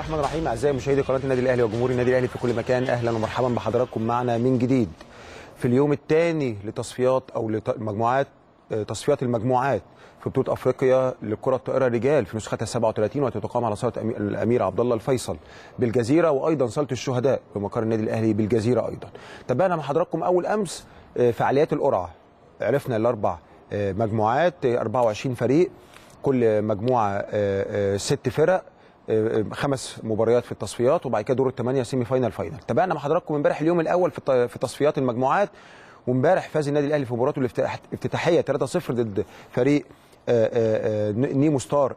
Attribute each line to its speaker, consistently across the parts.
Speaker 1: الرحمن الرحيم اعزائي مشاهدي قناه النادي الاهلي وجمهور النادي الاهلي في كل مكان اهلا ومرحبا بحضراتكم معنا من جديد في اليوم الثاني لتصفيات او لمجموعات تصفيات المجموعات في بطوله افريقيا لكره الطائره رجال في نسختها 37 وتتقام على صاله الامير عبد الله الفيصل بالجزيره وايضا صاله الشهداء بمقر النادي الاهلي بالجزيره ايضا. تابعنا مع حضراتكم اول امس فعاليات القرعه عرفنا الاربع مجموعات 24 فريق كل مجموعه ست فرق خمس مباريات في التصفيات وبعد كده دور الثمانيه سيمي فاينال فاينال تابعنا مع حضراتكم امبارح اليوم الاول في تصفيات المجموعات وامبارح فاز النادي الاهلي في مباراته الافتتاحيه 3-0 ضد فريق نيمو ستار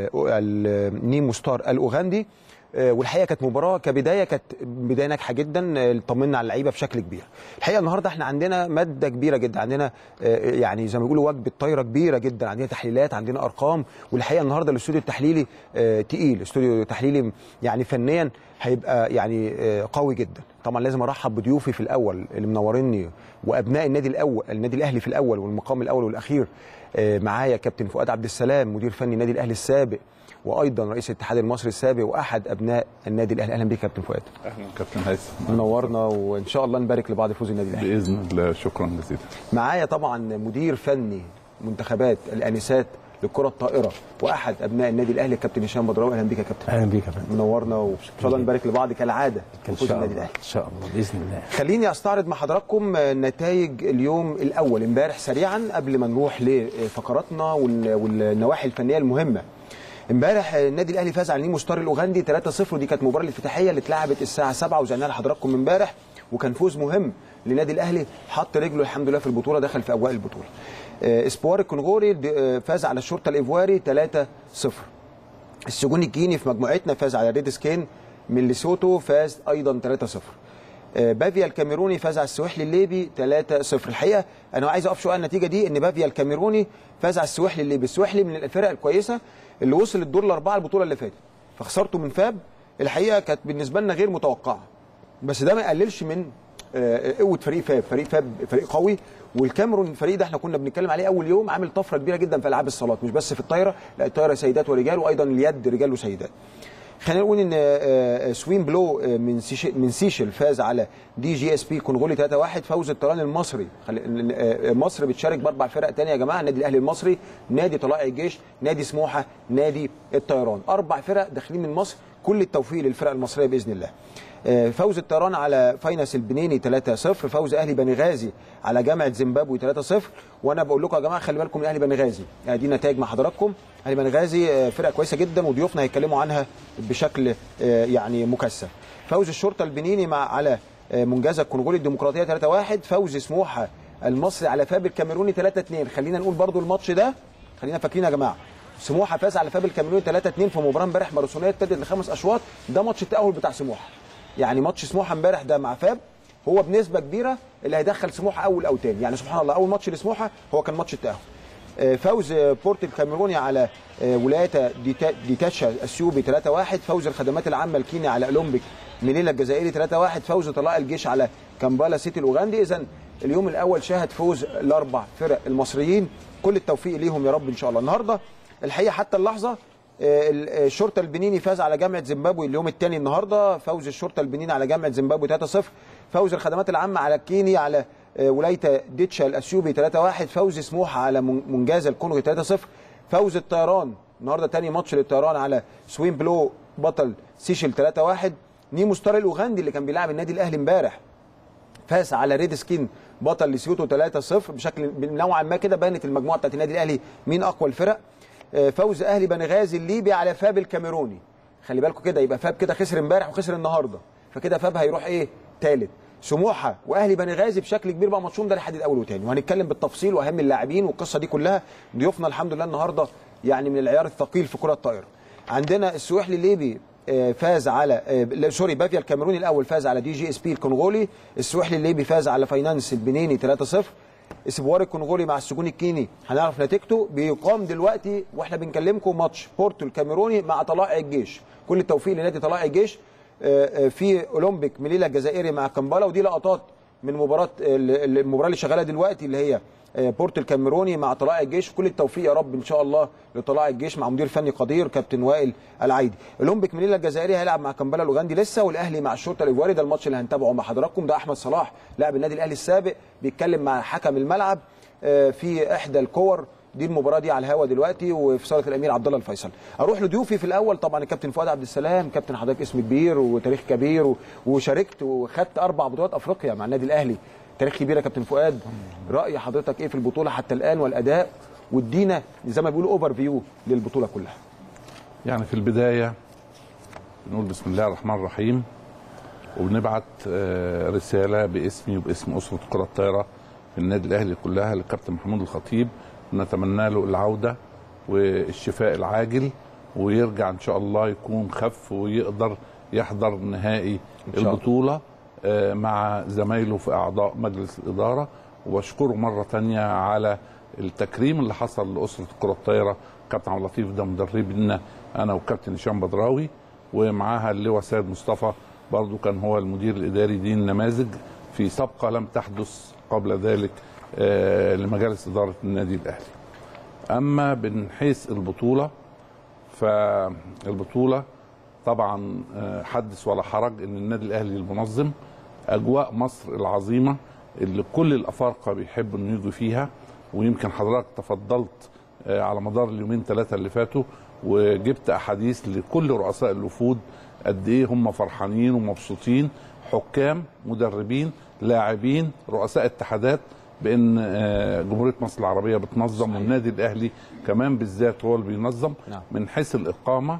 Speaker 1: نيمو ستار الاوغندي والحقيقه كانت مباراه كبدايه كانت بدايه ناجحه جدا طمنا على اللعيبه بشكل كبير الحقيقه النهارده احنا عندنا ماده كبيره جدا عندنا يعني زي ما بيقولوا وجبه طايره كبيره جدا عندنا تحليلات عندنا ارقام والحقيقه النهارده الاستوديو التحليلي تقيل استوديو تحليلي يعني فنيا هيبقى يعني قوي جدا طبعا لازم ارحب بضيوفي في الاول اللي منوريني وابناء النادي الاول النادي الاهلي في الاول والمقام الاول والاخير معايا كابتن فؤاد عبد السلام مدير فني النادي الاهلي السابق وايضا رئيس الاتحاد المصري السابق واحد ابناء النادي الاهلي اهلا بك كابتن فؤاد
Speaker 2: اهلا كابتن هيثم
Speaker 1: منورنا وان شاء الله نبارك لبعض فوز النادي الاهلي
Speaker 2: باذن الله شكرا جزيلا
Speaker 1: معايا طبعا مدير فني منتخبات الانسات للكره الطائره واحد ابناء النادي الاهلي الكابتن هشام بدراوي اهلا بك يا كابتن
Speaker 3: اهلا بك يا فندم
Speaker 1: منورنا وان شاء الله نبارك لبعض كالعاده
Speaker 3: ان
Speaker 1: فوز
Speaker 3: شاء
Speaker 1: النادي
Speaker 3: الله
Speaker 1: الاهلي
Speaker 3: ان شاء الله باذن الله
Speaker 1: خليني استعرض مع حضراتكم نتائج اليوم الاول امبارح سريعا قبل ما نروح لفقراتنا والنواحي الفنيه المهمه امبارح النادي الاهلي فاز على نيمو ستار الاوغندي 3-0 ودي كانت المباراه الافتتاحيه اللي اتلعبت الساعه 7 وزعناها لحضراتكم امبارح وكان فوز مهم للنادي الاهلي حط رجله الحمد لله في البطوله دخل في اجواء البطوله اسبوار الكونغوري فاز على الشرطه الايفواري 3-0 السجون الكيني في مجموعتنا فاز على ريد سكين من ليسوتو فاز ايضا 3-0 بافيا الكاميروني فاز على السواحلي الليبي 3-0 الحقيقه انا عايز اقف شويه على النتيجه دي ان بافيا الكاميروني فاز على السواحلي الليبي السواحلي من الفرق الكويسه اللي وصل الدور الاربعه البطوله اللي فاتت فخسارته من فاب الحقيقه كانت بالنسبه لنا غير متوقعه بس ده ما يقللش من قوه فريق فاب فريق فاب فريق قوي والكاميرون الفريق ده احنا كنا بنتكلم عليه اول يوم عامل طفره كبيره جدا في العاب الصالات مش بس في الطايره لا الطايره سيدات ورجال وايضا اليد رجال وسيدات خلينا نقول ان سوين بلو من سيشل من سيشل فاز على دي جي اس بي كونغولي 3-1 فوز الطيران المصري مصر بتشارك باربع فرق ثانيه يا جماعه النادي الاهلي المصري نادي طلائع الجيش نادي سموحه نادي الطيران اربع فرق داخلين من مصر كل التوفيق للفرق المصريه باذن الله فوز الطيران على فاينس البنيني 3-0 فوز اهلي بنغازي على جامعه زيمبابوي 3-0 وانا بقول لكم يا جماعه خلي بالكم من اهلي بنغازي دي نتائج مع حضراتكم اهلي بنغازي فرقه كويسه جدا وضيوفنا هيتكلموا عنها بشكل يعني مكثف فوز الشرطه البنيني مع على منجزه الكونغولي الديمقراطيه 3-1 فوز سموحه المصري على فاب الكاميروني 3-2 خلينا نقول برضو الماتش ده خلينا فاكرين يا جماعه سموحه فاز على فاب الكاميروني 3-2 في مباراه امبارح ماراثونيه ابتدت لخمس اشواط ده ماتش التاهل بتاع سموحه يعني ماتش سموحه امبارح ده مع فاب هو بنسبه كبيره اللي هيدخل سموحه اول او تاني يعني سبحان الله اول ماتش لسموحه هو كان ماتش التاهل فوز بورت الكاميروني على ولايه ديتاشا اثيوبي 3-1 فوز الخدمات العامه الكيني على اولمبيك منيلا الجزائري 3-1 فوز طلائع الجيش على كامبالا سيتي الاوغندي اذا اليوم الاول شاهد فوز الاربع فرق المصريين كل التوفيق ليهم يا رب ان شاء الله النهارده الحقيقه حتى اللحظه الشرطه البنيني فاز على جامعه زيمبابوي اليوم الثاني النهارده فوز الشرطه البنيني على جامعه زيمبابوي 3-0 فوز الخدمات العامه على كيني على ولايه ديتشا الاثيوبي 3-1 فوز سموحه على منجازه الكونغو 3-0 فوز الطيران النهارده ثاني ماتش للطيران على سوين بلو بطل سيشل 3-1 نيمو ستار الاوغندي اللي كان بيلعب النادي الاهلي امبارح فاز على ريد سكين بطل لسيوتو 3-0 بشكل نوعا ما كده بانت المجموعه بتاعت النادي الاهلي مين اقوى الفرق فوز اهلي بنغازي الليبي على فاب الكاميروني خلي بالكم كده يبقى فاب كده خسر امبارح وخسر النهارده فكده فاب هيروح ايه ثالث سموحه واهلي بنغازي بشكل كبير بقى ماتشهم ده لحد الاول وثاني وهنتكلم بالتفصيل واهم اللاعبين والقصه دي كلها ضيوفنا الحمد لله النهارده يعني من العيار الثقيل في كره الطائره عندنا السواحلي الليبي فاز على سوري بافيا الكاميروني الاول فاز على دي جي اس بي الكونغولي السواحلي الليبي فاز على فاينانس البنيني 3-0 اسبوار الكونغولي مع السجون الكيني هنعرف نتيجته بيقام دلوقتي واحنا بنكلمكم ماتش بورتو الكاميروني مع طلائع الجيش كل التوفيق لنادي طلائع الجيش في اولمبيك مليلا الجزائري مع كمبالا ودي لقطات من مباراه ال- المباراه اللي شغاله دلوقتي اللي هي آه، بورت الكاميروني مع طلائع الجيش كل التوفيق يا رب ان شاء الله لطلائع الجيش مع مدير فني قدير كابتن وائل العيدي الاولمبيك منيلا الجزائري هيلعب مع كامبالا الاوغندي لسه والاهلي مع الشرطه الايفواري ده الماتش اللي هنتابعه مع حضراتكم ده احمد صلاح لاعب النادي الاهلي السابق بيتكلم مع حكم الملعب آه، في احدى الكور دي المباراه دي على الهوا دلوقتي وفي صاله الامير عبد الله الفيصل اروح لضيوفي في الاول طبعا الكابتن فؤاد عبد السلام كابتن حضرتك اسم كبير وتاريخ كبير و- وشاركت وخدت اربع بطولات افريقيا مع النادي الاهلي تاريخ كبير يا كابتن فؤاد راي حضرتك ايه في البطوله حتى الان والاداء وادينا زي ما بيقولوا اوفر فيو للبطوله كلها
Speaker 2: يعني في البداية بنقول بسم الله الرحمن الرحيم وبنبعت آه، رسالة باسمي وباسم أسرة كرة الطايرة في النادي الأهلي كلها للكابتن محمود الخطيب نتمنى له العودة والشفاء العاجل ويرجع إن شاء الله يكون خف ويقدر يحضر نهائي
Speaker 1: إن شاء الله.
Speaker 2: البطولة آه، مع زمايله في أعضاء مجلس الإدارة وبشكره مرة تانية على التكريم اللي حصل لأسرة كرة الطايرة كابتن عبد اللطيف ده مدربنا أنا وكابتن هشام بدراوي ومعاها اللواء سيد مصطفى برضو كان هو المدير الإداري دي النماذج في سابقة لم تحدث قبل ذلك آه، لمجالس إدارة النادي الأهلي أما من حيث البطولة فالبطولة طبعا آه، حدث ولا حرج ان النادي الاهلي المنظم اجواء مصر العظيمه اللي كل الافارقه بيحبوا انه يجوا فيها ويمكن حضرتك تفضلت آه، على مدار اليومين ثلاثه اللي فاتوا وجبت احاديث لكل رؤساء الوفود قد ايه هم فرحانين ومبسوطين حكام مدربين لاعبين رؤساء اتحادات بان آه، جمهوريه مصر العربيه بتنظم والنادي الاهلي كمان بالذات هو اللي بينظم
Speaker 1: نعم.
Speaker 2: من حيث الاقامه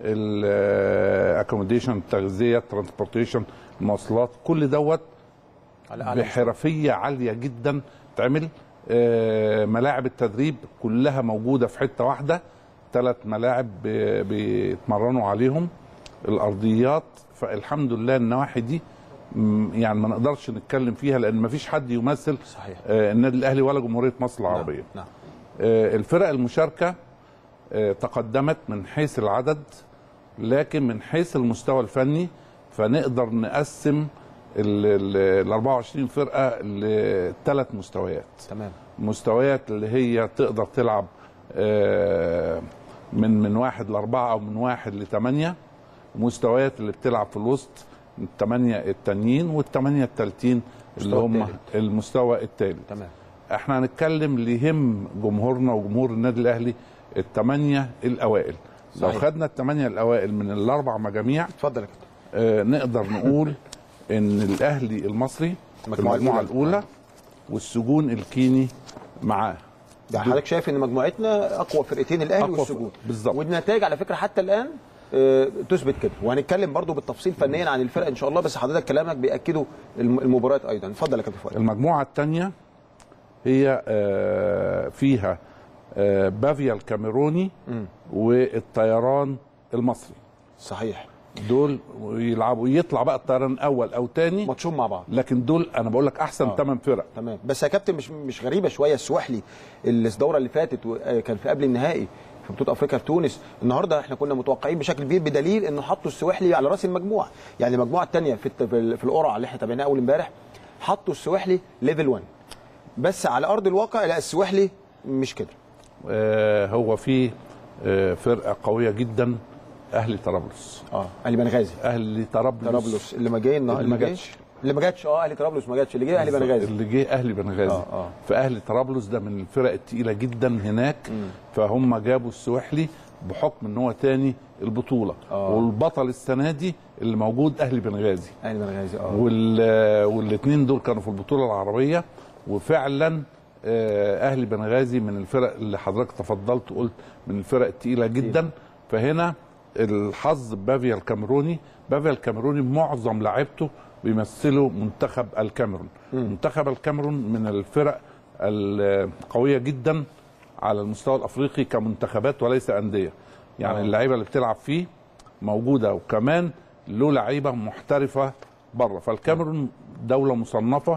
Speaker 2: الاكوموديشن التغذيه الترانسبورتيشن المواصلات كل دوت
Speaker 1: على أعلى
Speaker 2: بحرفيه عاليه جدا تعمل آه، ملاعب التدريب كلها موجوده في حته واحده ثلاث ملاعب ب- بيتمرنوا عليهم الارضيات فالحمد لله النواحي دي م، يعني ما نقدرش نتكلم فيها لان ما فيش حد يمثل
Speaker 1: صحيح
Speaker 2: آه، النادي الاهلي ولا جمهوريه مصر العربيه
Speaker 1: نعم
Speaker 2: آه، الفرق المشاركة آه، تقدمت من حيث العدد لكن من حيث المستوى الفني فنقدر نقسم ال 24 فرقة لثلاث مستويات
Speaker 1: تمام
Speaker 2: مستويات اللي هي تقدر تلعب آه، من من واحد لأربعة أو من واحد لثمانية مستويات اللي بتلعب في الوسط الثمانية التانيين والثمانية التالتين اللي
Speaker 1: المستوى
Speaker 2: هم
Speaker 1: التالت.
Speaker 2: المستوى الثالث
Speaker 1: تمام
Speaker 2: احنا هنتكلم اللي يهم جمهورنا وجمهور النادي الاهلي الثمانيه الاوائل لو
Speaker 1: صحيح.
Speaker 2: خدنا الثمانيه الاوائل من الاربع مجاميع
Speaker 1: اتفضل يا كابتن
Speaker 2: آه نقدر نقول ان الاهلي المصري في
Speaker 1: المجموعة
Speaker 2: المجموعه
Speaker 1: الأولى.
Speaker 2: الاولى والسجون الكيني معاه
Speaker 1: ده حضرتك شايف ان مجموعتنا اقوى فرقتين الاهلي
Speaker 2: أقوى
Speaker 1: والسجون
Speaker 2: فرق- بالظبط.
Speaker 1: والنتائج على فكره حتى الان آه، تثبت كده وهنتكلم برضو بالتفصيل فنيا عن الفرق ان شاء الله بس حضرتك كلامك بياكدوا الم- المباريات ايضا اتفضل يا كابتن فؤاد
Speaker 2: المجموعه الثانيه هي آه فيها آه بافيا الكاميروني
Speaker 1: مم.
Speaker 2: والطيران المصري
Speaker 1: صحيح
Speaker 2: دول يلعبوا يطلع بقى الطيران اول او ثاني
Speaker 1: ماتشون مع بعض
Speaker 2: لكن دول انا بقول لك احسن
Speaker 1: آه.
Speaker 2: ثمان فرق
Speaker 1: تمام بس يا كابتن مش مش غريبه شويه السواحلي اللي الدوره اللي فاتت و- آه، كان في قبل النهائي في بطوله افريقيا في تونس النهارده احنا كنا متوقعين بشكل كبير بدليل انه حطوا السواحلي على راس المجموعه يعني المجموعه الثانيه في الت- في ال- في القرعه اللي احنا تابعناها اول امبارح حطوا السواحلي ليفل 1 بس على ارض الواقع لا السواحلي مش كده
Speaker 2: آه هو في آه فرقه قويه جدا اهلي طرابلس
Speaker 1: اه اهلي بنغازي
Speaker 2: اهلي طرابلس
Speaker 1: طرابلس اللي ما جاي النهارده
Speaker 2: اللي ما
Speaker 1: جاي؟
Speaker 2: جاتش.
Speaker 1: اللي ما جاتش اه اهلي طرابلس ما جاتش اللي جه اهلي بنغازي
Speaker 2: اللي جه اهلي بنغازي
Speaker 1: آه، آه.
Speaker 2: فاهلي طرابلس ده من الفرق التقيله جدا هناك فهم جابوا السويحلي بحكم ان هو تاني البطوله
Speaker 1: آه.
Speaker 2: والبطل السنه دي اللي موجود اهلي بنغازي
Speaker 1: اهلي بنغازي اه
Speaker 2: وال والاثنين دول كانوا في البطوله العربيه وفعلا آه، اهلي بنغازي من الفرق اللي حضرتك تفضلت وقلت من الفرق الثقيله جدا فهنا الحظ بافيا الكاميروني بافيا الكاميروني معظم لاعيبته بيمثلوا منتخب الكاميرون منتخب الكاميرون من الفرق القويه جدا على المستوى الافريقي كمنتخبات وليس انديه يعني
Speaker 1: آه.
Speaker 2: اللعيبه اللي بتلعب فيه موجوده وكمان له لعيبه محترفه بره فالكاميرون دوله مصنفه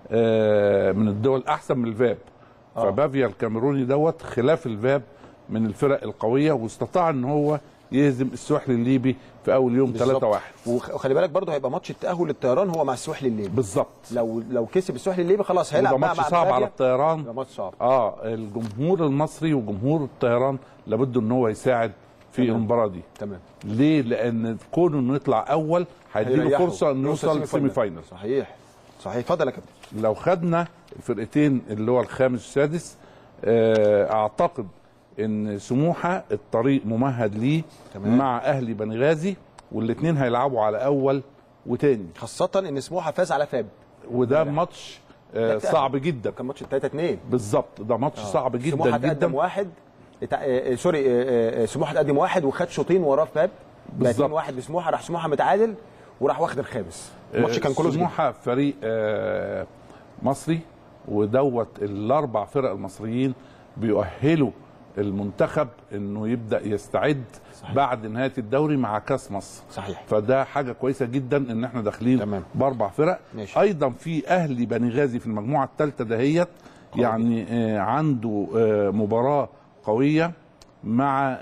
Speaker 2: آه، من الدول احسن من الفاب
Speaker 1: آه.
Speaker 2: فبافيا الكاميروني دوت خلاف الفاب من الفرق القويه واستطاع ان هو يهزم السواحلي الليبي في اول يوم
Speaker 1: بالظبط.
Speaker 2: 3 1
Speaker 1: وخ- وخلي بالك برضه هيبقى ماتش التاهل للطيران هو مع السواحل الليبي
Speaker 2: بالظبط
Speaker 1: لو لو كسب السواحل الليبي خلاص هيلعب
Speaker 2: وده
Speaker 1: بقى
Speaker 2: ماتش
Speaker 1: مع
Speaker 2: صعب على
Speaker 1: بلغاريا.
Speaker 2: الطيران
Speaker 1: ده ماتش صعب
Speaker 2: اه الجمهور المصري وجمهور الطيران لابد ان هو يساعد في
Speaker 1: تمام.
Speaker 2: المباراه دي
Speaker 1: تمام
Speaker 2: ليه لان كونه انه يطلع اول هيديله
Speaker 1: هيريحه.
Speaker 2: فرصه انه يوصل سيمي فاينل
Speaker 1: صحيح صحيح اتفضل يا كابتن
Speaker 2: لو خدنا الفرقتين اللي هو الخامس والسادس آه، اعتقد ان سموحه الطريق ممهد ليه
Speaker 1: تمام.
Speaker 2: مع اهلي بنغازي والاثنين هيلعبوا على اول وتاني
Speaker 1: خاصه ان سموحه فاز على فاب
Speaker 2: وده ماتش آه،
Speaker 1: لا،
Speaker 2: صعب جدا
Speaker 1: كان ماتش 3 2
Speaker 2: بالظبط ده ماتش صعب جدا
Speaker 1: سموحه
Speaker 2: جدا
Speaker 1: تقدم واحد اتع- آه، آه، سوري آه، آه، سموحه تقدم واحد وخد شوطين وراه في باب
Speaker 2: بالظبط.
Speaker 1: 2 واحد لسموحه راح سموحه متعادل وراح واخد الخامس الماتش كان كله جدا.
Speaker 2: سموحه فريق آه، مصري ودوت الاربع فرق المصريين بيؤهلوا المنتخب انه يبدا يستعد
Speaker 1: صحيح.
Speaker 2: بعد نهايه الدوري مع كاس مصر
Speaker 1: صحيح
Speaker 2: فده حاجه كويسه جدا ان احنا داخلين
Speaker 1: تمام.
Speaker 2: باربع فرق
Speaker 1: ماشي.
Speaker 2: ايضا في اهلي بني غازي في المجموعه الثالثه دهيت يعني آه عنده آه مباراه قويه مع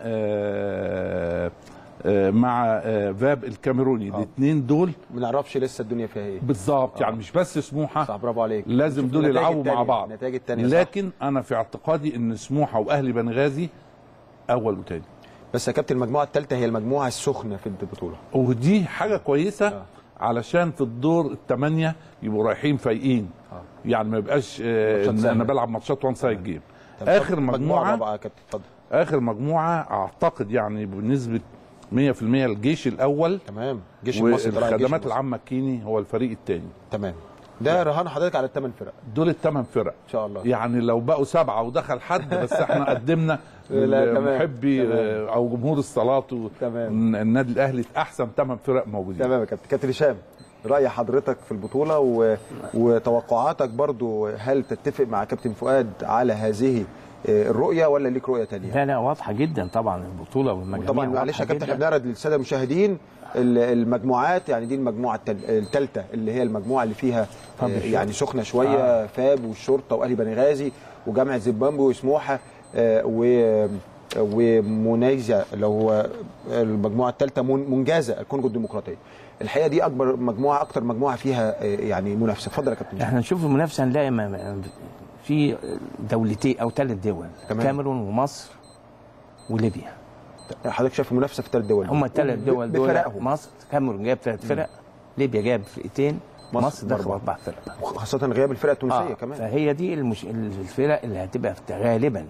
Speaker 2: آه آه مع آه فاب الكاميروني الاثنين دول
Speaker 1: ما نعرفش لسه الدنيا فيها ايه
Speaker 2: بالظبط يعني مش بس سموحه
Speaker 1: صح برافو عليك
Speaker 2: لازم
Speaker 1: شوف
Speaker 2: دول
Speaker 1: النتائج
Speaker 2: يلعبوا مع
Speaker 1: التانية،
Speaker 2: بعض
Speaker 1: النتائج الثانيه لكن
Speaker 2: لكن انا في اعتقادي ان سموحه واهلي بنغازي اول وتاني
Speaker 1: بس يا كابتن المجموعه الثالثه هي المجموعه السخنه في البطوله
Speaker 2: ودي حاجه كويسه
Speaker 1: آه.
Speaker 2: علشان في الدور الثمانيه يبقوا رايحين فايقين
Speaker 1: آه.
Speaker 2: يعني ما يبقاش آه
Speaker 1: ماتشات
Speaker 2: إن
Speaker 1: سهلة.
Speaker 2: انا بلعب ماتشات وان سايد جيم
Speaker 1: طب
Speaker 2: اخر
Speaker 1: اتفضل،
Speaker 2: مجموعه
Speaker 1: بقى يا كابتن اتفضل
Speaker 2: اخر مجموعه اعتقد يعني بنسبه 100% الجيش الاول
Speaker 1: تمام جيش المصري طلع الجيش
Speaker 2: والخدمات
Speaker 1: المصري.
Speaker 2: العامه الكيني هو الفريق الثاني
Speaker 1: تمام ده رهان حضرتك على الثمان فرق
Speaker 2: دول الثمان فرق
Speaker 1: ان شاء الله
Speaker 2: يعني لو بقوا سبعه ودخل حد بس احنا قدمنا
Speaker 1: لا، تمام.
Speaker 2: محبي
Speaker 1: تمام.
Speaker 2: آه، او جمهور الصالات و-
Speaker 1: تمام.
Speaker 2: النادي الاهلي احسن ثمان فرق موجودين
Speaker 1: تمام يا كابتن كابتن هشام راي حضرتك في البطوله و... وتوقعاتك برضو هل تتفق مع كابتن فؤاد على هذه آه، الرؤيه ولا ليك رؤيه تانية
Speaker 3: لا لا واضحه جدا طبعا البطوله والمجاميع
Speaker 1: طبعا معلش يا
Speaker 3: واضحة
Speaker 1: كابتن احنا
Speaker 3: جداً.
Speaker 1: بنعرض للساده المشاهدين ال- المجموعات يعني دي المجموعه الثالثه اللي هي المجموعه اللي فيها آه،
Speaker 3: فاب الشرطة.
Speaker 1: يعني سخنه شويه آه. فاب والشرطه واهلي بنغازي وجامعه زيمبابوي وسموحه آه، و ومونيزيا اللي هو المجموعه الثالثه منجازه الكونغو الديمقراطيه الحقيقه دي اكبر مجموعه اكتر مجموعه فيها آه، يعني منافسه اتفضل يا كابتن
Speaker 3: احنا نشوف المنافسه نلاقي ما- ما- في دولتين او ثلاث دول
Speaker 1: تمام.
Speaker 3: كاميرون ومصر وليبيا
Speaker 1: حضرتك شايف المنافسه في الثلاث دول
Speaker 3: هم الثلاث دول دول
Speaker 1: بفرقهم
Speaker 3: مصر كاميرون جايب ثلاث فرق ليبيا جايب فرقتين
Speaker 1: مصر
Speaker 3: مصر دخل
Speaker 1: بأربعة.
Speaker 3: اربع فرق
Speaker 1: خاصه غياب الفرقه التونسيه
Speaker 3: آه،
Speaker 1: كمان
Speaker 3: فهي دي المش... الفرق اللي هتبقى في- غالبا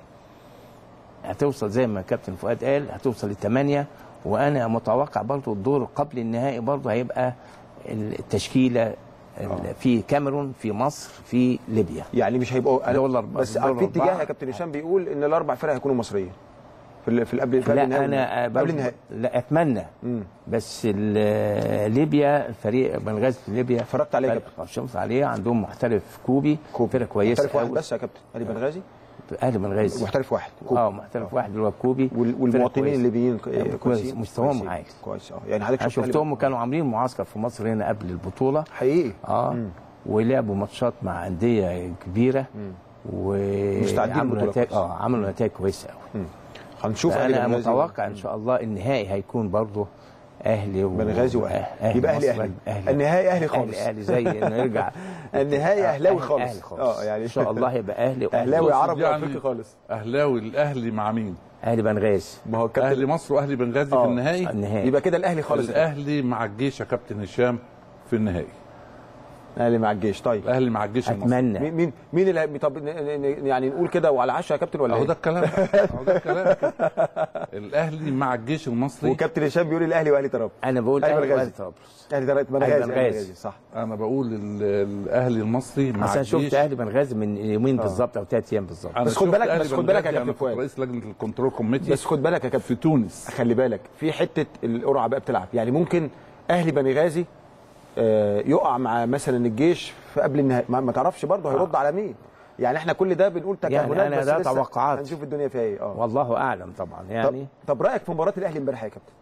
Speaker 3: هتوصل زي ما كابتن فؤاد قال هتوصل للثمانيه وانا متوقع برضو الدور قبل النهائي برضو هيبقى التشكيله ال- في كاميرون في مصر في ليبيا
Speaker 1: يعني مش هيبقوا
Speaker 3: دول أربعة-
Speaker 1: بس
Speaker 3: دول
Speaker 1: في اتجاه
Speaker 3: أربعة.
Speaker 1: يا كابتن هشام بيقول ان الاربع فرق هيكونوا مصريين في ال- في القبل في
Speaker 3: لا
Speaker 1: قبل النهائي
Speaker 3: انا
Speaker 1: قبل
Speaker 3: برضو
Speaker 1: النهائي
Speaker 3: لا اتمنى
Speaker 1: مم.
Speaker 3: بس ال- ليبيا فريق بنغازي في ليبيا
Speaker 1: اتفرجت عليه يا
Speaker 3: فريق- اتفرجت عليه عندهم محترف كوبي
Speaker 1: كوبي.
Speaker 3: فرقه كويسه
Speaker 1: محترف واحد
Speaker 3: أوي.
Speaker 1: بس يا كابتن علي بنغازي
Speaker 3: اهلي بنغازي
Speaker 1: محترف واحد كوبي.
Speaker 3: اه محترف واحد اللي هو كوبي
Speaker 1: وال-
Speaker 3: فرقة
Speaker 1: والمواطنين
Speaker 3: كويسة.
Speaker 1: الليبيين ك-
Speaker 3: كويس
Speaker 1: كويسين
Speaker 3: مستواهم
Speaker 1: كويسين.
Speaker 3: عالي
Speaker 1: كويس اه يعني حضرتك
Speaker 3: انا
Speaker 1: شفت
Speaker 3: شفتهم
Speaker 1: أهلي-
Speaker 3: وكانوا عاملين معسكر في مصر هنا قبل البطوله
Speaker 1: حقيقي
Speaker 3: اه ولعبوا ماتشات مع انديه كبيره
Speaker 1: مستعدين
Speaker 3: وعملوا
Speaker 1: للبطولة
Speaker 3: نتائج
Speaker 1: كويس.
Speaker 3: اه عملوا نتائج كويسه قوي
Speaker 1: هنشوف أهلي
Speaker 3: انا
Speaker 1: بنغازي
Speaker 3: متوقع ان شاء الله النهائي هيكون برضه اهلي و...
Speaker 1: بنغازي وأهلي. يبقى أهلي
Speaker 3: مصر.
Speaker 1: أهلي. النهائي أهلي خالص.
Speaker 3: اهلي اهلي زي انه يرجع
Speaker 1: النهائي اهلاوي
Speaker 3: أهلي-
Speaker 1: خالص
Speaker 3: اهلي خالص
Speaker 1: اه يعني
Speaker 3: ان شاء الله هيبقى اهلي وأهلي.
Speaker 1: اهلاوي
Speaker 2: تقصد
Speaker 1: عربي
Speaker 2: يعني
Speaker 1: افريقي خالص
Speaker 2: اهلاوي الاهلي مع مين؟
Speaker 3: اهلي بنغازي
Speaker 1: ما هو
Speaker 2: اهلي
Speaker 1: الكابتن
Speaker 2: مصر واهلي بنغازي
Speaker 1: آه.
Speaker 2: في النهائي
Speaker 3: النهائي
Speaker 1: يبقى كده الاهلي خالص
Speaker 2: الاهلي مع الجيش يا كابتن هشام في النهائي
Speaker 1: الاهلي مع الجيش طيب
Speaker 2: الاهلي مع الجيش المصري
Speaker 1: مين
Speaker 3: اتمنى
Speaker 1: مين مين اللي طب ن- ن- ن- يعني نقول كده وعلى 10 يا كابتن ولا
Speaker 2: اهو
Speaker 1: ايه؟
Speaker 2: ده الكلام اهو ده الكلام الاهلي مع الجيش المصري
Speaker 1: وكابتن هشام بيقول الاهلي واهلي طرابلس
Speaker 3: انا بقول
Speaker 1: أهلي
Speaker 3: اهلي
Speaker 1: بنغازي.
Speaker 3: واهلي طرابلس
Speaker 1: اهلي طرابلس
Speaker 3: أهلي
Speaker 1: بنغازي
Speaker 3: بنغازي.
Speaker 1: أهلي بنغازي صح
Speaker 2: انا بقول ال- الاهلي المصري مع
Speaker 3: بس انا
Speaker 2: الجيش
Speaker 3: شفت اهلي بنغازي من يومين بالظبط او ثلاث ايام بالظبط
Speaker 2: أنا
Speaker 1: بس خد
Speaker 2: شفت
Speaker 1: بالك-
Speaker 2: أهلي
Speaker 1: بس خد بالك يا
Speaker 2: بنغازي،
Speaker 1: كابتن
Speaker 2: أنا كنت
Speaker 1: فؤاد.
Speaker 2: رئيس لجنه الكنترول كوميتي
Speaker 1: بس خد بالك يا كابتن
Speaker 2: في تونس
Speaker 1: خلي بالك في حته القرعه بقى بتلعب يعني ممكن اهلي بنغازي آه، يقع مع مثلا الجيش في قبل النهائي ما, ما تعرفش برضه هيرد على مين يعني احنا كل ده بنقول تكهنات
Speaker 3: يعني أنا
Speaker 1: بس
Speaker 3: ده
Speaker 1: لسه
Speaker 3: توقعات.
Speaker 1: هنشوف الدنيا فيها ايه اه
Speaker 3: والله اعلم طبعا
Speaker 1: طب,
Speaker 3: يعني
Speaker 1: طب رايك في مباراه الاهلي امبارح يا كابتن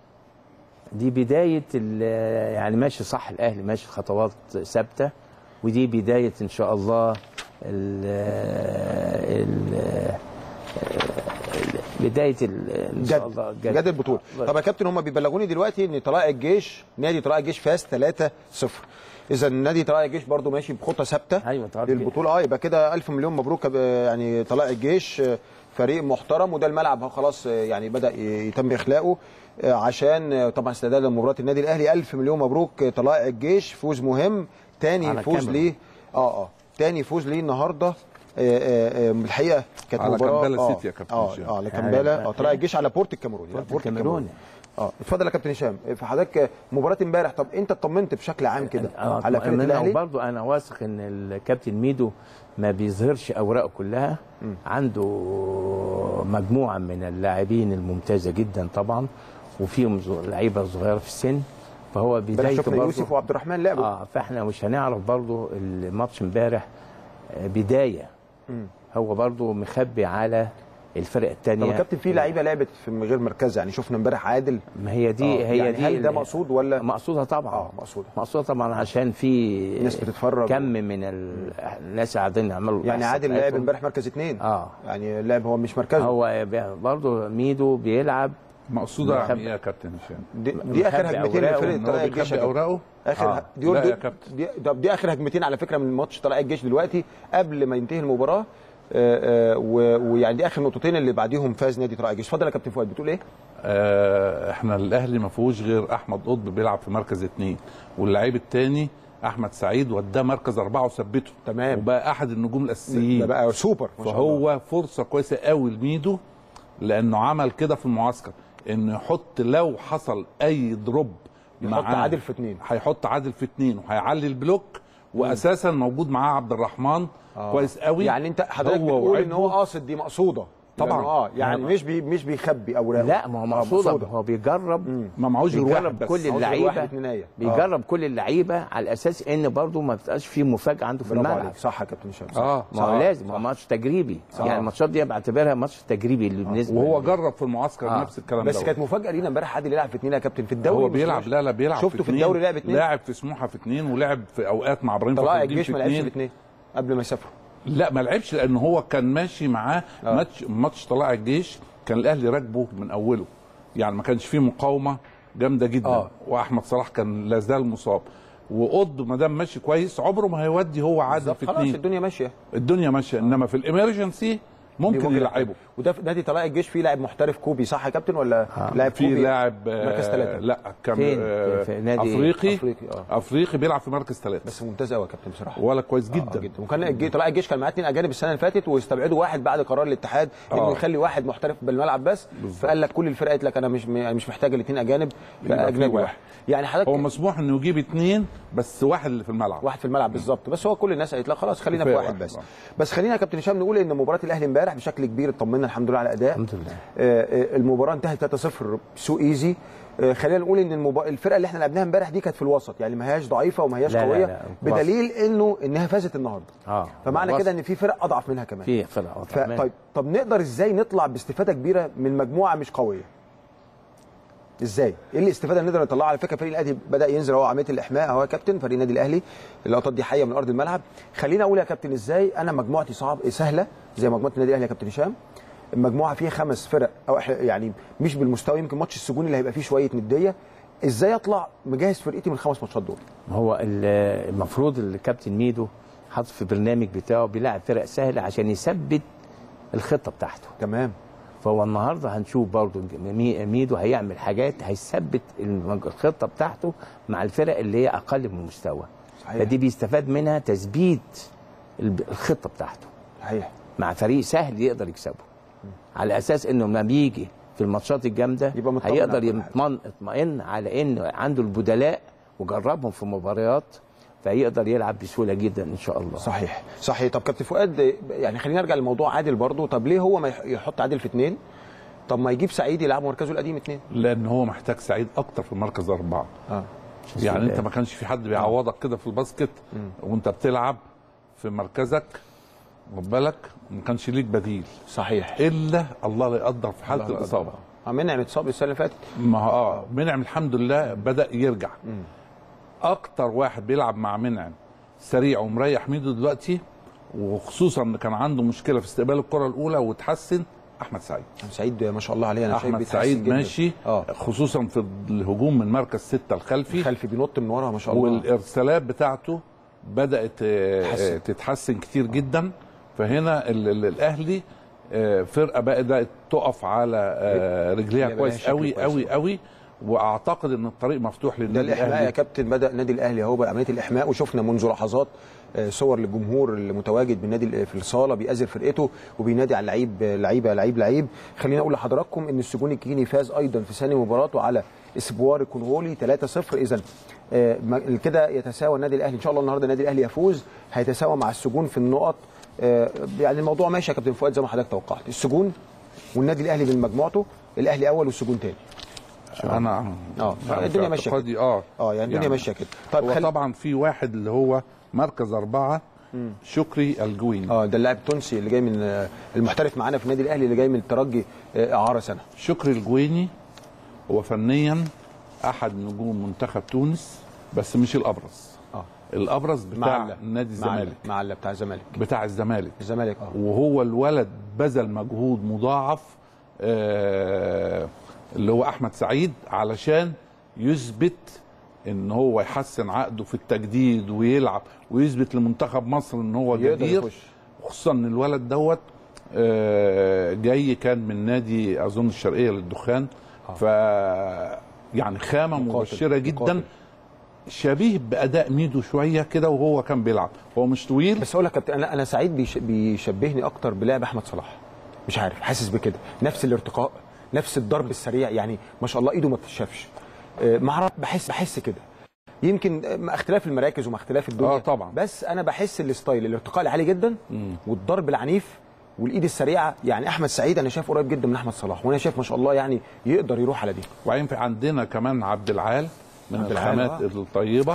Speaker 3: دي بدايه ال- يعني ماشي صح الاهلي ماشي خطوات ثابته ودي بدايه ان شاء الله ال ال بدايه ال- ان شاء الله
Speaker 1: جد جد البطوله
Speaker 3: آه.
Speaker 1: طب يا كابتن هم بيبلغوني دلوقتي ان طلائع الجيش نادي طلائع الجيش فاز 3-0 اذا نادي طلائع الجيش برضو ماشي بخطه ثابته
Speaker 3: أيوة، طلائع الجيش.
Speaker 1: للبطوله اه يبقى كده الف مليون مبروك آه، يعني طلائع الجيش آه، فريق محترم وده الملعب هو خلاص آه، يعني بدا ي- يتم اخلاقه آه، عشان آه، طبعا استعدادا لمباراه النادي الاهلي الف مليون مبروك آه، طلائع الجيش فوز مهم تاني
Speaker 3: على
Speaker 1: فوز
Speaker 3: الكاميرون.
Speaker 1: ليه اه اه تاني فوز ليه النهارده آه، آه، آه، الحقيقه كانت
Speaker 2: على
Speaker 1: مباراه
Speaker 2: كامبالا
Speaker 1: آه،
Speaker 2: سيتي يا كابتن
Speaker 1: اه
Speaker 2: هشام.
Speaker 1: اه على كامبالا اه طلائع الجيش على بورت الكاميروني لا،
Speaker 3: بورت الكاميروني.
Speaker 1: اه اتفضل يا كابتن هشام في حضرتك مباراه امبارح طب انت اطمنت بشكل عام كده على فرقه الاهلي
Speaker 3: وبرضه انا واثق ان الكابتن ميدو ما بيظهرش اوراقه كلها عنده مجموعه من اللاعبين الممتازه جدا طبعا وفيهم ز- لعيبه صغيره في السن فهو
Speaker 1: امبارح
Speaker 3: بدايته
Speaker 1: شفنا
Speaker 3: برضه
Speaker 1: يوسف وعبد الرحمن لعبوا
Speaker 3: اه فاحنا مش هنعرف برضه الماتش امبارح آه، بدايه هو برضه مخبي على الفرق
Speaker 1: طب
Speaker 3: الثانيه
Speaker 1: يا كابتن في لعيبه لعبت في من غير مركز يعني شفنا امبارح عادل
Speaker 3: ما هي دي
Speaker 1: آه،
Speaker 3: هي
Speaker 1: يعني
Speaker 3: دي
Speaker 1: هل ده
Speaker 3: اللي-
Speaker 1: مقصود ولا
Speaker 3: مقصوده طبعا
Speaker 1: اه مقصود
Speaker 3: مقصوده طبعا عشان في
Speaker 1: ناس بتتفرج.
Speaker 3: كم من ال- الناس قاعدين يعملوا
Speaker 1: يعني
Speaker 3: البحث
Speaker 1: عادل لعب
Speaker 3: بتاعتهم.
Speaker 1: امبارح مركز اثنين
Speaker 3: اه
Speaker 1: يعني لعب هو مش مركزه
Speaker 3: هو برضه ميدو بيلعب
Speaker 2: مقصوده
Speaker 3: مخبي.
Speaker 2: يعني ايه يا كابتن هشام؟
Speaker 1: دي, دي اخر
Speaker 3: مخبي
Speaker 1: هجمتين
Speaker 3: أوراقه
Speaker 1: لفرقه
Speaker 2: ان هو
Speaker 1: طلائع الجيش
Speaker 2: بيخبي
Speaker 1: يا كابتن.
Speaker 2: اوراقه
Speaker 1: اخر
Speaker 3: آه.
Speaker 1: ه- دي
Speaker 2: لا
Speaker 1: دي,
Speaker 2: يا كابتن.
Speaker 1: دي, طب دي اخر هجمتين على فكره من ماتش طلائع الجيش دلوقتي قبل ما ينتهي المباراه آه، آه، و- ويعني دي اخر نقطتين اللي بعديهم فاز نادي طلائع الجيش اتفضل يا كابتن فؤاد بتقول ايه
Speaker 2: آه احنا الاهلي ما فيهوش غير احمد قطب بيلعب في مركز اثنين واللعيب الثاني احمد سعيد وداه مركز اربعه وثبته
Speaker 1: تمام.
Speaker 2: وبقى احد النجوم
Speaker 1: ده
Speaker 2: الاساسيين
Speaker 1: بقى سوبر ما شاء الله.
Speaker 2: فهو فرصه كويسه قوي لميدو لانه عمل كده في المعسكر انه يحط لو حصل اي دروب
Speaker 1: يحط
Speaker 2: معاه
Speaker 1: عادل في اتنين.
Speaker 2: هيحط عادل في اثنين وهيعلي البلوك واساسا موجود معاه عبد الرحمن
Speaker 1: آه.
Speaker 2: كويس قوي
Speaker 1: يعني انت حضرتك
Speaker 2: هو
Speaker 1: بتقول ان هو
Speaker 2: وعبده.
Speaker 1: قاصد دي مقصوده
Speaker 2: طبعاً.
Speaker 1: لأنه اه يعني
Speaker 3: نعم.
Speaker 1: مش بي مش بيخبي اوراقه
Speaker 3: لا ما هو
Speaker 1: آه،
Speaker 3: مقصوده هو بيجرب
Speaker 2: ما معهوش غير واحد
Speaker 3: بيجرب
Speaker 2: بس
Speaker 3: كل
Speaker 1: عاوز غير واحد
Speaker 3: اللعيبه
Speaker 1: اتنينية. آه.
Speaker 3: بيجرب كل اللعيبه على اساس ان برضه ما بتبقاش في مفاجاه عنده في
Speaker 1: برافو
Speaker 3: الملعب
Speaker 1: عليك صح يا كابتن هشام صح.
Speaker 2: اه
Speaker 3: ما هو لازم هو ماتش تجريبي يعني الماتشات دي بعتبرها ماتش تجريبي اللي بالنسبه
Speaker 2: وهو
Speaker 3: لي.
Speaker 2: جرب في المعسكر
Speaker 3: آه.
Speaker 2: نفس الكلام
Speaker 1: بس
Speaker 2: دوت.
Speaker 1: كانت مفاجاه لينا امبارح عادل يلعب في اتنين يا كابتن في الدوري
Speaker 2: هو
Speaker 1: مش
Speaker 2: بيلعب
Speaker 1: مش-
Speaker 2: لا لا بيلعب
Speaker 1: شفته في
Speaker 2: اتنين.
Speaker 1: الدوري لعب اتنين
Speaker 2: لاعب في سموحه في اثنين ولعب في اوقات مع ابراهيم
Speaker 1: طلائع
Speaker 2: فخر الدين
Speaker 1: الجيش
Speaker 2: في
Speaker 1: ما لعبش في
Speaker 2: اتنين.
Speaker 1: اتنين قبل ما يسافروا
Speaker 2: لا ما لعبش لان هو كان ماشي معاه
Speaker 1: آه.
Speaker 2: ماتش ماتش طلائع الجيش كان الاهلي راكبه من اوله يعني ما كانش فيه مقاومه جامده جدا
Speaker 1: آه.
Speaker 2: واحمد صلاح كان لا زال مصاب وقض ما دام ماشي كويس عمره ما هيودي هو عادل في
Speaker 1: خلاص
Speaker 2: اثنين
Speaker 1: الدنيا ماشيه
Speaker 2: الدنيا ماشيه انما في الامرجنسي ممكن يلعبه
Speaker 1: وده في نادي طلائع الجيش فيه لاعب محترف كوبي صح يا كابتن ولا لاعب
Speaker 2: في
Speaker 1: كوبي
Speaker 2: لاعب آه،
Speaker 1: مركز ثلاثة
Speaker 2: لا كان
Speaker 3: فين؟
Speaker 2: آه،
Speaker 3: في نادي
Speaker 2: افريقي
Speaker 1: أفريقي، آه.
Speaker 2: افريقي بيلعب في مركز ثلاثه
Speaker 1: بس ممتاز قوي يا كابتن بصراحه
Speaker 2: ولا كويس
Speaker 1: آه
Speaker 2: جدا
Speaker 1: جدا وكان الجي- طلائع الجيش كان معاه اثنين اجانب السنه اللي فاتت واستبعدوا واحد بعد قرار الاتحاد انه
Speaker 2: آه.
Speaker 1: يخلي واحد محترف بالملعب بس
Speaker 2: بالظبط.
Speaker 1: فقال لك كل الفرق قالت لك انا مش م- مش محتاج الاثنين اجانب
Speaker 2: يبقى في
Speaker 1: فاجنبي
Speaker 2: واحد.
Speaker 1: واحد يعني حضرتك
Speaker 2: هو مسموح انه يجيب اثنين بس واحد اللي في الملعب
Speaker 1: واحد في الملعب بالظبط بس هو كل الناس قالت لا خلاص خلينا في
Speaker 2: كفاية
Speaker 1: واحد
Speaker 2: واحد،
Speaker 1: بس
Speaker 2: آه.
Speaker 1: بس خلينا يا كابتن هشام نقول ان مباراه الاهلي امبارح بشكل كبير اطمنا الحمد لله على اداء
Speaker 3: الحمد لله.
Speaker 1: آه، آه، المباراه انتهت 3-0 سو ايزي آه، خلينا نقول ان المبا... الفرقه اللي احنا لعبناها امبارح دي كانت في الوسط يعني ما هياش ضعيفه وما هياش
Speaker 3: لا، لا،
Speaker 1: قويه
Speaker 3: لا،
Speaker 1: بدليل انه انها فازت النهارده
Speaker 3: اه
Speaker 1: فمعنى
Speaker 3: وسط.
Speaker 1: كده ان في فرق اضعف منها كمان
Speaker 3: في فرق
Speaker 1: ف... طيب طب نقدر ازاي نطلع باستفاده كبيره من مجموعه مش قويه ازاي ايه الاستفاده اللي نقدر نطلعها على فكره فريق الاهلي بدا ينزل اهو عمليه الاحماء اهو يا كابتن فريق النادي الاهلي اللقطات دي حيه من ارض الملعب خليني اقول يا كابتن ازاي انا مجموعتي صعب سهله زي مجموعه النادي الاهلي يا كابتن هشام المجموعه فيها خمس فرق او إحنا يعني مش بالمستوى يمكن ماتش السجون اللي هيبقى فيه شويه نديه ازاي اطلع مجهز فرقتي من الخمس ماتشات دول
Speaker 3: هو ال- المفروض الكابتن ميدو حاطط في البرنامج بتاعه بيلعب فرق سهله عشان يثبت الخطه بتاعته
Speaker 1: تمام
Speaker 3: فهو النهارده هنشوف برضو مي- ميدو هيعمل حاجات هيثبت المج- الخطه بتاعته مع الفرق اللي هي اقل من المستوى
Speaker 1: صحيح.
Speaker 3: فدي بيستفاد منها تثبيت الب- الخطه بتاعته
Speaker 1: صحيح
Speaker 3: مع فريق سهل يقدر يكسبه على اساس انه لما بيجي في الماتشات الجامده
Speaker 1: يبقى مطمن
Speaker 3: هيقدر
Speaker 1: على كل حاجة.
Speaker 3: يطمن يطمئن على ان عنده البدلاء وجربهم في مباريات فيقدر يلعب بسهوله جدا ان شاء الله
Speaker 1: صحيح صحيح طب كابتن فؤاد يعني خلينا نرجع لموضوع عادل برضو طب ليه هو ما يح- يحط عادل في اثنين طب ما يجيب سعيد يلعب مركزه القديم اثنين
Speaker 2: لان هو محتاج سعيد اكتر في مركز اربعه
Speaker 1: اه
Speaker 2: يعني انت ما كانش في حد بيعوضك كده في الباسكت وانت بتلعب في مركزك خد بالك ما كانش ليك بديل
Speaker 1: صحيح
Speaker 2: الا الله لا يقدر في حاله
Speaker 1: الله
Speaker 2: الاصابه
Speaker 1: اه منعم اتصاب السنه اللي فاتت
Speaker 2: ما هو اه منعم الحمد لله بدا يرجع اكتر واحد بيلعب مع منعم سريع ومريح ميدو دلوقتي وخصوصا ان كان عنده مشكله في استقبال الكره الاولى وتحسن احمد سعيد
Speaker 1: سعيد ما شاء الله عليه انا شايف
Speaker 2: احمد
Speaker 1: بيتحسن
Speaker 2: سعيد
Speaker 1: جداً.
Speaker 2: ماشي
Speaker 1: اه
Speaker 2: خصوصا في الهجوم من مركز ستة الخلفي
Speaker 1: خلفي بينط من ورا ما شاء الله
Speaker 2: والارسالات بتاعته بدات آه،
Speaker 1: تتحسن.
Speaker 2: آه، تتحسن كتير جدا فهنا ال- ال- الاهلي آه، فرقه بدات تقف على آه، رجليها
Speaker 1: يبقى
Speaker 2: كويس
Speaker 1: لها شكل
Speaker 2: قوي
Speaker 1: كويس.
Speaker 2: قوي قوي واعتقد ان الطريق مفتوح
Speaker 1: ده
Speaker 2: للنادي
Speaker 1: الاحماء يا
Speaker 2: الاهلي
Speaker 1: كابتن بدا النادي الاهلي اهو بعمليه الاحماء وشفنا منذ لحظات آه، صور للجمهور المتواجد بالنادي ال- في الصاله بيأزر فرقته وبينادي على اللعيب آه، لعيبه لعيب لعيب خليني اقول لحضراتكم ان السجون الكيني فاز ايضا في ثاني مباراته على اسبوار الكونغولي 3-0 اذا آه، ما- كده يتساوى النادي الاهلي ان شاء الله النهارده النادي الاهلي يفوز هيتساوى مع السجون في النقط آه، يعني الموضوع ماشي يا كابتن فؤاد زي ما حضرتك توقعت السجون والنادي الاهلي من مجموعته الاهلي اول والسجون تاني
Speaker 2: انا
Speaker 1: اه
Speaker 2: أنا
Speaker 1: الدنيا
Speaker 2: في
Speaker 1: ماشيه كده
Speaker 2: اعتقادي اه
Speaker 1: اه يعني الدنيا ماشيه كده طيب
Speaker 2: هو
Speaker 1: خل...
Speaker 2: طبعا في واحد اللي هو مركز اربعه شكري الجويني
Speaker 1: اه ده اللاعب التونسي اللي جاي من آه، المحترف معانا في النادي الاهلي اللي جاي من الترجي آه، اعاره سنه
Speaker 2: شكري الجويني هو فنيا احد نجوم منتخب تونس بس مش الابرز
Speaker 1: اه
Speaker 2: الابرز بتاع
Speaker 1: معلق
Speaker 2: نادي الزمالك
Speaker 1: معلق بتاع الزمالك
Speaker 2: بتاع الزمالك
Speaker 1: الزمالك اه
Speaker 2: وهو الولد بذل مجهود مضاعف آه اللي هو احمد سعيد علشان يثبت ان هو يحسن عقده في التجديد ويلعب ويثبت لمنتخب مصر ان هو
Speaker 1: يقدر
Speaker 2: جدير
Speaker 1: يخش.
Speaker 2: خصوصا ان الولد دوت آه، جاي كان من نادي اظن الشرقيه للدخان ف يعني خامه
Speaker 1: مقاتل.
Speaker 2: مبشره جدا
Speaker 1: مقاتل.
Speaker 2: شبيه باداء ميدو شويه كده وهو كان بيلعب هو مش طويل
Speaker 1: بس اقول لك يا كابتن انا انا سعيد بيش... بيشبهني اكتر بلعب احمد صلاح مش عارف حاسس بكده نفس الارتقاء نفس الضرب السريع يعني ما شاء الله ايده ما بتتشافش آه، ما اعرف بحس بحس كده يمكن آه، مع اختلاف المراكز ومع اختلاف الدنيا
Speaker 2: آه، طبعا.
Speaker 1: بس انا بحس الستايل الارتقاء العالي جدا والضرب العنيف والايد السريعه يعني احمد سعيد انا شايف قريب جدا من احمد صلاح وانا شايف ما شاء الله يعني يقدر يروح على دي
Speaker 2: وبعدين في عندنا كمان عبد العال من
Speaker 1: عبد العال،
Speaker 2: الخامات الطيبه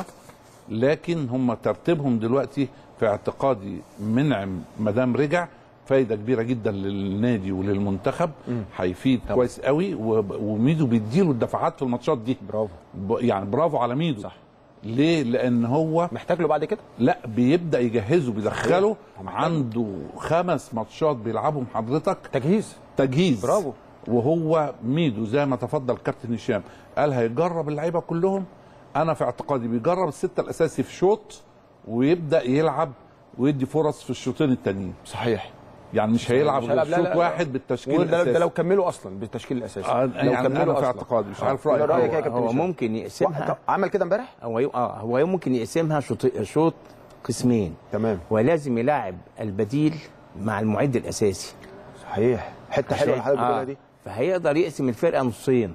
Speaker 2: لكن هم ترتيبهم دلوقتي في اعتقادي منعم مدام رجع فايده كبيره جدا للنادي وللمنتخب هيفيد كويس قوي وب- وميدو بيديله الدفعات في الماتشات دي
Speaker 1: برافو
Speaker 2: ب- يعني برافو على ميدو
Speaker 1: صح.
Speaker 2: ليه لان هو
Speaker 1: محتاج له بعد كده
Speaker 2: لا بيبدا يجهزه بيدخله
Speaker 1: هو محتاج.
Speaker 2: عنده خمس ماتشات بيلعبهم حضرتك
Speaker 1: تجهيز
Speaker 2: تجهيز
Speaker 1: برافو.
Speaker 2: وهو ميدو زي ما تفضل كابتن هشام قال هيجرب اللعيبه كلهم انا في اعتقادي بيجرب السته الاساسي في شوط ويبدا يلعب ويدي فرص في الشوطين التانيين
Speaker 1: صحيح
Speaker 2: يعني مش هيلعب
Speaker 1: مش
Speaker 2: غير
Speaker 1: هيلعب، لا،
Speaker 2: شوط
Speaker 1: لا، لا.
Speaker 2: واحد بالتشكيل
Speaker 1: وده ده
Speaker 2: الاساسي
Speaker 1: لو كملوا اصلا بالتشكيل الاساسي
Speaker 2: آه،
Speaker 1: لو
Speaker 2: يعني
Speaker 1: كملوا
Speaker 2: أنا في
Speaker 1: أصلاً.
Speaker 2: اعتقادي، مش
Speaker 1: آه.
Speaker 2: عارف رأيك.
Speaker 1: ولا رايك
Speaker 2: هو-
Speaker 1: يا كابتن
Speaker 3: هو
Speaker 1: هشام؟
Speaker 3: ممكن يقسمها
Speaker 1: طب عمل كده امبارح
Speaker 3: هو ي- اه هو ممكن يقسمها شوط شوط قسمين
Speaker 1: تمام
Speaker 3: ولازم يلاعب البديل مع المعد الاساسي
Speaker 1: صحيح حته حلوه اللي حضرتك بتقولها دي
Speaker 3: فهيقدر يقسم الفرقه نصين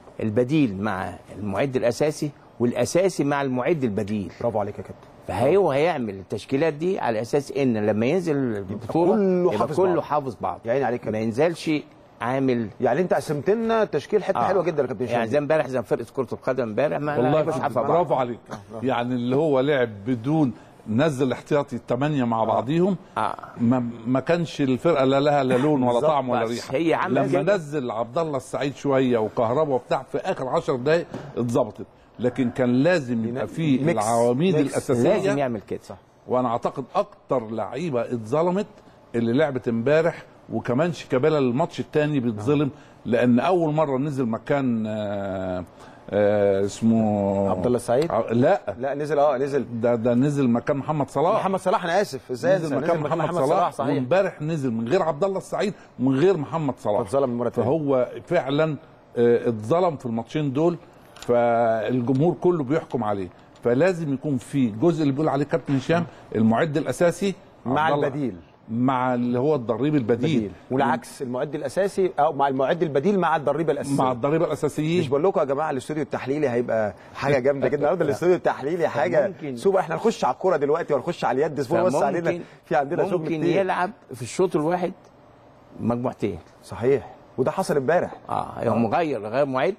Speaker 3: البديل مع المعد الاساسي والاساسي مع المعد البديل
Speaker 1: برافو عليك يا كابتن
Speaker 3: فهو هيعمل التشكيلات دي على اساس ان لما ينزل البطوله
Speaker 1: كله
Speaker 3: يبقى
Speaker 1: حافظ
Speaker 3: كله
Speaker 1: بعض.
Speaker 3: حافظ بعض
Speaker 1: يا عيني عليك يا
Speaker 3: ما
Speaker 1: كابتن.
Speaker 3: ينزلش عامل
Speaker 1: يعني انت قسمت لنا تشكيل حته
Speaker 3: آه.
Speaker 1: حلوه جدا يا كابتن هشام
Speaker 3: يعني زي امبارح زي فرقه كره القدم امبارح ما
Speaker 2: والله
Speaker 3: مش عارفه بعض
Speaker 2: برافو عليك يعني اللي هو لعب بدون نزل احتياطي الثمانيه مع بعضيهم
Speaker 3: آه.
Speaker 2: ما ما كانش الفرقه لا لها لا لون ولا
Speaker 1: بالظبط،
Speaker 2: طعم ولا
Speaker 3: بس
Speaker 2: ريحه
Speaker 3: هي عاملة
Speaker 2: لما
Speaker 3: كده.
Speaker 2: نزل عبد الله السعيد شويه وكهربا وبتاع في اخر 10 دقائق اتظبطت لكن كان لازم يبقى في
Speaker 1: ميكس.
Speaker 2: العواميد
Speaker 1: ميكس.
Speaker 2: الاساسيه
Speaker 3: لازم يعمل كده صح
Speaker 2: وانا اعتقد اكتر لعيبه اتظلمت اللي لعبت امبارح وكمان شيكابالا الماتش الثاني بيتظلم لان اول مره نزل مكان آه آه اسمه
Speaker 1: عبد الله السعيد؟
Speaker 2: ع- لا
Speaker 1: لا نزل اه نزل
Speaker 2: ده ده نزل مكان محمد صلاح
Speaker 1: محمد صلاح انا اسف ازاي
Speaker 2: نزل
Speaker 1: انسى
Speaker 2: مكان محمد, صلاح,
Speaker 1: صحيح
Speaker 2: وامبارح نزل من غير عبد الله السعيد ومن غير محمد صلاح
Speaker 1: فاتظلم المرة التانية.
Speaker 2: فهو فعلا آه، اتظلم في الماتشين دول فالجمهور كله بيحكم عليه فلازم يكون في جزء اللي بيقول عليه كابتن هشام المعد الاساسي
Speaker 1: مع
Speaker 2: عبد الله-
Speaker 1: البديل.
Speaker 2: مع اللي هو الضريب البديل
Speaker 1: بديل والعكس المعد الاساسي او مع المعد البديل مع الضريبه الاساسيه
Speaker 2: مع الضريبه الاساسيين
Speaker 1: مش بقول لكم يا جماعه الاستوديو التحليلي هيبقى حاجه جامده جدا النهارده الاستوديو التحليلي حاجه
Speaker 3: ممكن-
Speaker 1: سوبر احنا نخش على الكوره دلوقتي ونخش على اليد اسبوع بس علينا
Speaker 3: فممكن-
Speaker 1: في عندنا شغل
Speaker 3: ممكن
Speaker 1: كتير
Speaker 3: يلعب في الشوط الواحد مجموعتين
Speaker 1: صحيح وده حصل امبارح
Speaker 3: اه يقوم مغير غير معد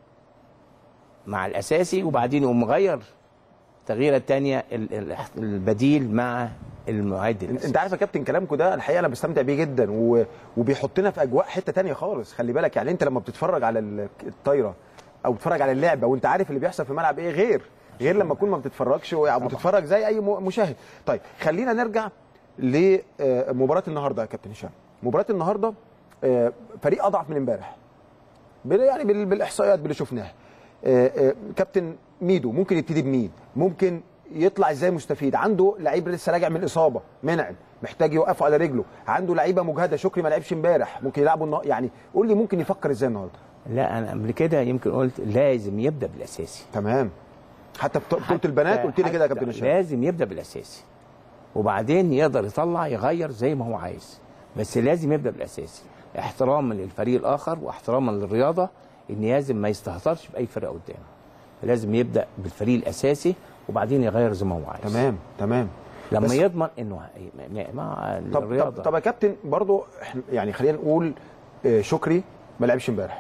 Speaker 3: مع الاساسي وبعدين يقوم مغير التغييره الثانيه البديل مع المعد الاساسي
Speaker 1: انت عارف يا كابتن كلامكم ده الحقيقه انا بستمتع بيه جدا و... وبيحطنا في اجواء حته تانية خالص خلي بالك يعني انت لما بتتفرج على ال- الطايره او بتتفرج على اللعبه وانت عارف اللي بيحصل في الملعب ايه غير غير لما تكون ما بتتفرجش او بتتفرج زي اي م- مشاهد طيب خلينا نرجع لمباراه النهارده يا كابتن هشام مباراه النهارده آه، فريق اضعف من امبارح بال- يعني بال- بالاحصائيات باللي شفناها آه، آه، كابتن ميدو ممكن يبتدي بمين ممكن يطلع ازاي مستفيد عنده لعيب لسه راجع من الاصابه منعم محتاج يوقفه على رجله عنده لعيبه مجهده شكري ما لعبش امبارح ممكن يلعبوا النا- يعني قول لي ممكن يفكر ازاي النهارده
Speaker 3: لا انا قبل كده يمكن قلت لازم يبدا بالاساسي
Speaker 1: تمام حتى في بطوله البنات قلت لي كده يا
Speaker 3: حتى
Speaker 1: كابتن هشام
Speaker 3: لازم يبدا بالاساسي وبعدين يقدر يطلع يغير زي ما هو عايز بس لازم يبدا بالاساسي احتراما للفريق الاخر واحتراما للرياضه ان لازم ما يستهترش باي فرقه قدامه لازم يبدا بالفريق الاساسي وبعدين يغير زي ما هو عايز
Speaker 1: تمام تمام
Speaker 3: لما
Speaker 1: بس-
Speaker 3: يضمن انه هي- مع- مع
Speaker 1: طب
Speaker 3: الرياضه
Speaker 1: طب, طب يا كابتن برضو إحنا- يعني خلينا نقول آه، شكري ما لعبش امبارح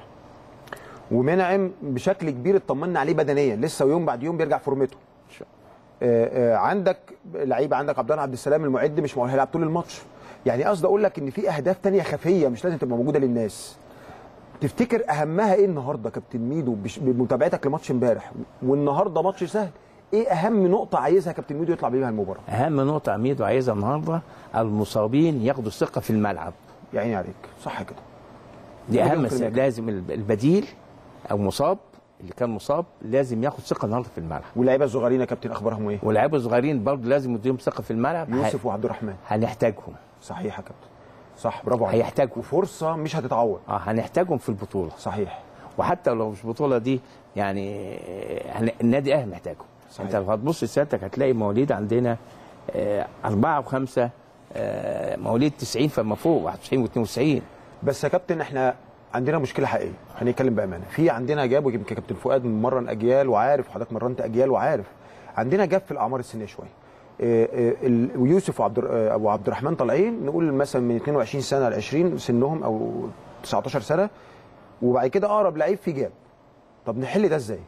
Speaker 1: ومنعم بشكل كبير اطمنا عليه بدنيا لسه يوم بعد يوم بيرجع فورمته آه، آه، عندك لعيب عندك عبد الله عبد السلام المعد مش معقول هيلعب طول الماتش يعني قصدي اقول لك ان في اهداف تانية خفيه مش لازم تبقى موجوده للناس تفتكر اهمها ايه النهارده كابتن ميدو بش- بمتابعتك لماتش امبارح والنهارده ماتش سهل ايه اهم نقطه عايزها كابتن ميدو يطلع بيها المباراه
Speaker 3: اهم نقطه عميدو عايزها النهارده المصابين ياخدوا الثقه في الملعب
Speaker 1: يا عيني عليك صح كده
Speaker 3: دي
Speaker 1: مليون
Speaker 3: اهم
Speaker 1: في المية.
Speaker 3: سبب. لازم الب- البديل او مصاب اللي كان مصاب لازم ياخد ثقه النهارده في الملعب
Speaker 1: واللعيبه الصغيرين يا كابتن اخبارهم ايه
Speaker 3: واللاعيبه الصغيرين برضه لازم يديهم ثقه في الملعب
Speaker 1: يوسف وعبد الرحمن
Speaker 3: ه- هنحتاجهم
Speaker 1: صحيح يا كابتن صح برافو عليك
Speaker 3: هيحتاجوا.
Speaker 1: وفرصه مش هتتعوض
Speaker 3: اه هنحتاجهم في البطوله
Speaker 1: صحيح
Speaker 3: وحتى لو مش البطوله دي يعني هن- النادي الاهلي محتاجهم
Speaker 1: صحيح.
Speaker 3: انت لو هتبص لسيادتك هتلاقي مواليد عندنا آه، أربعة وخمسة آه، مواليد 90 فما فوق 91 و92
Speaker 1: بس يا كابتن احنا عندنا مشكله حقيقيه هنتكلم بامانه في عندنا جاب ويمكن كابتن فؤاد مرن اجيال وعارف وحضرتك مرنت اجيال وعارف عندنا جاب في الاعمار السنيه شويه إيه إيه ال- ويوسف وعبد الر- آه، ابو عبد الرحمن طالعين نقول مثلا من 22 سنه ل 20 سنهم او 19 سنه وبعد كده اقرب لعيب في جاب طب نحل ده ازاي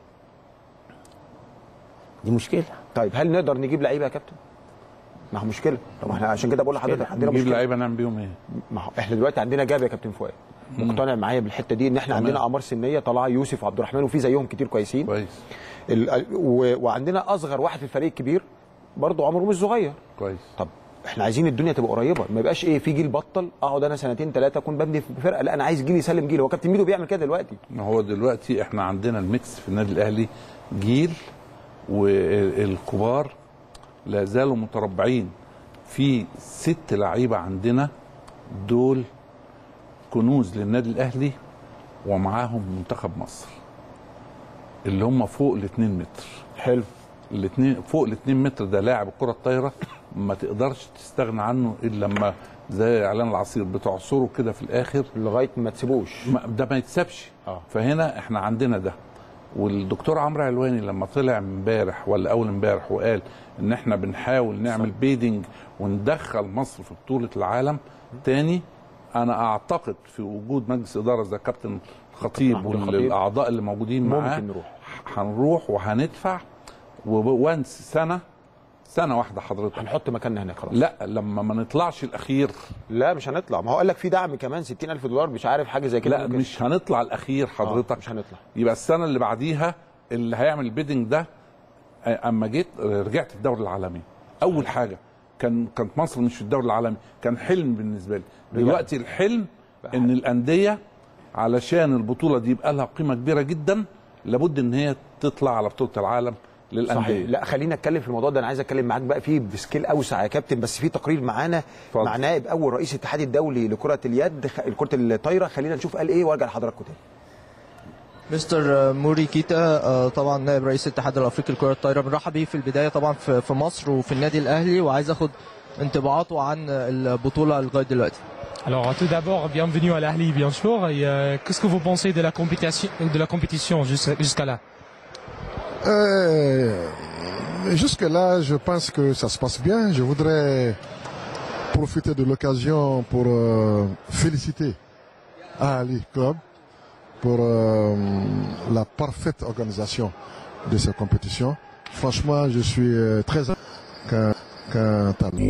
Speaker 3: دي مشكله
Speaker 1: طيب هل نقدر نجيب لعيبه يا كابتن ما هو مشكله طب احنا عشان كده بقول لحضرتك عندنا
Speaker 2: نجيب
Speaker 1: مشكله
Speaker 2: لعيبه نعمل بيهم ايه؟
Speaker 1: ما هو احنا دلوقتي عندنا جاب يا كابتن فؤاد مقتنع معايا بالحته دي ان احنا
Speaker 2: تمام.
Speaker 1: عندنا اعمار سنيه طالعه يوسف وعبد الرحمن وفي زيهم كتير كويسين
Speaker 2: كويس
Speaker 1: ال- و- وعندنا اصغر واحد في الفريق الكبير برضه عمره مش صغير
Speaker 2: كويس
Speaker 1: طب احنا عايزين الدنيا تبقى قريبه ما يبقاش ايه في جيل بطل اقعد انا سنتين ثلاثه اكون ببني في فرقه لا انا عايز جيل يسلم جيل هو كابتن ميدو بيعمل كده دلوقتي
Speaker 2: ما هو دلوقتي احنا عندنا الميكس في النادي الاهلي جيل والكبار لا زالوا متربعين في ست لعيبه عندنا دول كنوز للنادي الاهلي ومعاهم منتخب مصر اللي هم فوق ال 2 متر
Speaker 1: حلو
Speaker 2: الاثنين فوق ال 2 متر ده لاعب الكره الطايره ما تقدرش تستغنى عنه الا لما زي اعلان العصير بتعصره كده في الاخر
Speaker 1: لغايه ما تسيبوش
Speaker 2: ما- ده ما يتسابش
Speaker 1: آه.
Speaker 2: فهنا احنا عندنا ده والدكتور عمرو علواني لما طلع امبارح ولا اول امبارح وقال ان احنا بنحاول نعمل بيدنج وندخل مصر في بطوله العالم تاني انا اعتقد في وجود مجلس اداره زي كابتن الخطيب
Speaker 1: محمود الخطيب.
Speaker 2: والاعضاء اللي موجودين معاه
Speaker 1: ممكن نروح
Speaker 2: هنروح وهندفع وانس سنه سنه واحده حضرتك
Speaker 1: هنحط مكاننا هناك خلاص
Speaker 2: لا لما ما نطلعش الاخير
Speaker 1: لا مش هنطلع ما هو قال لك في دعم كمان 60000 دولار مش عارف حاجه زي كده
Speaker 2: لا
Speaker 1: ممكن.
Speaker 2: مش هنطلع الاخير
Speaker 1: آه،
Speaker 2: حضرتك
Speaker 1: مش هنطلع
Speaker 2: يبقى السنه اللي بعديها اللي هيعمل البيدنج ده آه، اما جيت آه، رجعت الدوري العالمي اول حاجه كان كانت مصر مش في الدوري العالمي كان حلم بالنسبه لي دلوقتي الحلم ان الانديه علشان البطوله دي يبقى لها قيمه كبيره جدا لابد ان هي تطلع على بطوله العالم
Speaker 1: صحيح
Speaker 2: للانديه
Speaker 1: لا خلينا اتكلم في الموضوع ده انا عايز اتكلم معاك بقى فيه بسكيل اوسع يا كابتن بس في تقرير معانا
Speaker 2: اتفضل.
Speaker 1: مع نائب اول رئيس الاتحاد الدولي لكره اليد خ- كره الطايره خلينا نشوف قال ايه وارجع لحضراتكم تاني
Speaker 4: مستر موري كيتا آه، طبعا نائب رئيس الاتحاد الافريقي لكره الطايره بنرحب بيه في البدايه طبعا في في مصر وفي النادي الاهلي وعايز اخد انطباعاته عن البطوله لغايه دلوقتي
Speaker 5: Alors tout d'abord, bienvenue à l'Arli, bien sûr. Et euh, qu'est-ce que vous pensez de la compétition, de la compétition jusqu'à jusqu'à là
Speaker 6: Euh, Jusque-là, je pense que ça se passe bien. Je voudrais profiter de l'occasion pour euh, féliciter Ali Club pour euh, la parfaite organisation de ces compétitions. Franchement, je suis euh, très qu'un qu'un talent.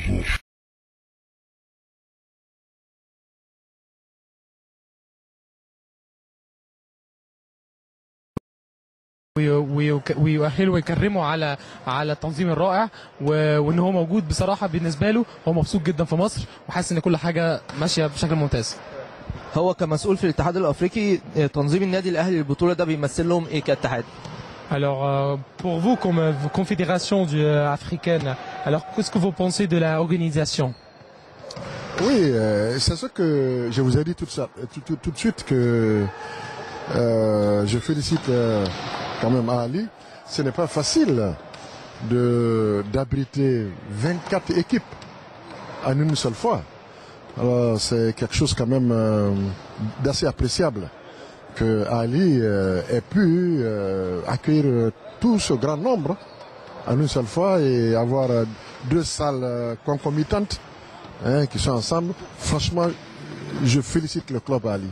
Speaker 5: وي- وي- ويؤهله ويكرمه على على التنظيم الرائع و- وان هو موجود بصراحه بالنسبه له هو مبسوط جدا في مصر وحاسس ان كل حاجه ماشيه بشكل ممتاز
Speaker 4: هو كمسؤول في الاتحاد الافريقي آه، تنظيم النادي الاهلي للبطوله ده بيمثل لهم ايه كاتحاد
Speaker 5: Alors, euh, pour vous, comme euh, confédération du- euh, africaine, alors qu'est-ce que vous pensez de l'organisation
Speaker 6: Oui, euh, c'est ce que je vous ai dit tout, ça, tout, tout- tout de suite que euh, je félicite euh, quand même Ali. Ce n'est pas facile de d'abriter 24 équipes en une seule fois. Alors c'est quelque chose quand même euh, d'assez appréciable que Ali euh, ait pu euh, accueillir tout ce grand nombre en une seule fois et avoir euh, deux salles euh, concomitantes hein, qui sont ensemble. Franchement, je félicite le club Ali.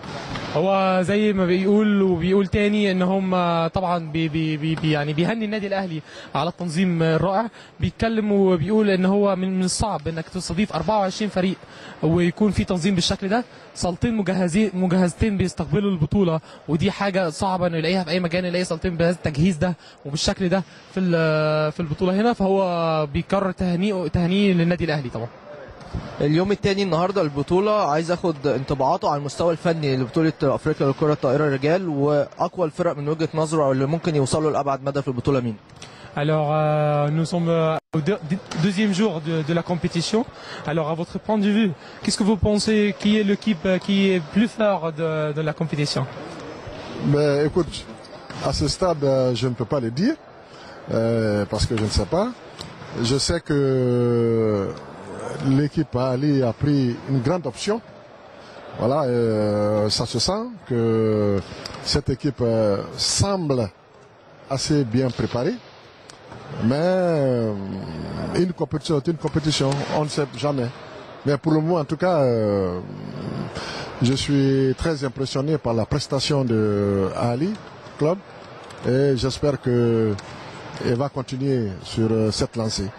Speaker 5: هو زي ما بيقول وبيقول تاني ان هم طبعا بي بي بي بي يعني بيهني النادي الاهلي على التنظيم الرائع بيتكلم وبيقول ان هو من من الصعب انك تستضيف 24 فريق ويكون في تنظيم بالشكل ده صالتين مجهزين مجهزتين بيستقبلوا البطوله ودي حاجه صعبه انه يلاقيها في اي مكان يلاقي صالتين بهذا التجهيز ده وبالشكل ده في ال- في البطوله هنا فهو بيكرر تهنئه تهنئه للنادي الاهلي طبعا
Speaker 4: اليوم الثاني النهارده البطوله عايز اخد انطباعاته على المستوى الفني لبطوله افريقيا للكره الطائره الرجال واقوى الفرق من وجهه نظره او اللي ممكن يوصلوا لابعد مدى في البطوله مين
Speaker 5: Alors, euh, nous sommes euh, au deux- deuxième jour de, de la compétition. Alors, à votre point de vue, qu'est-ce que vous pensez qui est l'équipe euh, qui est plus fort de, de la compétition
Speaker 6: Mais écoute, à ce stade, euh, je ne peux pas le dire euh, parce que je ne sais pas. Je sais que l'équipe Ali a pris une grande option. Voilà, euh, ça se sent que cette équipe euh, semble assez bien préparée. Mais euh, une compétition est une compétition, on ne sait jamais. Mais pour le moment, en tout cas, euh, je suis très impressionné par la prestation de Ali Club et j'espère que il va continuer sur euh, cette lancée.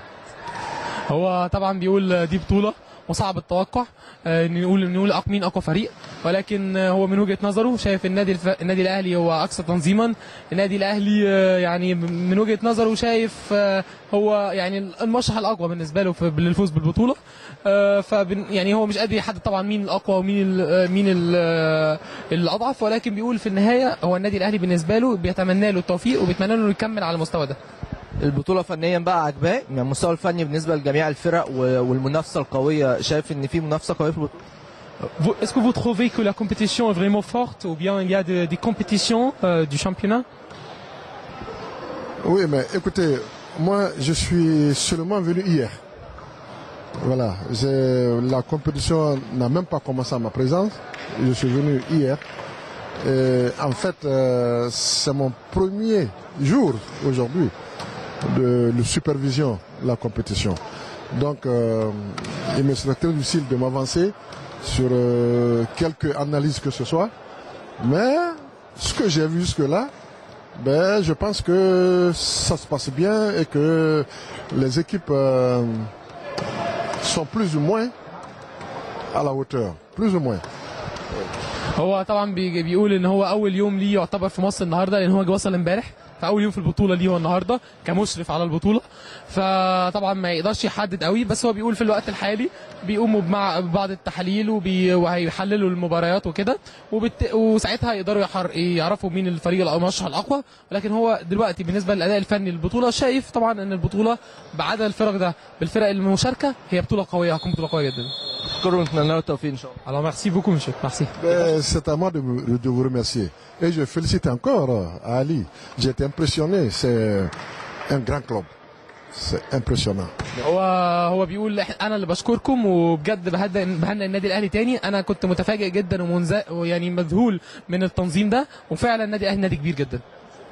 Speaker 5: هو طبعا بيقول دي بطولة وصعب التوقع آه، ان نقول نقول أق- مين اقوى فريق ولكن آه، هو من وجهة نظره شايف النادي الف... النادي الاهلي هو اكثر تنظيما النادي الاهلي آه، يعني من وجهة نظره شايف آه، هو يعني المرشح الاقوى بالنسبة له في للفوز بالبطولة آه، فبن يعني هو مش قادر يحدد طبعا مين الاقوى ومين ال... آه، مين ال... آه، الاضعف ولكن بيقول في النهاية هو النادي الاهلي بالنسبة له بيتمنى له التوفيق وبيتمنى له يكمل على المستوى ده
Speaker 4: البطوله فنيا بقى عجباه يعني المستوى الفني بالنسبه لجميع الفرق و- والمنافسه القويه شايف ان في منافسه قويه في البطوله
Speaker 5: Vous- Est-ce que vous trouvez que la compétition est vraiment forte ou bien il y a de- des compétitions euh, du championnat
Speaker 6: Oui, mais écoutez, moi je suis seulement venu hier. Voilà, j'ai- la compétition n'a même pas commencé à ma présence. Je suis venu hier. Et en fait, euh, c'est mon premier jour aujourd'hui de, de supervision de la compétition. Donc, euh, il me serait très difficile de m'avancer sur euh, quelque analyse que ce soit. Mais ce que j'ai vu jusque-là, ben, je pense que ça se passe bien et que les équipes euh, sont plus ou moins à la hauteur. Plus ou moins.
Speaker 5: هو طبعا بي- بيقول ان هو اول يوم ليه يعتبر في مصر النهارده لان هو جه وصل امبارح فاول يوم في البطوله ليه هو النهارده كمشرف على البطوله فطبعا ما يقدرش يحدد قوي بس هو بيقول في الوقت الحالي بيقوموا بمع بعض التحاليل وبي وهيحللوا المباريات وكده وبت... وساعتها يقدروا يحر... يعرفوا مين الفريق المرشح الاقوى ولكن هو دلوقتي بالنسبه للاداء الفني للبطوله شايف طبعا ان البطوله بعدد الفرق ده بالفرق المشاركه هي بطوله قويه هتكون بطوله قويه جدا
Speaker 4: شكرا ونتمنى له التوفيق ان شاء الله
Speaker 5: Alors merci beaucoup monsieur merci
Speaker 6: Ben, C'est à moi de, vous- de vous remercier. Et je félicite encore euh, Ali. J'ai été impressionné. C'est un grand club. C'est impressionnant.
Speaker 5: هو هو بيقول إح- انا اللي بشكركم وبجد بهدى بهنئ النادي الاهلي تاني انا كنت متفاجئ جدا ومنز ويعني مذهول من التنظيم ده وفعلا النادي الاهلي نادي كبير جدا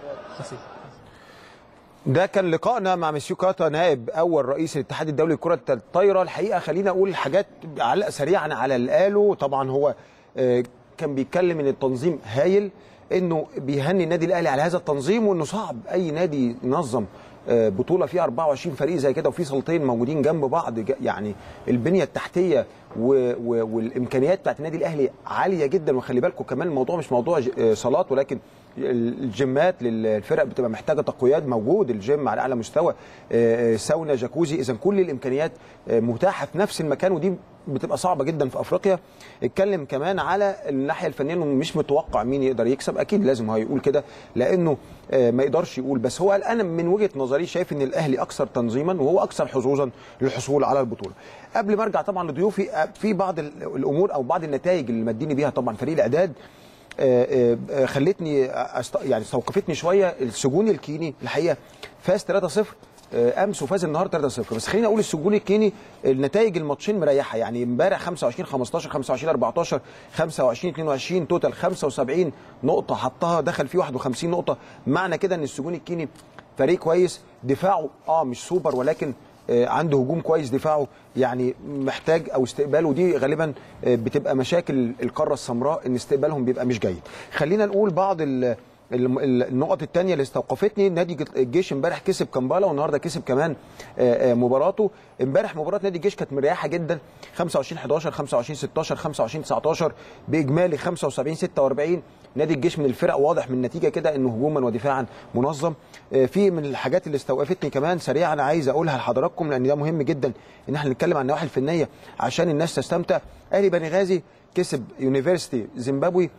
Speaker 1: ده كان لقائنا مع مسيو كاتا نائب اول رئيس الاتحاد الدولي لكره الطايره الحقيقه خلينا اقول حاجات علق سريعا على اللي قاله طبعا هو آه، كان بيتكلم ان التنظيم هايل انه بيهني النادي الاهلي على هذا التنظيم وانه صعب اي نادي ينظم آه، بطوله فيها 24 فريق زي كده وفي صالتين موجودين جنب بعض ج- يعني البنيه التحتيه و- و- والامكانيات بتاعت النادي الاهلي عاليه جدا وخلي بالكم كمان الموضوع مش موضوع ج- آه، صالات ولكن الجيمات للفرق بتبقى محتاجه تقويات موجود الجيم على اعلى مستوى آه، آه، ساونا جاكوزي اذا كل الامكانيات آه، متاحه في نفس المكان ودي بتبقى صعبه جدا في افريقيا اتكلم كمان على الناحيه الفنيه انه مش متوقع مين يقدر يكسب اكيد لازم هو يقول كده لانه آه، ما يقدرش يقول بس هو قال انا من وجهه نظري شايف ان الاهلي اكثر تنظيما وهو اكثر حظوظا للحصول على البطوله قبل ما ارجع طبعا لضيوفي آه، في بعض ال- الامور او بعض النتائج اللي مديني بيها طبعا فريق الاعداد آه، آه، خلتني أست... يعني استوقفتني شويه السجون الكيني الحقيقه فاز 3-0 آه، امس وفاز النهارده 3-0 بس خليني اقول السجون الكيني النتائج الماتشين مريحه يعني امبارح 25 15 25 14 25 22 توتال 75 نقطه حطها دخل فيه 51 نقطه معنى كده ان السجون الكيني فريق كويس دفاعه اه مش سوبر ولكن آه، عنده هجوم كويس دفاعه يعني محتاج او استقباله دي غالبا آه، بتبقى مشاكل القاره السمراء ان استقبالهم بيبقى مش جيد خلينا نقول بعض ال ال- ال- النقط الثانيه اللي استوقفتني نادي ج- الجيش امبارح كسب كامبالا والنهارده كسب كمان آه، آه، مباراته امبارح مباراه نادي الجيش كانت مريحه جدا 25 11 25 16 25 19 باجمالي 75 46 نادي الجيش من الفرق واضح من النتيجه كده انه هجوما ودفاعا منظم آه، في من الحاجات اللي استوقفتني كمان سريعا عايز اقولها لحضراتكم لان ده مهم جدا ان احنا نتكلم عن النواحي الفنيه عشان الناس تستمتع اهلي بني غازي كسب يونيفرسيتي زيمبابوي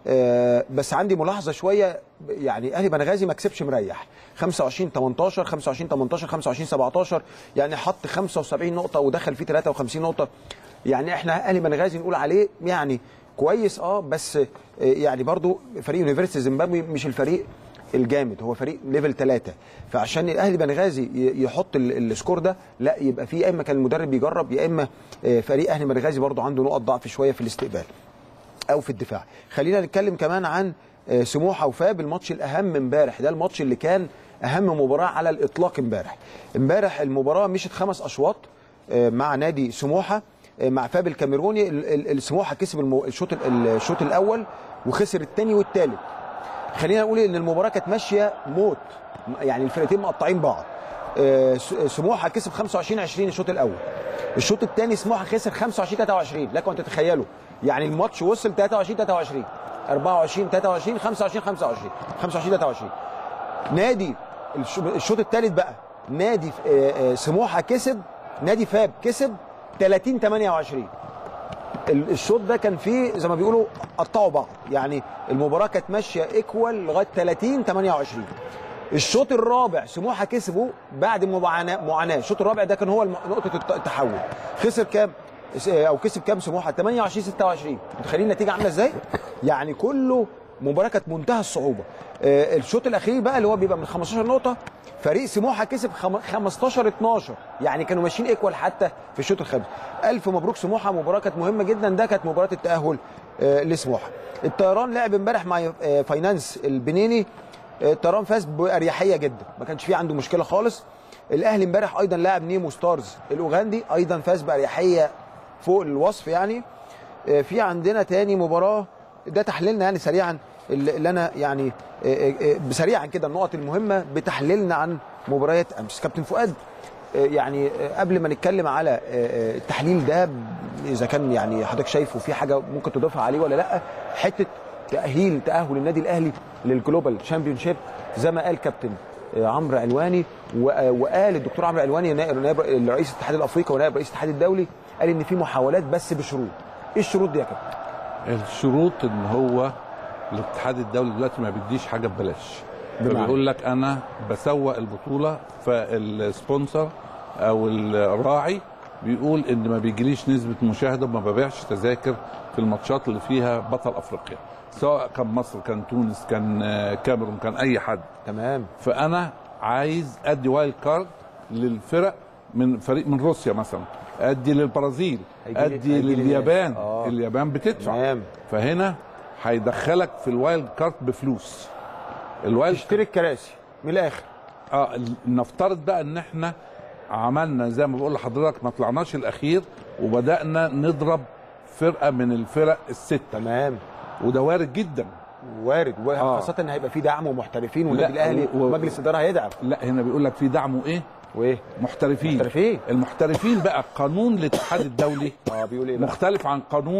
Speaker 1: آه، بس عندي ملاحظه شويه يعني اهلي بنغازي ما كسبش مريح 25 18 25 18 25 17 يعني حط 75 نقطه ودخل فيه 53 نقطه يعني احنا اهلي بنغازي نقول عليه يعني كويس اه بس آه، يعني برضو فريق يونيفرسيتي زيمبابوي مش الفريق الجامد هو فريق ليفل ثلاثة فعشان الاهلي بنغازي ي- يحط ال- السكور ده لا يبقى في يا اما كان المدرب يجرب يا اما آه، فريق اهلي بنغازي برضو عنده نقط ضعف شويه في الاستقبال او في الدفاع خلينا نتكلم كمان عن آه، سموحه وفاب الماتش الاهم امبارح ده الماتش اللي كان اهم مباراه على الاطلاق امبارح امبارح المباراه مشت خمس اشواط آه، مع نادي سموحه آه، مع فاب الكاميروني ال- ال- السموحه كسب المو- الشوط ال- الشوط الاول وخسر الثاني والثالث خلينا نقول ان المباراه كانت ماشيه موت يعني الفرقتين مقطعين بعض آه، س- سموحه كسب 25 20 الشوط الاول الشوط الثاني سموحه خسر 25 23 لكم ان تتخيلوا يعني الماتش وصل 23 23 24 23 25 25 25 23 نادي الش- الشوط الثالث بقى نادي آه، آه، سموحه كسب نادي فاب كسب 30 28 ال- الشوط ده كان فيه زي ما بيقولوا قطعوا بعض يعني المباراه كانت ماشيه ايكوال لغايه 30 28 الشوط الرابع سموحه كسبوا بعد معاناه معاناه الشوط الرابع ده كان هو الم- نقطه الت- التحول خسر كام س- او كسب كام سموحه 28 26 متخيلين النتيجه عامله ازاي يعني كله مباراه كانت منتهى الصعوبه آه، الشوط الاخير بقى اللي هو بيبقى من 15 نقطه فريق سموحه كسب خم- 15 12 يعني كانوا ماشيين ايكوال حتى في الشوط الخامس الف مبروك سموحه مباراه كانت مهمه جدا ده كانت مباراه التاهل آه، لسموحه الطيران لعب امبارح مع آه، فاينانس البنيني آه، الطيران فاز باريحيه جدا ما كانش فيه عنده مشكله خالص الاهلي امبارح ايضا لاعب نيمو ستارز الاوغندي ايضا فاز باريحيه فوق الوصف يعني آه، في عندنا تاني مباراه ده تحليلنا يعني سريعا اللي اللي انا يعني آه، آه، بسريعا كده النقط المهمه بتحليلنا عن مباريات امس كابتن فؤاد آه، يعني آه، قبل ما نتكلم على آه، آه، التحليل ده ب- اذا كان يعني حضرتك شايفه في حاجه ممكن تضيفها عليه ولا لا حته تاهيل تاهل النادي الاهلي للجلوبال تشامبيون شيب زي ما قال كابتن آه، عمرو علواني و- آه، وقال الدكتور عمرو علواني نائب نائب رئيس الاتحاد الافريقي ونائب رئيس الاتحاد الدولي قال ان في محاولات بس بشروط ايه الشروط دي يا كابتن
Speaker 2: الشروط ان هو الاتحاد الدولي دلوقتي ما بيديش حاجه ببلاش
Speaker 1: بمعنى؟
Speaker 2: بيقول لك انا بسوق البطوله فالسبونسر او الراعي بيقول ان ما بيجيليش نسبه مشاهده وما ببيعش تذاكر في الماتشات اللي فيها بطل افريقيا سواء كان مصر كان تونس كان آه، كاميرون كان اي حد
Speaker 1: تمام
Speaker 2: فانا عايز ادي وايلد كارد للفرق من فريق من روسيا مثلا ادي للبرازيل
Speaker 1: هيجي لي-
Speaker 2: ادي
Speaker 1: هيجي لي
Speaker 2: لليابان
Speaker 1: ناس. آه.
Speaker 2: اليابان بتدفع
Speaker 1: تمام
Speaker 2: فهنا هيدخلك في الوايلد كارد بفلوس الوايلد
Speaker 1: تشتري الكراسي من الاخر
Speaker 2: اه ال- نفترض بقى ان احنا عملنا زي ما بقول لحضرتك ما طلعناش الاخير وبدانا نضرب فرقه من الفرق السته
Speaker 1: تمام
Speaker 2: وده وارد جدا
Speaker 1: وارد
Speaker 2: آه.
Speaker 1: وخاصه ان هيبقى في دعم ومحترفين والنادي
Speaker 2: لا،
Speaker 1: الاهلي
Speaker 2: و- و-
Speaker 1: ومجلس الاداره هيدعم
Speaker 2: لا هنا بيقول لك في دعم وايه
Speaker 1: وايه
Speaker 2: محترفين
Speaker 1: محترفين.
Speaker 2: المحترفين بقى قانون الاتحاد الدولي
Speaker 1: اه بيقول ايه بقى
Speaker 2: مختلف عن قانون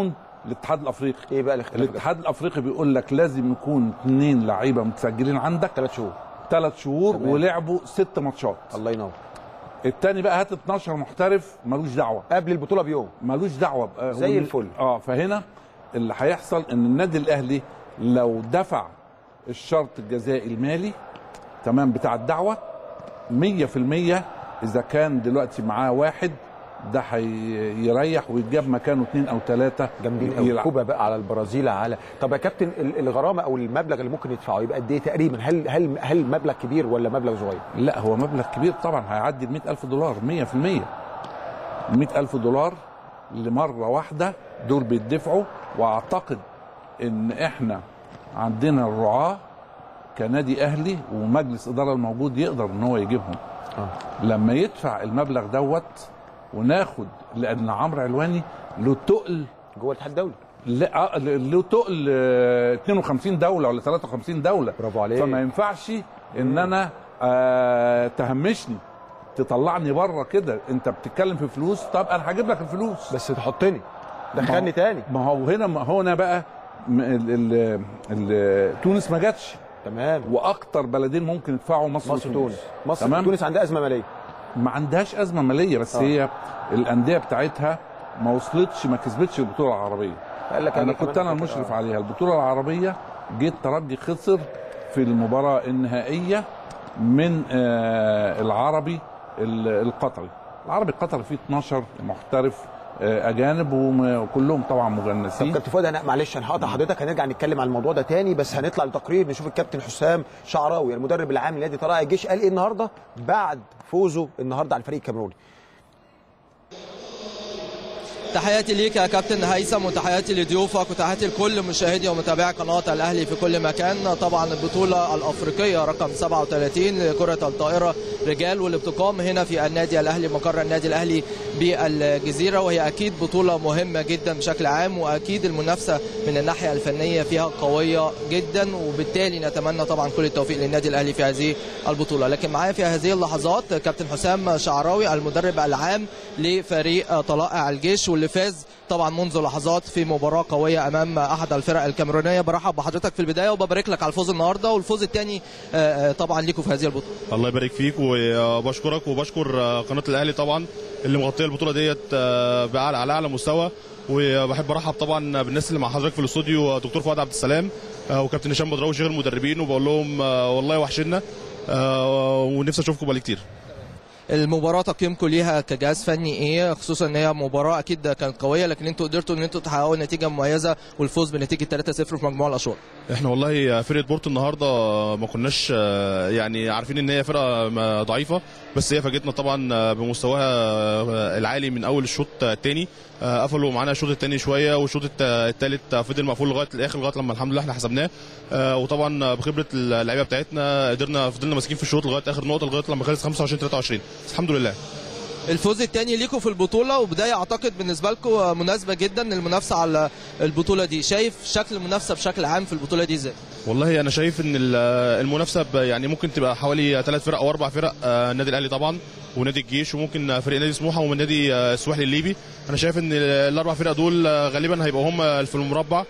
Speaker 2: الاتحاد الافريقي
Speaker 1: ايه بقى الاختلاف
Speaker 2: الاتحاد الافريقي بيقول لك لازم يكون اثنين لعيبه متسجلين عندك
Speaker 1: ثلاث شهور
Speaker 2: ثلاث شهور
Speaker 1: تمام.
Speaker 2: ولعبوا ست ماتشات
Speaker 1: الله ينور
Speaker 2: التاني بقى هات 12 محترف ملوش دعوه
Speaker 1: قبل البطوله بيوم
Speaker 2: ملوش دعوه بقى.
Speaker 1: زي
Speaker 2: وال-
Speaker 1: الفل.
Speaker 2: اه فهنا اللي هيحصل ان النادي الاهلي لو دفع الشرط الجزائي المالي تمام بتاع الدعوه 100% اذا كان دلوقتي معاه واحد ده هيريح ويتجاب مكانه اثنين او ثلاثه
Speaker 1: جامدين قوي كوبا بقى على البرازيل على طب يا كابتن ال- الغرامه او المبلغ اللي ممكن يدفعه يبقى قد ايه تقريبا هل هل هل مبلغ كبير ولا مبلغ صغير
Speaker 2: لا هو مبلغ كبير طبعا هيعدي ال 100000 دولار 100% 100000 دولار لمره واحده دول بيدفعوا واعتقد ان احنا عندنا الرعاه كنادي اهلي ومجلس اداره الموجود يقدر ان هو يجيبهم
Speaker 1: اه
Speaker 2: لما يدفع المبلغ دوت وناخد لان عمرو علواني له تقل
Speaker 1: جوه الاتحاد الدولي
Speaker 2: لا- آه، له تقل آه، 52 دوله ولا 53 دوله
Speaker 1: برافو عليك.
Speaker 2: فما ينفعش ان انا آه، تهمشني تطلعني بره كده انت بتتكلم في فلوس طب انا هجيب لك الفلوس
Speaker 1: بس تحطني
Speaker 2: ما
Speaker 1: دخلني
Speaker 2: هو-
Speaker 1: تاني
Speaker 2: ما هو هنا ما هو هنا بقى م- ال ال ال تونس ما جاتش
Speaker 1: تمام
Speaker 2: واكتر بلدين ممكن يدفعوا مصر,
Speaker 1: مصر تونس مصر
Speaker 2: تمام
Speaker 1: تونس عندها ازمه ماليه
Speaker 2: ما عندهاش ازمه ماليه بس
Speaker 1: آه.
Speaker 2: هي الانديه بتاعتها ما وصلتش ما كسبتش البطوله العربيه
Speaker 1: قال لك
Speaker 2: انا
Speaker 1: كمان
Speaker 2: كنت انا
Speaker 1: فكرة.
Speaker 2: المشرف عليها البطوله العربيه جيت ترجي خسر في المباراه النهائيه من آه، العربي ال- القطري العربي القطري فيه 12 محترف آه، اجانب وم- وكلهم طبعا
Speaker 1: طب
Speaker 2: مجنسين
Speaker 1: كابتن فؤاد انا معلش انا هقطع حضرتك هنرجع نتكلم عن الموضوع ده تاني بس هنطلع لتقرير نشوف الكابتن حسام شعراوي المدرب العام لنادي طلائع الجيش قال ايه النهارده بعد فوزه النهارده على الفريق الكاميروني
Speaker 4: تحياتي ليك يا كابتن هيثم وتحياتي لضيوفك وتحياتي لكل مشاهدي ومتابعي قناه الاهلي في كل مكان طبعا البطوله الافريقيه رقم 37 لكره الطائره رجال واللي بتقام هنا في النادي الاهلي مقر النادي الاهلي بالجزيره وهي اكيد بطوله مهمه جدا بشكل عام واكيد المنافسه من الناحيه الفنيه فيها قويه جدا وبالتالي نتمنى طبعا كل التوفيق للنادي الاهلي في هذه البطوله لكن معايا في هذه اللحظات كابتن حسام شعراوي المدرب العام لفريق طلائع الجيش واللي فاز طبعا منذ لحظات في مباراه قويه امام احد الفرق الكاميرونيه برحب بحضرتك في البدايه وببارك لك على الفوز النهارده والفوز الثاني طبعا ليكم في هذه البطوله
Speaker 7: الله يبارك فيك وبشكرك وبشكر قناه الاهلي طبعا اللي مغطيه البطوله ديت بأعلى على اعلى مستوى وبحب ارحب طبعا بالناس اللي مع حضرتك في الاستوديو دكتور فؤاد عبد السلام وكابتن هشام بدراوي شيخ المدربين وبقول لهم والله وحشنا ونفسي اشوفكم بقالي كتير
Speaker 4: المباراه تقييمكم ليها كجهاز فني ايه خصوصا ان هي مباراه اكيد كانت قويه لكن انتوا قدرتوا ان انتوا تحققوا نتيجه مميزه والفوز بنتيجه 3-0 في مجموع الاشواط
Speaker 7: احنا والله فرقه بورتو النهارده ما كناش يعني عارفين ان هي فرقه ضعيفه بس هي فاجئتنا طبعا بمستواها العالي من اول الشوط الثاني قفلوا معانا الشوط الثاني شويه والشوط الثالث فضل مقفول لغايه الاخر لغايه لما الحمد لله احنا حسبناه وطبعا بخبره اللعيبه بتاعتنا قدرنا فضلنا ماسكين في الشوط لغايه اخر نقطه لغايه لما خلص 25 23 بس الحمد لله
Speaker 4: الفوز الثاني ليكم في البطوله وبدايه اعتقد بالنسبه لكم مناسبه جدا المنافسه على البطوله دي شايف شكل المنافسه بشكل عام في البطوله دي ازاي
Speaker 7: والله انا شايف ان المنافسه يعني ممكن تبقى حوالي ثلاث فرق او اربع فرق النادي الاهلي طبعا ونادي الجيش وممكن فريق نادي سموحه ومن نادي السواحلي الليبي انا شايف ان الاربع فرق دول غالبا هيبقوا هم في المربع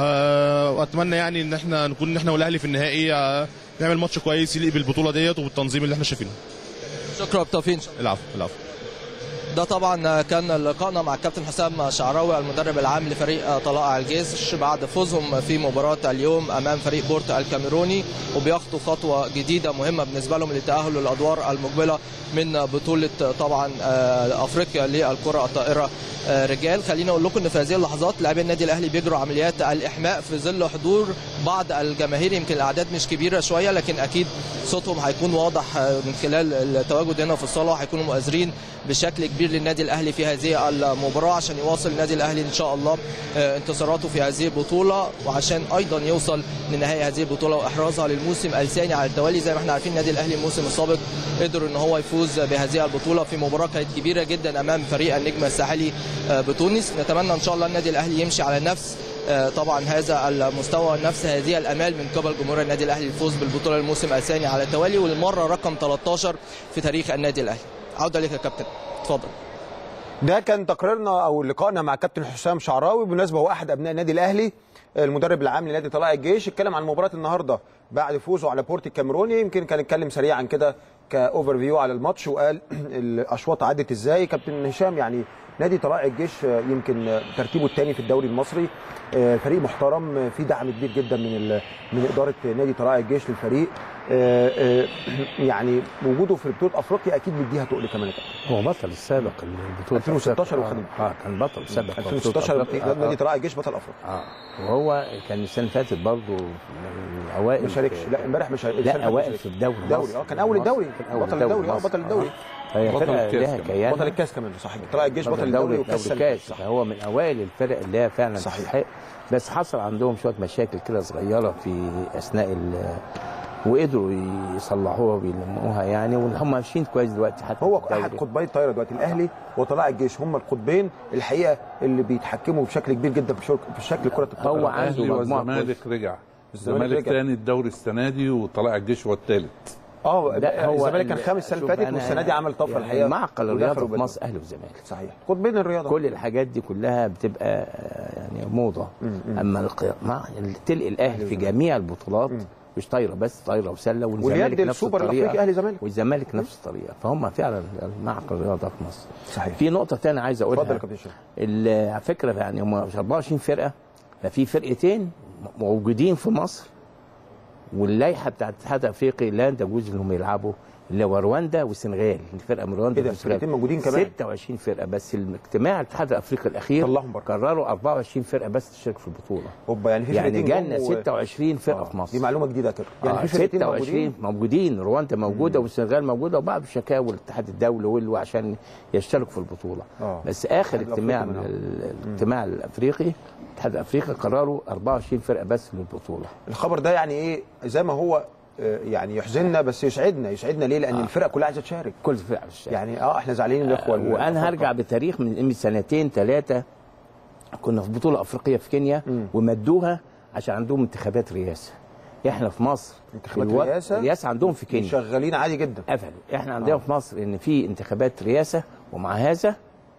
Speaker 7: واتمنى يعني ان احنا نكون ان احنا والاهلي في النهائي نعمل ماتش كويس يليق بالبطوله ديت وبالتنظيم اللي احنا شايفينه
Speaker 4: شكرا بالتوفيق
Speaker 7: العفو العفو
Speaker 4: ده طبعا كان لقائنا مع الكابتن حسام شعراوي المدرب العام لفريق طلائع الجيش بعد فوزهم في مباراه اليوم امام فريق بورت الكاميروني وبياخدوا خطوه جديده مهمه بالنسبه لهم للتاهل للادوار المقبله من بطوله طبعا افريقيا للكره الطائره رجال خلينا اقول لكم ان في هذه اللحظات لاعبي النادي الاهلي بيجروا عمليات الاحماء في ظل حضور بعض الجماهير يمكن الاعداد مش كبيره شويه لكن اكيد صوتهم هيكون واضح من خلال التواجد هنا في الصاله هيكونوا مؤازرين بشكل كبير للنادي الاهلي في هذه المباراه عشان يواصل النادي الاهلي ان شاء الله انتصاراته في هذه البطوله وعشان ايضا يوصل لنهايه هذه البطوله واحرازها للموسم الثاني على التوالي زي ما احنا عارفين النادي الاهلي الموسم السابق قدر ان هو يفوز بهذه البطوله في مباراه كانت كبيره جدا امام فريق النجم الساحلي بتونس نتمنى ان شاء الله النادي الاهلي يمشي على نفس طبعا هذا المستوى نفس هذه الامال من قبل جمهور النادي الاهلي الفوز بالبطوله الموسم الثاني على التوالي والمره رقم 13 في تاريخ النادي الاهلي عوده لك يا كابتن اتفضل
Speaker 1: ده كان تقريرنا او لقائنا مع كابتن حسام شعراوي بالمناسبه هو احد ابناء النادي الاهلي المدرب العام لنادي طلائع الجيش اتكلم عن مباراه النهارده بعد فوزه على بورتو الكاميروني يمكن كان اتكلم سريعا كده كاوفر فيو على الماتش وقال الاشواط عدت ازاي كابتن هشام يعني نادي طلائع الجيش يمكن ترتيبه الثاني في الدوري المصري فريق محترم في دعم كبير جدا من ال- من اداره نادي طلائع الجيش للفريق يعني وجوده في بطوله افريقيا اكيد بيديها تقل كمان يا كابتن.
Speaker 3: هو بطل السابق البطوله
Speaker 1: 2016
Speaker 3: اه
Speaker 1: وخدها.
Speaker 3: آه، كان بطل سابق في بطولة
Speaker 1: 2016
Speaker 3: أفريقيا. آه،
Speaker 1: نادي
Speaker 3: آه.
Speaker 1: طلائع الجيش بطل افريقيا
Speaker 3: اه وهو كان السنه اللي فاتت برضه من الاوائل
Speaker 1: ما شاركش
Speaker 3: في-
Speaker 1: لا امبارح مش السنة اللي
Speaker 3: لا
Speaker 1: فاتت
Speaker 3: اوائل
Speaker 1: ما
Speaker 3: في
Speaker 1: شاركش.
Speaker 3: الدوري
Speaker 1: دوري
Speaker 3: مصر.
Speaker 1: اه كان اول الدوري
Speaker 3: كان أول
Speaker 1: بطل الدوري اه
Speaker 3: مصر.
Speaker 1: بطل الدوري
Speaker 3: فهي
Speaker 2: بطل
Speaker 3: فرقه
Speaker 2: الكاس
Speaker 3: لها
Speaker 2: كمان.
Speaker 3: كيان
Speaker 1: بطل الكاس كمان صح طلائع الجيش بطل الدوري وكاس
Speaker 3: بطل
Speaker 1: السنة اللي
Speaker 3: الكاس
Speaker 1: فاتت. صح.
Speaker 3: فهو من اوائل الفرق اللي هي فعلا
Speaker 1: صحيح.
Speaker 3: تستحق بس حصل عندهم شويه مشاكل كده صغيره في اثناء ال وقدروا يصلحوها ويلموها يعني وهم ماشيين كويس دلوقتي حتى
Speaker 1: هو
Speaker 3: في الدوري.
Speaker 1: احد قطبي الطايره دلوقتي الاهلي وطلائع الجيش هم القطبين الحقيقه اللي بيتحكموا بشكل كبير جدا في شرك في شكل كره القدم
Speaker 3: هو عنده
Speaker 2: الاهلي
Speaker 3: مجموعة
Speaker 2: والزمالك رجع
Speaker 1: الزمالك
Speaker 2: الزمالك
Speaker 1: رجع.
Speaker 2: تاني الدوري السنه دي وطلع الجيش هو الثالث
Speaker 1: اه
Speaker 3: لا، هو
Speaker 1: الزمالك كان
Speaker 3: ال-
Speaker 1: خامس السنه اللي
Speaker 3: شوف
Speaker 1: فاتت
Speaker 3: أنا
Speaker 1: والسنه دي عمل طفره
Speaker 3: يعني
Speaker 1: الحقيقه
Speaker 3: معقل
Speaker 1: ودخلوا
Speaker 3: الرياضه في
Speaker 1: بدري.
Speaker 3: مصر اهلي وزمالك
Speaker 1: صحيح قطبين الرياضه
Speaker 3: كل الحاجات دي كلها بتبقى آه، يعني موضه اما الق- مع تلقي الاهلي في جميع البطولات مش طايره بس طايره وسله
Speaker 1: واليد
Speaker 3: والزمالك نفس
Speaker 1: السوبر
Speaker 3: الطريقه
Speaker 1: الافريقي اهلي زمالك
Speaker 3: والزمالك نفس الطريقه فهم فعلا معقل الرياضه في مصر
Speaker 1: صحيح
Speaker 3: في نقطه ثانيه عايز اقولها
Speaker 1: اتفضل يا كابتن هشام
Speaker 3: ال- على فكره يعني هم مش 24 فرقه ففي فرقتين موجودين في مصر واللائحه بتاعت الاتحاد الافريقي لا تجوز انهم يلعبوا اللي هو رواندا والسنغال فرقه من رواندا
Speaker 1: ايه ده
Speaker 3: والسنغال.
Speaker 1: الفرقتين موجودين كمان
Speaker 3: 26 فرقه بس الاجتماع الاتحاد الافريقي الاخير
Speaker 1: طلعهم بره.
Speaker 3: قرروا 24 فرقه بس تشارك في البطوله
Speaker 1: اوبا يعني في
Speaker 3: يعني
Speaker 1: فرقتين
Speaker 3: جالنا
Speaker 1: جم و-
Speaker 3: 26 فرقه
Speaker 1: آه،
Speaker 3: في مصر
Speaker 1: دي معلومه جديده كده يعني
Speaker 3: يعني
Speaker 1: في فرقتين
Speaker 3: 26
Speaker 1: موجودين
Speaker 3: موجودين رواندا موجوده والسنغال موجوده وبعض شكاوى الاتحاد الدولي واللي عشان يشتركوا في البطوله
Speaker 1: آه.
Speaker 3: بس اخر
Speaker 1: الاتحاد
Speaker 3: اجتماع
Speaker 1: الأفريقي
Speaker 3: من الاجتماع الافريقي الاتحاد الافريقي قرروا 24 فرقه بس للبطوله
Speaker 1: الخبر ده يعني ايه زي ما هو آه، يعني يحزننا بس يسعدنا يسعدنا ليه لان الفرق كلها عايزه تشارك
Speaker 3: كل فرقه في الشارع.
Speaker 1: يعني اه احنا زعلانين الاخوه ال-
Speaker 3: وانا
Speaker 1: الأفارقة.
Speaker 3: هرجع بتاريخ من قيمه سنتين ثلاثه كنا في بطوله افريقيه في كينيا ومدوها عشان عندهم انتخابات رئاسه احنا في مصر
Speaker 1: انتخابات
Speaker 3: في الوقت-
Speaker 1: رئاسة؟
Speaker 3: رئاسه عندهم في كينيا
Speaker 1: شغالين عادي جدا
Speaker 3: قفلوا احنا عندنا في مصر ان في انتخابات رئاسه ومع هذا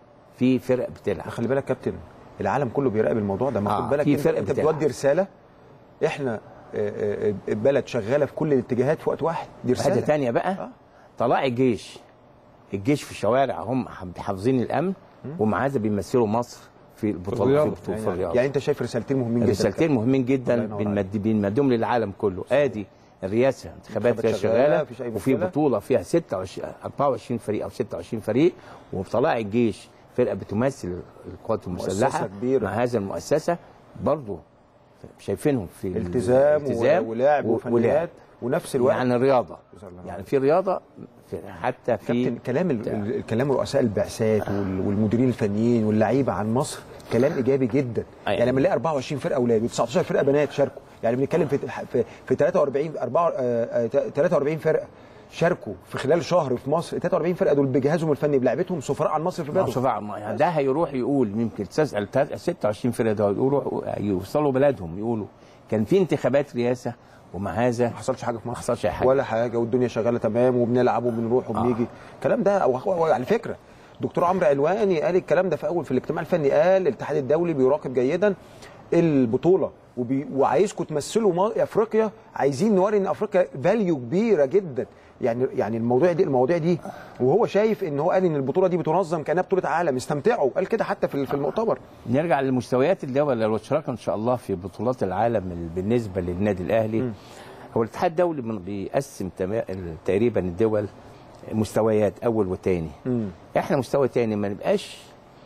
Speaker 3: في فرق بتلعب
Speaker 1: خلي بالك كابتن العالم كله بيراقب الموضوع ده ما
Speaker 3: آه،
Speaker 1: خد بالك
Speaker 3: في
Speaker 1: انت,
Speaker 3: فرق
Speaker 1: انت
Speaker 3: بتلعب.
Speaker 1: بتودي رساله احنا آه، آه، آه، بلد شغاله في كل الاتجاهات في وقت واحد دي
Speaker 3: حاجه
Speaker 1: رساله
Speaker 3: تانية بقى طلائع الجيش الجيش في الشوارع هم حافظين الامن ومع هذا بيمثلوا مصر في البطوله في
Speaker 2: الرياضة.
Speaker 3: البطوله في
Speaker 1: يعني,
Speaker 3: الرياضه
Speaker 1: يعني انت شايف رسالتين مهمين جدا
Speaker 3: رسالتين مهمين جدا
Speaker 1: الله ينور
Speaker 3: بنمد بنمدهم للعالم كله ادي الرئاسه انتخابات
Speaker 1: انتخابات
Speaker 3: فيها
Speaker 1: شغالة،
Speaker 3: شغاله
Speaker 1: مفيش أي
Speaker 3: وفي
Speaker 1: مشكلة.
Speaker 3: بطوله فيها 26 24 فريق او 26 فريق وطلائع الجيش فرقه بتمثل القوات المسلحه
Speaker 1: مؤسسة كبيرة.
Speaker 3: مع هذا المؤسسه برضه شايفينهم في
Speaker 1: التزام,
Speaker 3: الالتزام
Speaker 1: و- ولعب
Speaker 3: و-
Speaker 1: وفنيات ونفس الوقت
Speaker 3: يعني الرياضه
Speaker 1: جزاك الله
Speaker 3: يعني في رياضه في حتى في
Speaker 1: كابتن كلام ال- ال- الكلام رؤساء البعثات وال- والمديرين الفنيين واللعيبه عن مصر كلام ايجابي جدا
Speaker 3: أيوة.
Speaker 1: يعني لما نلاقي 24 فرقه اولاد و19 فرقه بنات شاركوا يعني بنتكلم في في, في 43 4 آه، آه، 43 فرقه شاركوا في خلال شهر في مصر 43 فرقه دول بجهازهم الفني بلعبتهم سفراء عن مصر في بلادهم
Speaker 3: شوف يعني ده هيروح يقول يمكن تسال 26 فرقه دول يقولوا يوصلوا بلدهم يقولوا كان في انتخابات رئاسه ومع هذا
Speaker 1: ما حصلش حاجه في مصر
Speaker 3: ما حصلش أي حاجة.
Speaker 1: ولا حاجه والدنيا شغاله تمام وبنلعب وبنروح وبنيجي الكلام ده أو أو على فكره دكتور عمرو علواني قال الكلام ده في اول في الاجتماع الفني قال الاتحاد الدولي بيراقب جيدا البطوله وبي... وعايزكم تمثلوا ما... افريقيا عايزين نوري ان افريقيا فاليو كبيره جدا يعني يعني الموضوع دي المواضيع دي وهو شايف ان هو قال ان البطوله دي بتنظم كانها بطوله عالم استمتعوا قال كده حتى في في المؤتمر
Speaker 3: نرجع لمستويات الدول لو اشترك ان شاء الله في بطولات العالم ال- بالنسبه للنادي الاهلي هو الاتحاد الدولي من بيقسم تما- ال- تقريبا الدول مستويات اول وثاني احنا مستوى ثاني ما نبقاش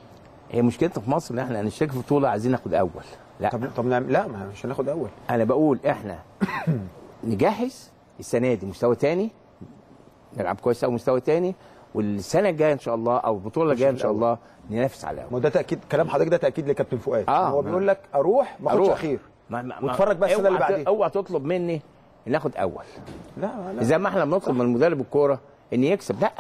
Speaker 3: هي مشكلتنا في مصر ان احنا هنشترك في بطوله عايزين ناخد اول لا
Speaker 1: طب طب نعمل لا ما مش هناخد اول
Speaker 3: انا بقول احنا نجهز السنه دي مستوى تاني نلعب كويس قوي مستوى تاني والسنه الجايه ان شاء الله او البطوله الجايه ان شاء الله ننافس على
Speaker 1: ما
Speaker 3: الاول
Speaker 1: هو ده تاكيد كلام حضرتك ده تاكيد لكابتن فؤاد
Speaker 3: آه.
Speaker 1: هو بيقول لك اروح ما اخدش
Speaker 3: أروح.
Speaker 1: اخير
Speaker 3: ما- ما- ما-
Speaker 1: واتفرج بقى السنة اللي
Speaker 3: اوعى ت-
Speaker 1: بعديها.
Speaker 3: اوعى تطلب مني ان اخد اول
Speaker 1: لا لا
Speaker 3: زي ما احنا بنطلب من مدرب الكوره ان يكسب لا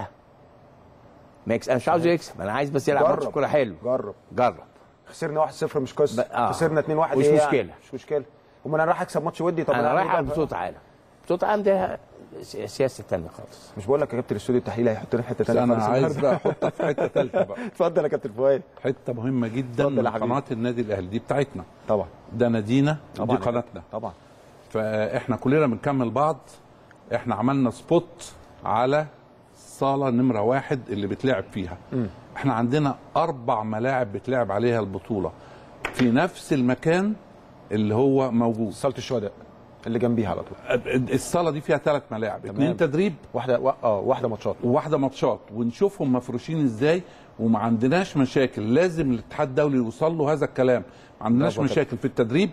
Speaker 3: ما يكسب انا مش عاوزه يكسب انا عايز بس يلعب
Speaker 1: جرب.
Speaker 3: ماتش كوره حلو
Speaker 1: جرب
Speaker 3: جرب
Speaker 1: خسرنا 1-0 مش قصه
Speaker 3: ب- آه.
Speaker 1: خسرنا 2-1
Speaker 3: مش
Speaker 1: إيه
Speaker 3: مشكلة.
Speaker 1: يعني؟ مش مشكله امال انا رايح اكسب ماتش ودي طب
Speaker 3: انا
Speaker 1: أعمل
Speaker 3: رايح
Speaker 1: إيه
Speaker 3: على
Speaker 1: بقى؟
Speaker 3: بطوله عالم بطوله عالم ده س- سياسه تانية خالص
Speaker 1: مش بقول لك يا كابتن الاستوديو التحليلي هيحطنا في حته
Speaker 2: بس
Speaker 1: ثانيه
Speaker 2: انا عايز بقى احطها في حته ثالثه بقى
Speaker 1: اتفضل يا كابتن فؤاد
Speaker 2: حته مهمه جدا
Speaker 1: اتفضل يا
Speaker 2: من
Speaker 1: حبيبي.
Speaker 2: قناه النادي الاهلي دي بتاعتنا
Speaker 1: طبعا
Speaker 2: ده نادينا
Speaker 1: طبعا
Speaker 2: دي
Speaker 1: يا
Speaker 2: قناتنا
Speaker 1: طبعا
Speaker 2: فاحنا كلنا بنكمل بعض احنا عملنا سبوت على الصاله نمره واحد اللي بتلعب فيها احنا عندنا اربع ملاعب بتلعب عليها البطوله في نفس المكان اللي هو موجود
Speaker 1: صاله الشهداء اللي جنبيها على طول
Speaker 2: الصاله دي فيها ثلاث ملاعب اثنين تدريب
Speaker 1: واحده و... اه واحده ماتشات
Speaker 2: وواحده ماتشات ونشوفهم مفروشين ازاي وما عندناش مشاكل لازم الاتحاد الدولي يوصل له هذا الكلام ما عندناش
Speaker 1: برافو يا
Speaker 2: مشاكل في التدريب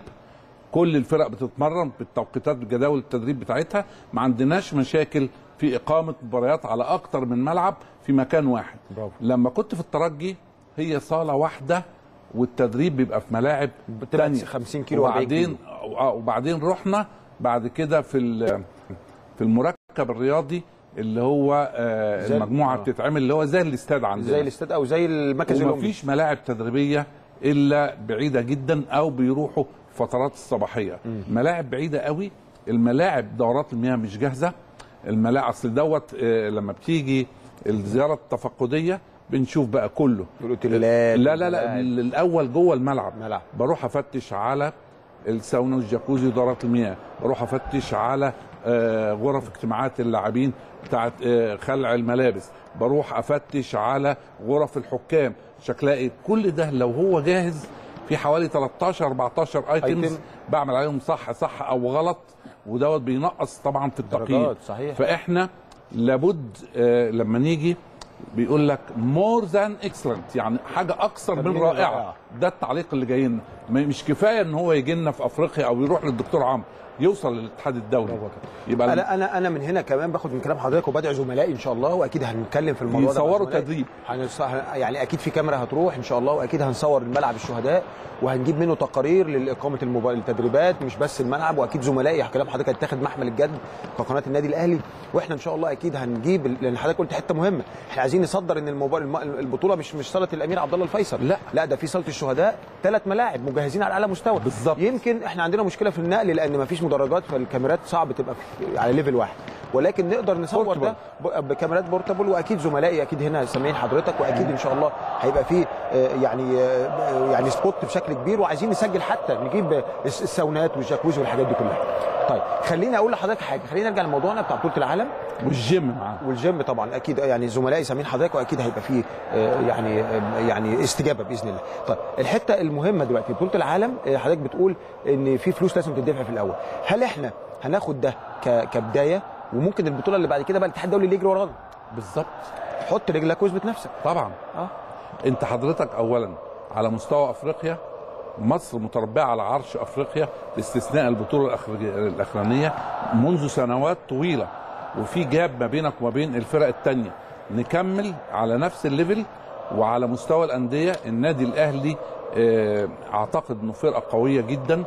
Speaker 2: كل الفرق بتتمرن بالتوقيتات بجداول التدريب بتاعتها ما عندناش مشاكل في اقامه مباريات على اكتر من ملعب في مكان واحد
Speaker 1: برافو.
Speaker 2: لما كنت في الترجي هي صاله واحده والتدريب بيبقى في ملاعب
Speaker 1: بتبقى
Speaker 2: تانية
Speaker 1: 50 كيلو و40
Speaker 2: وبعدين آه، وبعدين رحنا بعد كده في ال- في المركب الرياضي اللي هو آه،
Speaker 1: زي-
Speaker 2: المجموعه
Speaker 1: آه.
Speaker 2: بتتعمل اللي هو زي الاستاد عندنا
Speaker 1: زي الاستاد او زي المركز الاولمبي
Speaker 2: ومفيش ملاعب تدريبيه الا بعيده جدا او بيروحوا فترات الصباحيه ملاعب بعيده قوي الملاعب دورات المياه مش جاهزه الملاعب اصل دوت آه، لما بتيجي الزياره التفقديه بنشوف بقى كله
Speaker 1: الاوتيلات
Speaker 2: لا لا لا ال- الاول جوه الملعب
Speaker 1: ملعب.
Speaker 2: بروح افتش على الساونا والجاكوزي ودورات المياه بروح افتش على آه، غرف اجتماعات اللاعبين بتاعت آه، خلع الملابس بروح افتش على غرف الحكام شكلها ايه كل ده لو هو جاهز في حوالي 13 14 ايتمز
Speaker 1: أيتم.
Speaker 2: بعمل عليهم صح صح او غلط ودوت بينقص طبعا في التقييم
Speaker 1: درجات، صحيح.
Speaker 2: فاحنا لابد آه، لما نيجي بيقول لك مور ذان اكسلنت يعني حاجه اكثر من
Speaker 1: من
Speaker 2: رائعه
Speaker 1: رائعة.
Speaker 2: ده التعليق اللي جاي لنا م- مش كفايه ان هو يجي لنا في افريقيا او يروح للدكتور عمرو يوصل للاتحاد الدولي يبقى
Speaker 1: انا انا انا من هنا كمان باخد من كلام حضرتك وبدعو زملائي ان شاء الله واكيد هنتكلم في الموضوع ده مع
Speaker 2: يصوروا
Speaker 1: زملائي.
Speaker 2: تدريب.
Speaker 1: هنص... يعني اكيد في كاميرا هتروح ان شاء الله واكيد هنصور الملعب الشهداء وهنجيب منه تقارير لاقامه الموبا- التدريبات مش بس الملعب واكيد زملائي كلام حضرتك هيتاخد محمل الجد كقناه النادي الاهلي واحنا ان شاء الله اكيد هنجيب لان حضرتك قلت حته مهمه احنا عايزين نصدر ان الموبا... الم- البطوله مش مش صاله الامير عبد الله الفيصل
Speaker 2: لا.
Speaker 1: لا ده في صاله الشهداء ثلاث ملاعب مجهزين على اعلى مستوى
Speaker 2: بالظبط.
Speaker 1: يمكن احنا عندنا مشكله في النقل لان مفيش مدرجات فالكاميرات صعب تبقى في على ليفل واحد ولكن نقدر نصور ده ب- بكاميرات بورتابل واكيد زملائي اكيد هنا سامعين حضرتك واكيد ان شاء الله هيبقى فيه آه، يعني آه، يعني سبوت بشكل كبير وعايزين نسجل حتى نجيب الس- الساونات والجاكوزي والحاجات دي كلها. طيب خليني اقول لحضرتك حاجه خلينا نرجع لموضوعنا بتاع بطوله العالم
Speaker 2: والجيم معاه
Speaker 1: والجيم طبعا اكيد يعني زملائي سامعين حضرتك واكيد هيبقى فيه آه، يعني آه، يعني استجابه باذن الله. طيب الحته المهمه دلوقتي بطوله العالم آه، حضرتك بتقول ان في فلوس لازم تدفع في الاول. هل احنا هناخد ده ك- كبدايه وممكن البطوله اللي بعد كده بقى الاتحاد الدولي اللي يجري ورانا
Speaker 2: بالظبط
Speaker 1: حط رجلك واثبت نفسك.
Speaker 2: طبعا
Speaker 1: اه
Speaker 2: انت حضرتك اولا على مستوى افريقيا مصر متربعه على عرش افريقيا باستثناء البطوله الأخر- الاخرانيه منذ سنوات طويله وفي جاب ما بينك وما بين الفرق الثانيه نكمل على نفس الليفل وعلى مستوى الانديه النادي الاهلي آه، اعتقد انه فرقه قويه جدا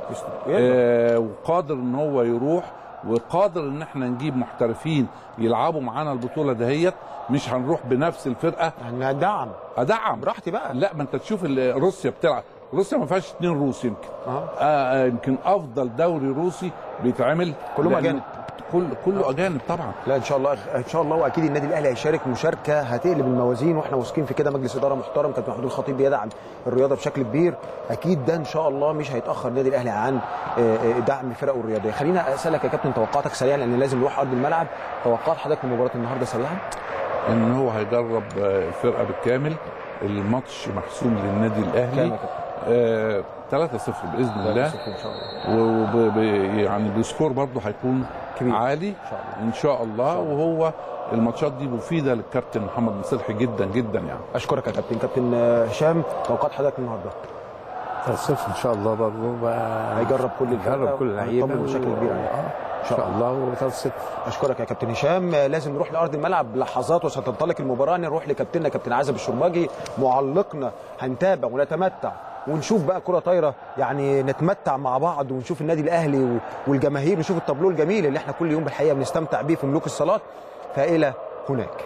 Speaker 2: آه، وقادر ان هو يروح وقادر ان احنا نجيب محترفين يلعبوا معانا البطوله دهيت مش هنروح بنفس الفرقه
Speaker 1: هندعم
Speaker 2: ادعم
Speaker 1: براحتي بقى
Speaker 2: لا ما انت تشوف ال- روسيا بتلعب روسيا ما فيهاش اثنين روس يمكن
Speaker 1: اه
Speaker 2: آه يمكن افضل دوري روسي بيتعمل
Speaker 1: كلهم
Speaker 2: لأن
Speaker 1: أجانب.
Speaker 2: كل كله اجانب طبعا
Speaker 1: لا ان شاء الله ان شاء الله واكيد النادي الاهلي هيشارك مشاركه هتقلب الموازين واحنا واثقين في كده مجلس اداره محترم كابتن محمود الخطيب بيدعم الرياضه بشكل كبير اكيد ده ان شاء الله مش هيتاخر النادي الاهلي عن آه، آه، دعم فرقه الرياضيه خلينا اسالك يا كابتن توقعاتك سريعا لان لازم نروح ارض الملعب توقعات حضرتك لمباراه النهارده سريعا
Speaker 2: ان هو هيجرب آه، الفرقه بالكامل الماتش محسوم للنادي
Speaker 1: كام
Speaker 2: الاهلي
Speaker 1: يا كابتن؟
Speaker 2: آه 3-0 باذن الله
Speaker 1: ان شاء الله
Speaker 2: وب- ب- يعني السكور برضه هيكون
Speaker 1: كبير.
Speaker 2: عالي
Speaker 1: شاء الله.
Speaker 2: ان شاء الله وهو الماتشات دي مفيده للكابتن محمد مصلحي جدا جدا يعني
Speaker 1: اشكرك يا كابتن كابتن آه، هشام توقعات حضرتك النهارده
Speaker 3: صفر ان شاء الله برضه بقى
Speaker 1: هيجرب كل الفرقة
Speaker 3: هيجرب كل اللعيبه
Speaker 1: وهيطمن بشكل كبير عليهم.
Speaker 3: اه ان شاء الله و صفر
Speaker 1: اشكرك يا كابتن هشام آه، لازم نروح لارض الملعب لحظات وستنطلق المباراه نروح لكابتننا كابتن عزب الشرباجي معلقنا هنتابع ونتمتع ونشوف بقى كره طايره يعني نتمتع مع بعض ونشوف النادي الاهلي و- والجماهير نشوف التابلو الجميل اللي احنا كل يوم بالحقيقه بنستمتع بيه في ملوك الصالات فالى هناك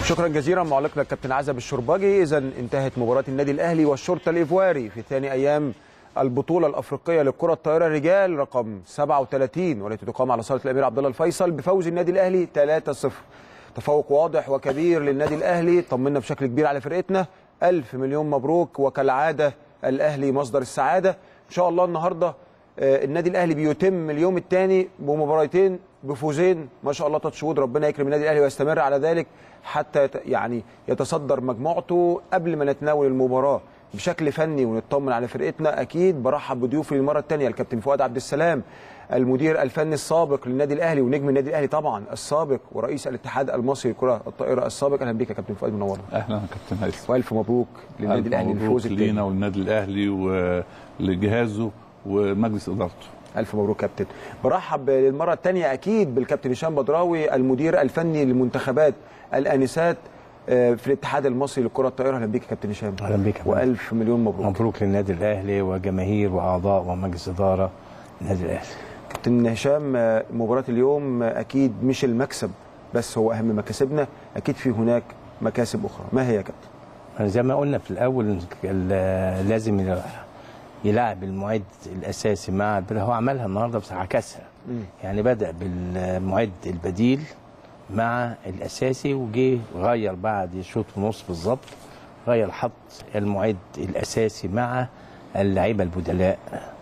Speaker 1: شكرا جزيلا معلقنا الكابتن عزب الشرباجي اذا انتهت مباراه النادي الاهلي والشرطه الايفواري في ثاني ايام البطوله الافريقيه للكره الطائره رجال رقم 37 والتي تقام على صاله الامير عبد الله الفيصل بفوز النادي الاهلي 3-0 تفوق واضح وكبير للنادي الاهلي طمنا بشكل كبير على فرقتنا الف مليون مبروك وكالعاده الاهلي مصدر السعاده ان شاء الله النهارده آه، النادي الاهلي بيتم اليوم الثاني بمباراتين بفوزين ما شاء الله تاتشوود ربنا يكرم النادي الاهلي ويستمر على ذلك حتى يت- يعني يتصدر مجموعته قبل ما نتناول المباراه بشكل فني ونطمن على فرقتنا اكيد برحب بضيوفي للمره الثانيه الكابتن فؤاد عبد السلام المدير الفني السابق للنادي الاهلي ونجم النادي الاهلي طبعا السابق ورئيس الاتحاد المصري للكره الطائره السابق اهلا بك يا كابتن فؤاد منورنا
Speaker 2: اهلا يا كابتن هيثم
Speaker 1: والف مبروك للنادي
Speaker 2: ألف
Speaker 1: الاهلي
Speaker 2: مبروك
Speaker 1: الفوز
Speaker 2: لينا
Speaker 1: الثاني
Speaker 2: والنادي الاهلي ولجهازه ومجلس ادارته
Speaker 1: الف مبروك كابتن برحب للمره الثانيه اكيد بالكابتن هشام بدراوي المدير الفني لمنتخبات الانسات آه، في الاتحاد المصري للكره الطائره اهلا بيك يا كابتن هشام
Speaker 3: أهلا بيك يا فندم.
Speaker 1: والف مليون مبروك
Speaker 3: مبروك للنادي الاهلي وجماهير واعضاء ومجلس اداره النادي الاهلي
Speaker 1: كابتن هشام آه، مباراه اليوم آه، اكيد مش المكسب بس هو اهم مكاسبنا اكيد في هناك مكاسب اخرى ما هي يا كابتن
Speaker 3: زي ما قلنا في الاول ال- لازم يلا- يلعب المعد الاساسي مع البدل هو عملها النهارده بس عكسها يعني بدا بالمعد البديل مع الاساسي وجه غير بعد شوط ونص بالظبط غير حط المعد الاساسي مع اللعيبه البدلاء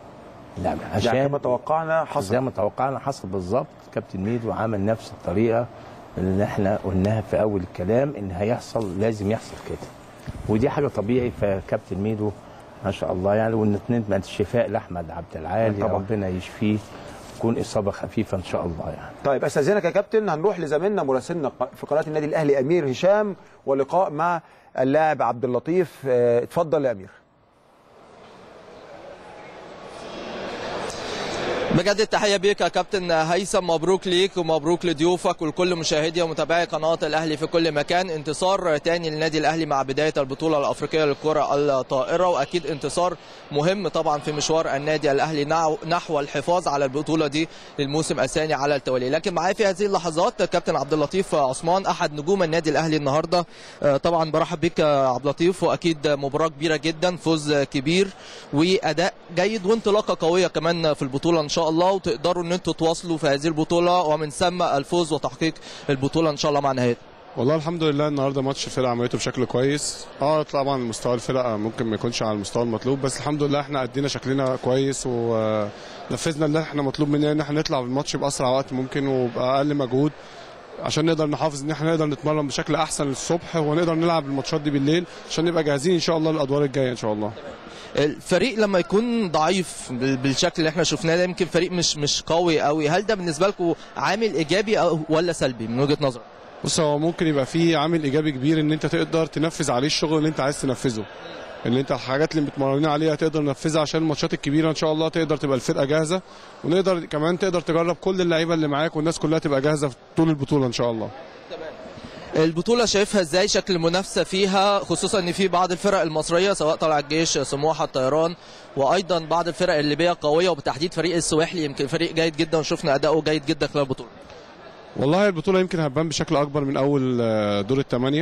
Speaker 3: لا
Speaker 1: يعني
Speaker 3: عشان
Speaker 1: كما توقعنا
Speaker 3: زي
Speaker 1: حصل
Speaker 3: ما توقعنا حصل بالظبط كابتن ميدو عمل نفس الطريقه اللي احنا قلناها في اول الكلام ان هيحصل لازم يحصل كده ودي حاجه طبيعي فكابتن ميدو ما شاء الله يعني ونتمنى الشفاء لاحمد عبد العالي
Speaker 1: طبعا.
Speaker 3: ربنا يشفيه تكون اصابه خفيفه ان شاء الله يعني
Speaker 1: طيب استاذنك يا كابتن هنروح لزميلنا مراسلنا في قناه النادي الاهلي امير هشام ولقاء مع اللاعب عبد اللطيف آه، اتفضل يا امير
Speaker 4: بجد التحيه بيك يا كابتن هيثم مبروك ليك ومبروك لضيوفك ولكل مشاهدي ومتابعي قناه الاهلي في كل مكان انتصار تاني للنادي الاهلي مع بدايه البطوله الافريقيه للكره الطائره واكيد انتصار مهم طبعا في مشوار النادي الاهلي نحو- نحو الحفاظ على البطوله دي للموسم الثاني على التوالي لكن معايا في هذه اللحظات كابتن عبد اللطيف عثمان احد نجوم النادي الاهلي النهارده آه، طبعا برحب بك يا عبد اللطيف واكيد مباراه كبيره جدا فوز كبير واداء جيد وانطلاقه قويه كمان في البطوله ان شاء الله وتقدروا ان انتوا تواصلوا في هذه البطوله ومن ثم الفوز وتحقيق البطوله ان شاء الله مع نهايتها
Speaker 8: والله الحمد لله النهارده ماتش الفرقه عملته بشكل كويس اه طبعا مستوى الفرقه ممكن ما يكونش على المستوى المطلوب بس الحمد لله احنا ادينا شكلنا كويس ونفذنا اللي احنا مطلوب مننا ان احنا نطلع بالماتش باسرع وقت ممكن وباقل مجهود عشان نقدر نحافظ ان احنا نقدر نتمرن بشكل احسن الصبح ونقدر نلعب الماتشات دي بالليل عشان نبقى جاهزين ان شاء الله للادوار الجايه ان شاء الله
Speaker 4: الفريق لما يكون ضعيف بال- بالشكل اللي احنا شفناه ده يمكن فريق مش مش قوي قوي هل ده بالنسبه لكم عامل ايجابي أو ولا سلبي من وجهه نظرك
Speaker 8: بص هو ممكن يبقى فيه عامل ايجابي كبير ان انت تقدر تنفذ عليه الشغل اللي انت عايز تنفذه اللي انت الحاجات اللي متمرنين عليها تقدر تنفذها عشان الماتشات الكبيره ان شاء الله تقدر تبقى الفرقه جاهزه ونقدر كمان تقدر تجرب كل اللعيبه اللي معاك والناس كلها تبقى جاهزه في طول البطوله ان شاء الله
Speaker 4: البطوله شايفها ازاي شكل المنافسه فيها خصوصا ان في بعض الفرق المصريه سواء طلع الجيش سموحه الطيران وايضا بعض الفرق الليبيه قويه وبالتحديد فريق السواحلي يمكن فريق جيد جدا وشفنا اداؤه جيد جدا خلال البطوله
Speaker 8: والله البطوله يمكن هتبان بشكل اكبر من اول آه، دور الثمانيه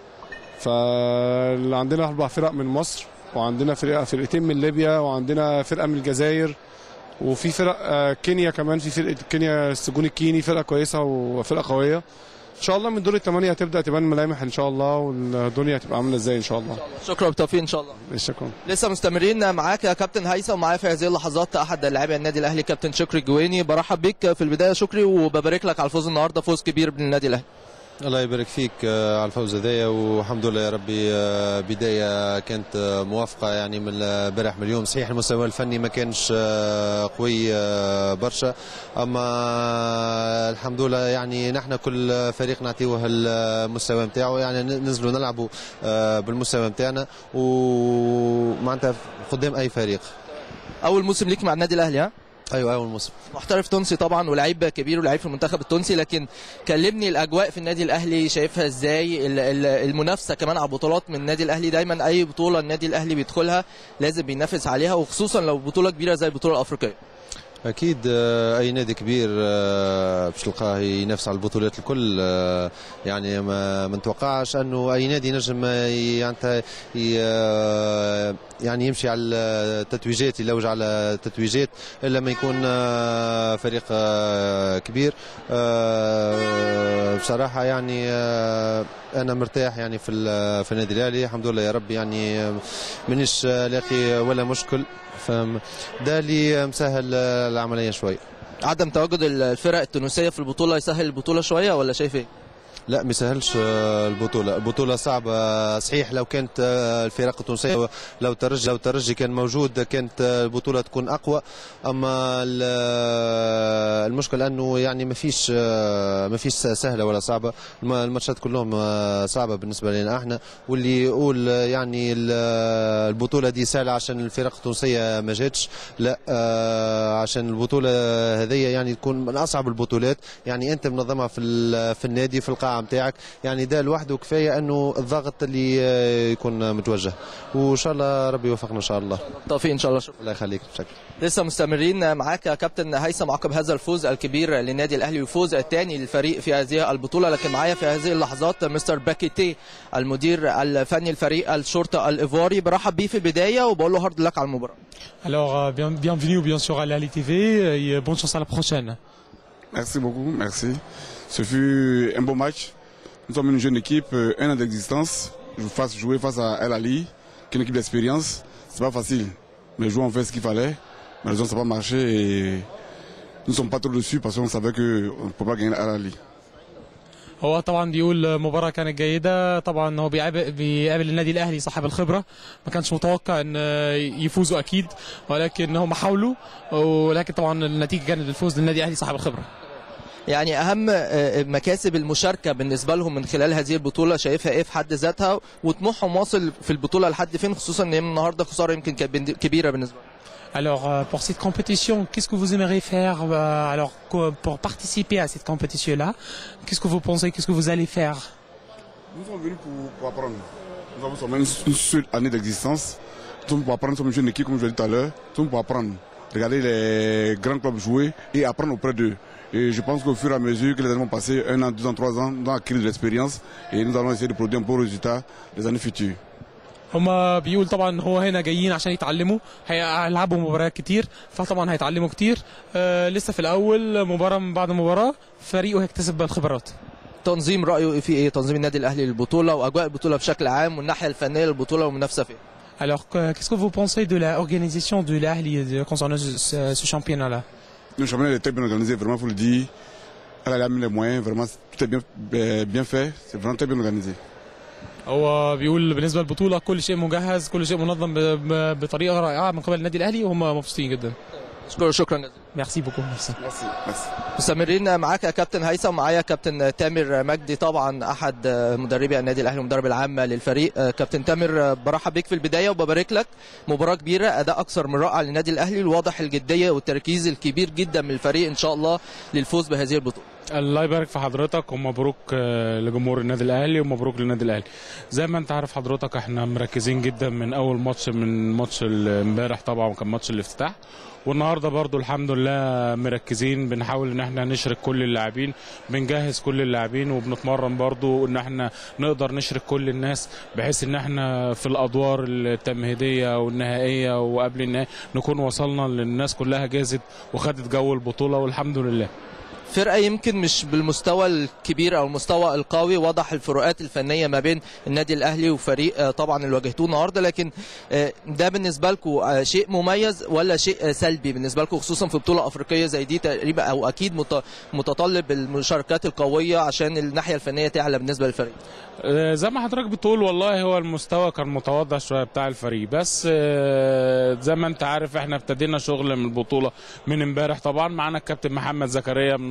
Speaker 8: فعندنا اربع فرق من مصر وعندنا فرقه فرقتين من ليبيا وعندنا فرقه من الجزائر وفي فرق آه، كينيا كمان في فرقه كينيا السجون الكيني فرقه كويسه وفرقه قويه ان شاء الله من دور الثمانيه هتبدا تبان ملامح ان شاء الله والدنيا هتبقى عامله ازاي ان شاء الله
Speaker 4: شكرا بالتوفيق ان شاء الله
Speaker 8: شكرا
Speaker 4: لسه مستمرين معاك يا كابتن هيثم ومعايا في هذه اللحظات احد لاعبي النادي الاهلي كابتن شكري الجويني برحب بيك في البدايه شكري وببارك لك على الفوز النهارده فوز كبير بالنادي الاهلي
Speaker 9: الله يبارك فيك آه، على الفوز هذايا والحمد لله يا ربي آه، بدايه كانت آه، موافقه يعني من البارح من اليوم صحيح المستوى الفني ما كانش آه، قوي آه، برشا اما الحمد لله يعني نحن كل فريق نعطيوه المستوى نتاعو يعني ننزلوا نلعبوا آه، بالمستوى نتاعنا ومعناتها قدام اي فريق
Speaker 4: اول موسم ليك مع النادي الاهلي ها
Speaker 9: ايوه اول موسم
Speaker 4: محترف تونسي طبعا ولاعيب كبير ولاعيب في المنتخب التونسي لكن كلمني الاجواء في النادي الاهلي شايفها ازاي ال- ال- المنافسه كمان على بطولات من النادي الاهلي دايما اي بطوله النادي الاهلي بيدخلها لازم بينافس عليها وخصوصا لو بطوله كبيره زي البطوله الافريقيه
Speaker 9: اكيد آه، اي نادي كبير آه، باش تلقاه ينافس على البطولات الكل آه، يعني ما ما نتوقعش انه اي نادي نجم يعني ي- يعني يمشي على التتويجات يلوج على التتويجات الا ما يكون آه، فريق آه، كبير آه، بصراحه يعني آه، انا مرتاح يعني في ال- في النادي الاهلي الحمد لله يا رب يعني آه، مانيش آه، لاقي ولا مشكل فم- ده اللي مسهل آه، العمليه شوي
Speaker 4: عدم تواجد الفرق التونسيه في البطوله يسهل البطوله شويه ولا شايف ايه؟
Speaker 9: لا ما يسهلش آه، البطوله البطوله صعبه صحيح لو كانت آه، الفرق التونسيه لو ترجي لو ترجي كان موجود كانت آه، البطوله تكون اقوى اما ال- آه، المشكل انه يعني ما فيش آه، ما فيش سهله ولا صعبه الم- الماتشات كلهم آه، صعبه بالنسبه لنا احنا واللي يقول آه، يعني ال- آه، البطوله دي سهله عشان الفرق التونسيه ما جاتش لا آه، عشان البطوله هذه يعني تكون من اصعب البطولات يعني انت منظمها في ال- في النادي في القاعه نتاعك يعني ده لوحده كفايه انه الضغط اللي آه، يكون متوجه وان شاء الله ربي يوفقنا ان شاء الله
Speaker 4: توفيق ان شاء الله شكرا
Speaker 9: الله يخليك بشكل
Speaker 4: لسه مستمرين معاك يا كابتن هيثم عقب هذا الفوز الكبير للنادي الاهلي والفوز الثاني للفريق في هذه البطوله لكن معايا في هذه اللحظات مستر باكيتي المدير الفني لفريق الشرطه الايفواري برحب بيه في البدايه وبقول له هارد لك على المباراه
Speaker 5: Alors, euh, bien- bienvenue bien sûr à l'Ali TV et euh, bonne chance à la prochaine.
Speaker 10: Merci beaucoup, merci. Ce fut un beau match. Nous sommes une jeune équipe, euh, un an d'existence. Je fasse jouer face à El Ali, qui est une équipe d'expérience. C'est pas facile. Mais les joueurs ont fait ce qu'il fallait. Malheureusement, ça n'a pas marché et nous ne sommes pas trop dessus parce qu'on savait qu'on ne peut pas gagner El Ali.
Speaker 5: هو طبعا بيقول مباراة كانت جيدة طبعا هو بيقابل, بيقابل النادي الأهلي صاحب الخبرة ما كانش متوقع ان يفوزوا أكيد ولكن هم حاولوا ولكن طبعا النتيجة كانت الفوز للنادي الأهلي صاحب الخبرة
Speaker 4: يعني اهم آه، مكاسب المشاركه بالنسبه لهم من خلال هذه البطوله شايفها ايه في حد ذاتها وطموحهم واصل في البطوله لحد فين خصوصا ان النهارده خساره يمكن كانت بن- كبيره بالنسبه لهم
Speaker 5: Alors euh, pour cette compétition, qu'est-ce que vous aimeriez faire euh, alors co- pour participer à cette compétition-là Qu'est-ce que vous pensez Qu'est-ce que vous allez faire
Speaker 10: Nous sommes venus pour, pour apprendre. Nous avons seulement une, une seule année d'existence. Nous sommes pour apprendre, nous sommes une jeune équipe, comme je l'ai dit tout à l'heure. Nous sommes pour apprendre. Regarder les grands clubs jouer et apprendre auprès d'eux. Et je pense qu'au fur et à mesure que les années vont passer, un an, deux ans, trois ans, nous allons acquérir de l'expérience et nous allons essayer de produire un bon résultat les années futures.
Speaker 5: هما بيقول طبعا هو هنا جايين عشان يتعلموا هيلعبوا مباريات كتير فطبعا هيتعلموا كتير آه لسه في الاول مباراه من بعد مباراه فريقه هيكتسب الخبرات
Speaker 4: تنظيم رايه في ايه تنظيم النادي الاهلي للبطوله واجواء البطوله بشكل عام والناحيه الفنيه للبطوله والمنافسه فيها
Speaker 5: Alors, que- qu'est-ce que vous pensez de l'organisation de l'Ahli de- concernant ce, ce- ce championnat-là
Speaker 10: Le championnat est très bien organisé, vraiment, il faut le dire. Elle a mis les moyens, vraiment, tout est bien, euh, bien fait. C'est vraiment très bien organisé.
Speaker 5: هو بيقول بالنسبه للبطوله كل شيء مجهز كل شيء منظم ب- ب- بطريقه رائعه من قبل النادي الاهلي وهم مبسوطين جدا
Speaker 4: شكرا شكرا جزيلا
Speaker 5: ميرسي بوكو ميرسي
Speaker 10: Merci. Merci.
Speaker 4: مستمرين معاك يا كابتن هيثم معايا كابتن تامر مجدي طبعا احد مدربي النادي الاهلي والمدرب العام للفريق كابتن تامر برحب بيك في البدايه وببارك لك مباراه كبيره اداء اكثر من رائع للنادي الاهلي الواضح الجديه والتركيز الكبير جدا من الفريق ان شاء الله للفوز بهذه البطوله
Speaker 11: الله يبارك في حضرتك ومبروك آه، لجمهور النادي الاهلي ومبروك للنادي الاهلي زي ما انت عارف حضرتك احنا مركزين جدا من اول ماتش من ماتش ال- امبارح طبعا كان ماتش الافتتاح والنهارده برضو الحمد لله مركزين بنحاول ان احنا نشرك كل اللاعبين بنجهز كل اللاعبين وبنتمرن برضو ان احنا نقدر نشرك كل الناس بحيث ان احنا في الادوار التمهيديه والنهائيه وقبل النهائي نكون وصلنا للناس كلها جازت وخدت جو البطوله والحمد لله
Speaker 4: فرقه يمكن مش بالمستوى الكبير او المستوى القوي وضح الفروقات الفنيه ما بين النادي الاهلي وفريق آه، طبعا اللي واجهتوه النهارده لكن آه، ده بالنسبه لكم شيء مميز ولا شيء آه، سلبي بالنسبه لكم خصوصا في بطوله افريقيه زي دي تقريبا او اكيد مت- متطلب المشاركات القويه عشان الناحيه الفنيه تعلى بالنسبه للفريق
Speaker 11: آه، زي ما حضرتك بتقول والله هو المستوى كان متواضع شويه بتاع الفريق بس آه، زي ما انت عارف احنا ابتدينا شغل من البطوله من امبارح طبعا معانا الكابتن محمد زكريا من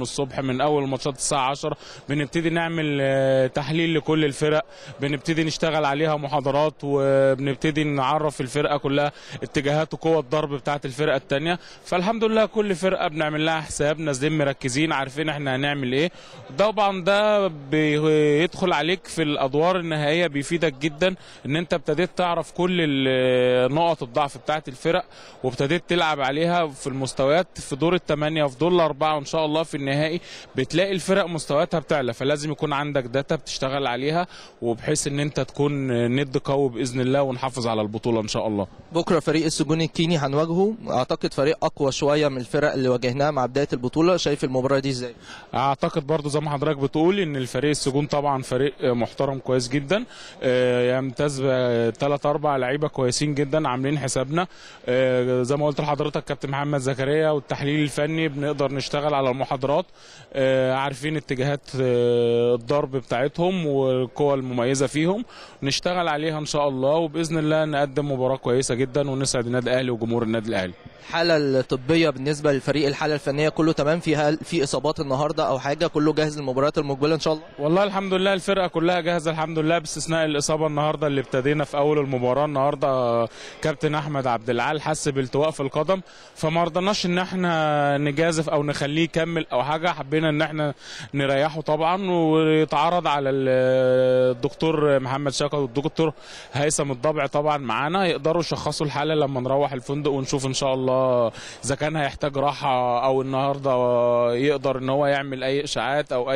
Speaker 11: الصبح من اول الماتشات الساعه 10 بنبتدي نعمل آه، تحليل لكل الفرق بنبتدي نشتغل عليها محاضرات وبنبتدي نعرف الفرقه كلها اتجاهات وقوه الضرب بتاعه الفرقه الثانيه فالحمد لله كل فرقه بنعمل لها حساب نازلين مركزين عارفين احنا هنعمل ايه طبعا ده بيدخل عليك في الادوار النهائيه بيفيدك جدا ان انت ابتديت تعرف كل ال- نقط الضعف بتاعه الفرق وابتديت تلعب عليها في المستويات في دور الثمانيه وفي دور الاربعه وان شاء الله في النهائي بتلاقي الفرق مستوياتها بتعلى فلازم يكون عندك داتا بتشتغل عليها وبحيث ان انت تكون ند قوي باذن الله ونحافظ على البطوله ان شاء الله
Speaker 4: بكره فريق السجون الكيني هنواجهه اعتقد فريق اقوى شويه من الفرق اللي واجهناها مع بدايه البطوله شايف المباراه دي ازاي
Speaker 11: اعتقد برضو زي ما حضرتك بتقول ان الفريق السجون طبعا فريق محترم كويس جدا آه، يمتاز بثلاث اربع لعيبه كويسين جدا عاملين حسابنا آه، زي ما قلت لحضرتك كابتن محمد زكريا والتحليل الفني بنقدر نشتغل على المحاضرات آه، عارفين اتجاهات آه، الضرب بتاعتهم والقوى المميزه فيهم نشتغل عليها ان شاء الله وباذن الله نقدم مباراه كويسه جدا ونسعد النادي الاهلي وجمهور النادي الاهلي
Speaker 4: الحاله الطبيه بالنسبه للفريق الحاله الفنيه كله تمام في هل في اصابات النهارده او حاجه كله جاهز للمباريات المقبله ان شاء الله
Speaker 11: والله الحمد لله الفرقه كلها جاهزه الحمد لله باستثناء الاصابه النهارده اللي ابتدينا في اول المباراه النهارده كابتن احمد عبد العال حس بالتواء في القدم فما رضناش ان احنا نجازف او نخليه يكمل او حاجه حبينا ان احنا نريحه طبعا ويتعرض على ال- الدكتور محمد شاكر والدكتور هيثم الضبع طبعا معانا يقدروا يشخصوا الحاله لما نروح الفندق ونشوف ان شاء الله اذا كان هيحتاج راحه او النهارده يقدر ان هو يعمل اي اشاعات او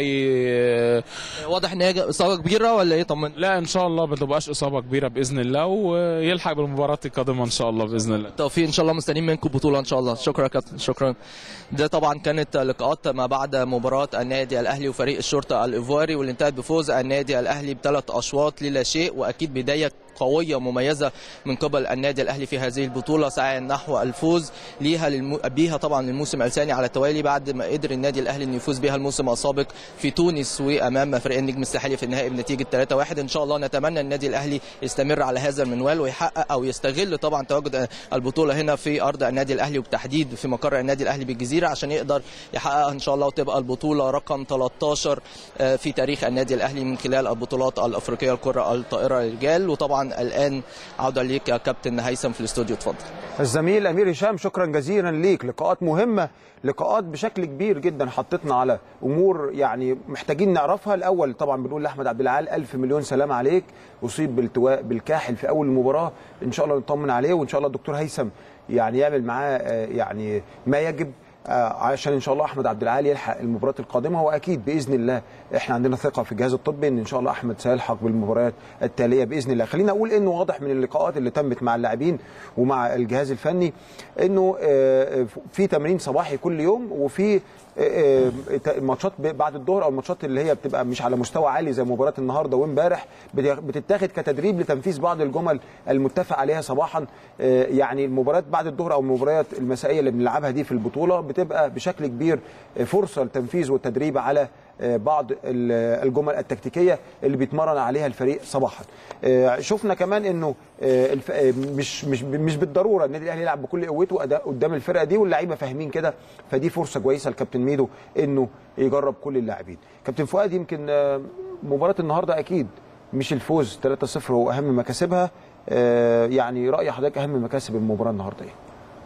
Speaker 11: اي
Speaker 4: واضح ان هي اصابه كبيره ولا ايه طمن
Speaker 11: لا ان شاء الله ما تبقاش اصابه كبيره باذن الله ويلحق بالمباراه القادمه ان شاء الله باذن الله
Speaker 4: توفيق ان شاء الله مستنيين منكم بطوله ان شاء الله شكرا يا كابتن شكرا ده طبعا كانت لقاءات ما بعد مباراه النادي الاهلي وفريق الشرطه الايفواري واللي انتهت بفوز النادي الاهلي بثلاث اشواط للا شيء واكيد بدايه قويه مميزه من قبل النادي الاهلي في هذه البطوله سعيا نحو الفوز ليها للمو... بيها طبعا الموسم الثاني على التوالي بعد ما قدر النادي الاهلي انه يفوز بها الموسم السابق في تونس وامام فريق النجم الساحلي في النهائي بنتيجه 3-1 ان شاء الله نتمنى النادي الاهلي يستمر على هذا المنوال ويحقق او يستغل طبعا تواجد البطوله هنا في ارض النادي الاهلي وبالتحديد في مقر النادي الاهلي بالجزيره عشان يقدر يحققها ان شاء الله وتبقى البطوله رقم 13 في تاريخ النادي الاهلي من خلال البطولات الافريقيه الكره الطائره للرجال وطبعا الان عوده ليك يا كابتن هيثم في الاستوديو اتفضل
Speaker 1: الزميل امير هشام شكرا جزيلا ليك لقاءات مهمه لقاءات بشكل كبير جدا حطتنا على امور يعني محتاجين نعرفها الاول طبعا بنقول لاحمد عبد العال الف مليون سلام عليك اصيب بالتواء بالكاحل في اول المباراه ان شاء الله نطمن عليه وان شاء الله الدكتور هيثم يعني يعمل معاه آه، يعني ما يجب آه، عشان ان شاء الله احمد عبد العال يلحق المباراه القادمه واكيد باذن الله احنا عندنا ثقه في الجهاز الطبي ان ان شاء الله احمد سيلحق بالمباريات التاليه باذن الله خلينا اقول انه واضح من اللقاءات اللي تمت مع اللاعبين ومع الجهاز الفني انه آه، في تمرين صباحي كل يوم وفي آه، آه، ماتشات بعد الظهر او الماتشات اللي هي بتبقى مش على مستوى عالي زي مباراه النهارده وامبارح بت- بتتاخد كتدريب لتنفيذ بعض الجمل المتفق عليها صباحا آه، يعني المباريات بعد الظهر او المباريات المسائيه اللي بنلعبها دي في البطوله بتبقى بشكل كبير آه، فرصه للتنفيذ والتدريب على آه، بعض ال- الجمل التكتيكيه اللي بيتمرن عليها الفريق صباحا آه، شفنا كمان انه آه، الف- آه، مش مش مش بالضروره النادي الاهلي يلعب بكل قوته أداء قدام الفرقه دي واللعيبه فاهمين كده فدي فرصه كويسه لكابتن ميدو انه يجرب كل اللاعبين كابتن فؤاد يمكن آه، مباراه النهارده اكيد مش الفوز 3-0 هو اهم مكاسبها آه، يعني راي حضرتك اهم مكاسب المباراه النهارده ايه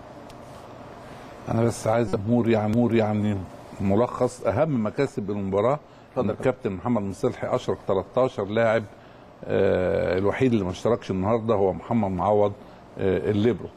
Speaker 2: انا بس عايز امور يعني امور يعني ملخص اهم مكاسب المباراه ان الكابتن محمد مصلحي اشرك 13 لاعب آه الوحيد اللي ما اشتركش النهارده هو محمد معوض آه الليبرو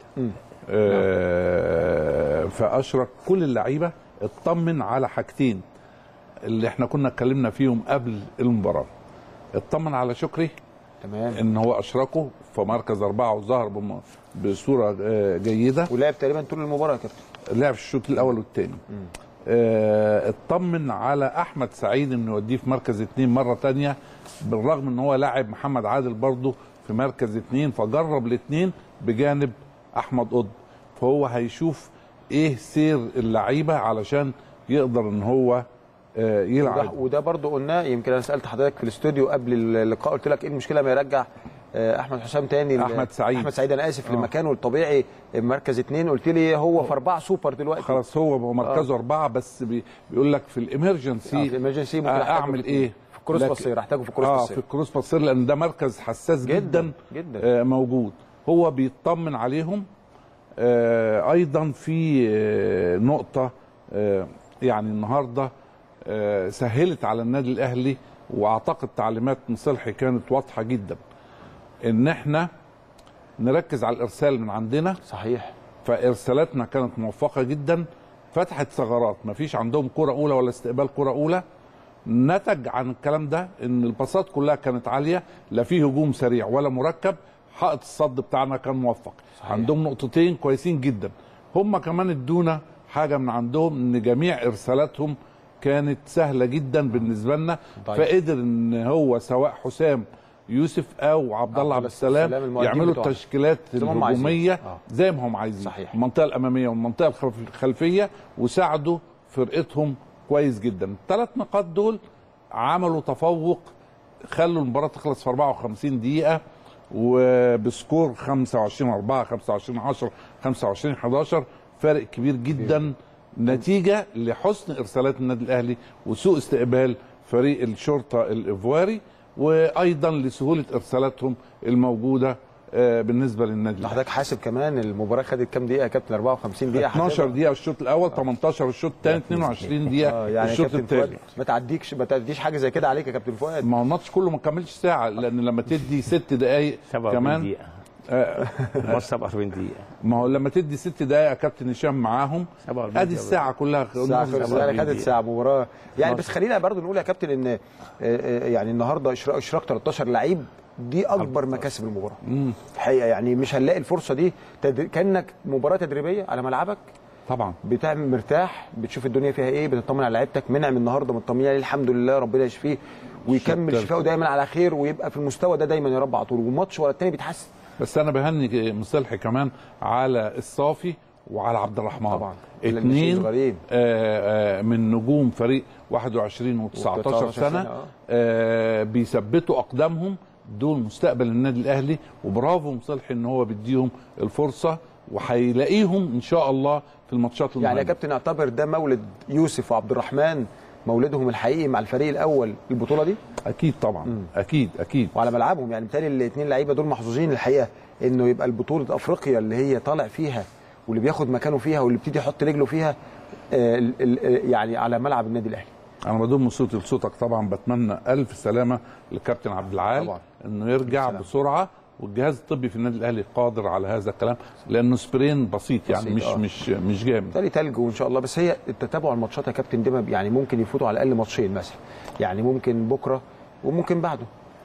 Speaker 2: آه فاشرك كل اللعيبه اطمن على حاجتين اللي احنا كنا اتكلمنا فيهم قبل المباراه اطمن على شكري
Speaker 1: تمام
Speaker 2: ان هو اشركه في مركز اربعه وظهر بم- بصوره آه، جيده
Speaker 1: ولعب تقريبا طول المباراه يا كابتن
Speaker 2: لعب في الشوط الاول والثاني آه، اطمن على احمد سعيد انه يوديه في مركز اثنين مره تانية بالرغم ان هو لاعب محمد عادل برضه في مركز اثنين فجرب الاثنين بجانب احمد قطب فهو هيشوف ايه سير اللعيبه علشان يقدر ان هو آه،
Speaker 1: وده,
Speaker 2: يلعب
Speaker 1: وده برضو قلنا يمكن انا سالت حضرتك في الاستوديو قبل اللقاء قلت لك ايه المشكله ما يرجع آه، احمد حسام تاني ال-
Speaker 2: أحمد سعيد.
Speaker 1: احمد سعيد انا اسف
Speaker 2: آه.
Speaker 1: لمكانه الطبيعي مركز اثنين قلت لي هو في اربعه سوبر دلوقتي
Speaker 2: خلاص هو مركزه اربعه بس بي بيقول لك في
Speaker 1: آه،
Speaker 2: الامرجنسي
Speaker 1: في الإمرجنسي ممكن
Speaker 2: آه،
Speaker 1: أحتاجه
Speaker 2: اعمل
Speaker 1: في-
Speaker 2: ايه
Speaker 1: في الكروس
Speaker 2: لكن-
Speaker 1: بصير احتاجه في الكروس
Speaker 2: اه
Speaker 1: بصير
Speaker 2: في الكروس بصير لان ده مركز حساس جدا
Speaker 1: جداً، جداً.
Speaker 2: آه موجود هو بيطمن عليهم آه ايضا في آه نقطه آه يعني النهارده آه سهلت على النادي الاهلي واعتقد تعليمات مصلحي كانت واضحه جدا ان احنا نركز على الارسال من عندنا
Speaker 1: صحيح
Speaker 2: فارسالاتنا كانت موفقه جدا فتحت ثغرات مفيش عندهم كره اولى ولا استقبال كره اولى نتج عن الكلام ده ان الباصات كلها كانت عاليه لا في هجوم سريع ولا مركب حائط الصد بتاعنا كان موفق صحيح. عندهم نقطتين كويسين جدا هم كمان ادونا حاجه من عندهم ان جميع ارسالاتهم كانت سهله جدا بالنسبه لنا
Speaker 1: طيب.
Speaker 2: فقدر ان هو سواء حسام يوسف او عبد الله عبد السلام
Speaker 1: المؤدين
Speaker 2: يعملوا
Speaker 1: بتوعهم.
Speaker 2: التشكيلات
Speaker 1: زي ما هم عايزين.
Speaker 2: الهجوميه
Speaker 1: آه.
Speaker 2: زي ما هم عايزين
Speaker 1: صحيح.
Speaker 2: المنطقه الاماميه والمنطقه الخلف- الخلفيه وساعدوا فرقتهم كويس جدا الثلاث نقاط دول عملوا تفوق خلوا المباراه تخلص في 54 دقيقه وبسكور 25 4 25 10 25 11 فارق كبير جدا نتيجه لحسن ارسالات النادي الاهلي وسوء استقبال فريق الشرطه الايفواري وايضا لسهوله ارسالاتهم الموجوده آه، بالنسبه للنادي الاهلي
Speaker 1: حضرتك حاسب كمان المباراه خدت كام دقيقه يا كابتن 54 دقيقه
Speaker 2: 12
Speaker 1: حاسبها.
Speaker 2: دقيقه الشوط الاول 18 الشوط الثاني 22 دقيقه
Speaker 1: اه يعني يا
Speaker 2: الشوط
Speaker 1: كابتن فؤاد
Speaker 2: الثالث
Speaker 1: ما تعديكش ما تعديش حاجه زي كده عليك يا كابتن فؤاد
Speaker 2: ما هو الماتش كله ما كملش ساعه لان لما تدي ست دقائق
Speaker 3: 47
Speaker 2: كمان
Speaker 3: دقيقة
Speaker 2: آه،
Speaker 3: الماتش 47 دقيقة
Speaker 2: ما هو لما تدي ست دقائق يا كابتن هشام معاهم
Speaker 3: 47
Speaker 2: ادي
Speaker 3: دقيقة.
Speaker 2: الساعه كلها
Speaker 1: ساعة
Speaker 2: نص
Speaker 1: خلصت يعني خدت ساعة مباراة يعني
Speaker 3: مصر.
Speaker 1: بس خلينا برضو نقول يا كابتن ان آه، آه، يعني النهارده اشراك اشراك 13 لعيب دي اكبر مكاسب المباراة الحقيقة يعني مش هنلاقي الفرصة دي تد... كانك مباراة تدريبية على ملعبك
Speaker 2: طبعا
Speaker 1: بتعمل مرتاح بتشوف الدنيا فيها ايه بتطمن على لعيبتك منعم النهارده مطمنين عليه الحمد لله ربنا يشفيه ويكمل
Speaker 2: شكراً.
Speaker 1: شفاءه دايما على خير ويبقى في المستوى ده دايما يا رب على طول وماتش ورا التاني بيتحسن
Speaker 2: بس انا بهني مصلحي كمان على الصافي وعلى عبد الرحمن
Speaker 1: طبعا.
Speaker 2: اثنين
Speaker 1: صغيرين.
Speaker 2: آه، آه، من نجوم فريق 21 و19
Speaker 1: سنة،
Speaker 2: سنه
Speaker 1: آه.
Speaker 2: آه، بيثبتوا اقدامهم دول مستقبل النادي الاهلي وبرافو مصلحي ان هو بيديهم الفرصه وهيلاقيهم ان شاء الله في الماتشات المهمه
Speaker 1: يعني يا كابتن اعتبر ده مولد يوسف وعبد الرحمن مولدهم الحقيقي مع الفريق الاول البطوله دي
Speaker 2: اكيد طبعا اكيد اكيد
Speaker 1: وعلى ملعبهم يعني بالتالي الاثنين لعيبه دول محظوظين الحقيقه انه يبقى البطوله افريقيا اللي هي طالع فيها واللي بياخد مكانه فيها واللي بيبتدي يحط رجله فيها آه، ال- ال- يعني على ملعب النادي الاهلي
Speaker 2: انا بضم صوتي لصوتك طبعا بتمنى الف سلامه للكابتن عبد العال
Speaker 1: طبعا.
Speaker 2: انه يرجع
Speaker 1: سلام.
Speaker 2: بسرعه والجهاز الطبي في النادي الاهلي قادر على هذا الكلام لانه سبرين بسيط يعني
Speaker 1: بسيط،
Speaker 2: مش
Speaker 1: آه.
Speaker 2: مش مش جامد
Speaker 1: بالتالي تلج وان شاء الله بس هي التتابع الماتشات يا كابتن ده ما بي- يعني ممكن يفوتوا على الاقل ماتشين مثلا يعني ممكن بكره وممكن بعده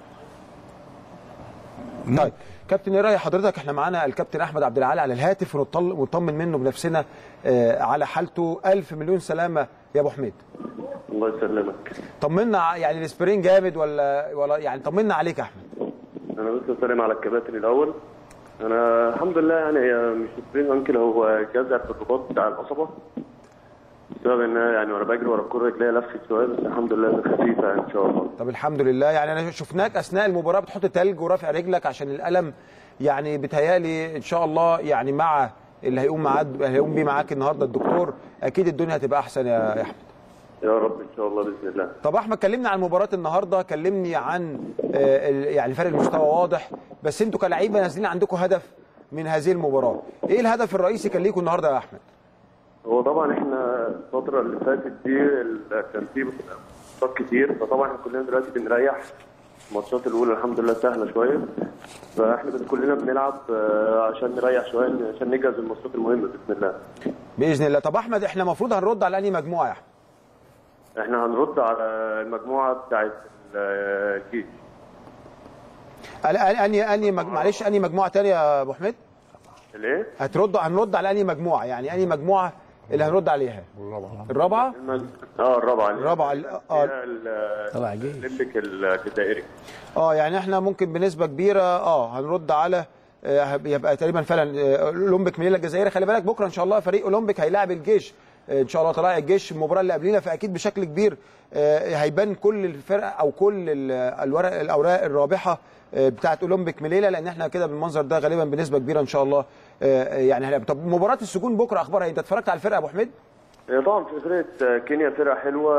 Speaker 1: طيب كابتن ايه راي حضرتك احنا معانا الكابتن احمد عبد العال على الهاتف ونطل- ونطمن منه بنفسنا آه على حالته الف مليون سلامه يا ابو حميد
Speaker 12: الله يسلمك
Speaker 1: طمنا ع- يعني الاسبرين جامد ولا ولا يعني طمنا عليك يا احمد
Speaker 12: انا بس بسلم على الكباتن الاول انا الحمد لله يعني هي مش سبرين انكل هو جزع في الرباط بتاع القصبه بسبب ان أنا يعني وانا بجري ورا الكوره رجليا لفت شويه بس الحمد لله خفيفه يعني ان شاء الله
Speaker 1: طب الحمد لله يعني انا شفناك اثناء المباراه بتحط تلج ورافع رجلك عشان الالم يعني بيتهيالي ان شاء الله يعني مع اللي هيقوم معاه اللي هيقوم بيه معاك النهارده الدكتور اكيد الدنيا هتبقى احسن يا يا احمد
Speaker 12: يا رب ان شاء الله باذن الله
Speaker 1: طب احمد كلمني عن مباراه النهارده كلمني عن آه، ال- يعني فرق المستوى واضح بس انتوا كلاعيبه نازلين عندكم هدف من هذه المباراه ايه الهدف الرئيسي كان ليكم النهارده يا احمد
Speaker 12: هو طبعا احنا الفتره اللي فاتت دي ال- كان في ماتشات كتير فطبعا احنا كلنا دلوقتي بنريح الماتشات الاولى الحمد لله سهله شويه فاحنا بن- كلنا بنلعب آه، عشان نريح شويه عشان نجهز الماتشات المهمه باذن الله
Speaker 1: باذن الله طب احمد احنا المفروض هنرد على انهي مجموعه يا احمد
Speaker 12: احنا هنرد على المجموعه بتاعت ال- الجيش
Speaker 1: أنا- انهي انهي مج... معلش انهي مجموعه ثانيه يا ابو حميد
Speaker 12: الايه؟
Speaker 1: هترد هنرد على انهي مجموعه يعني انهي مجموعه اللي هنرد عليها
Speaker 2: الرابعه
Speaker 1: الرابعه
Speaker 12: المج... اه الرابعه
Speaker 1: الرابعه ال- اه
Speaker 3: طلع جاي
Speaker 12: الاولمبيك الجزائري
Speaker 1: اه يعني احنا ممكن بنسبه كبيره اه هنرد على آه، يبقى تقريبا فعلا آه، اولمبيك من الجزائري خلي بالك بكره ان شاء الله فريق اولمبيك هيلاعب الجيش آه، ان شاء الله طلائع الجيش المباراه اللي قبلينا فاكيد بشكل كبير آه، هيبان كل الفرق او كل ال- الورق الاوراق الرابحه آه، بتاعه اولمبيك مليله لان احنا كده بالمنظر ده غالبا بنسبه كبيره ان شاء الله آه، يعني هنلعب طب مباراه السجون بكره اخبارها إيه؟ انت اتفرجت على الفرقه يا ابو حميد
Speaker 12: هي طبعا في فرقه كينيا فرقه حلوه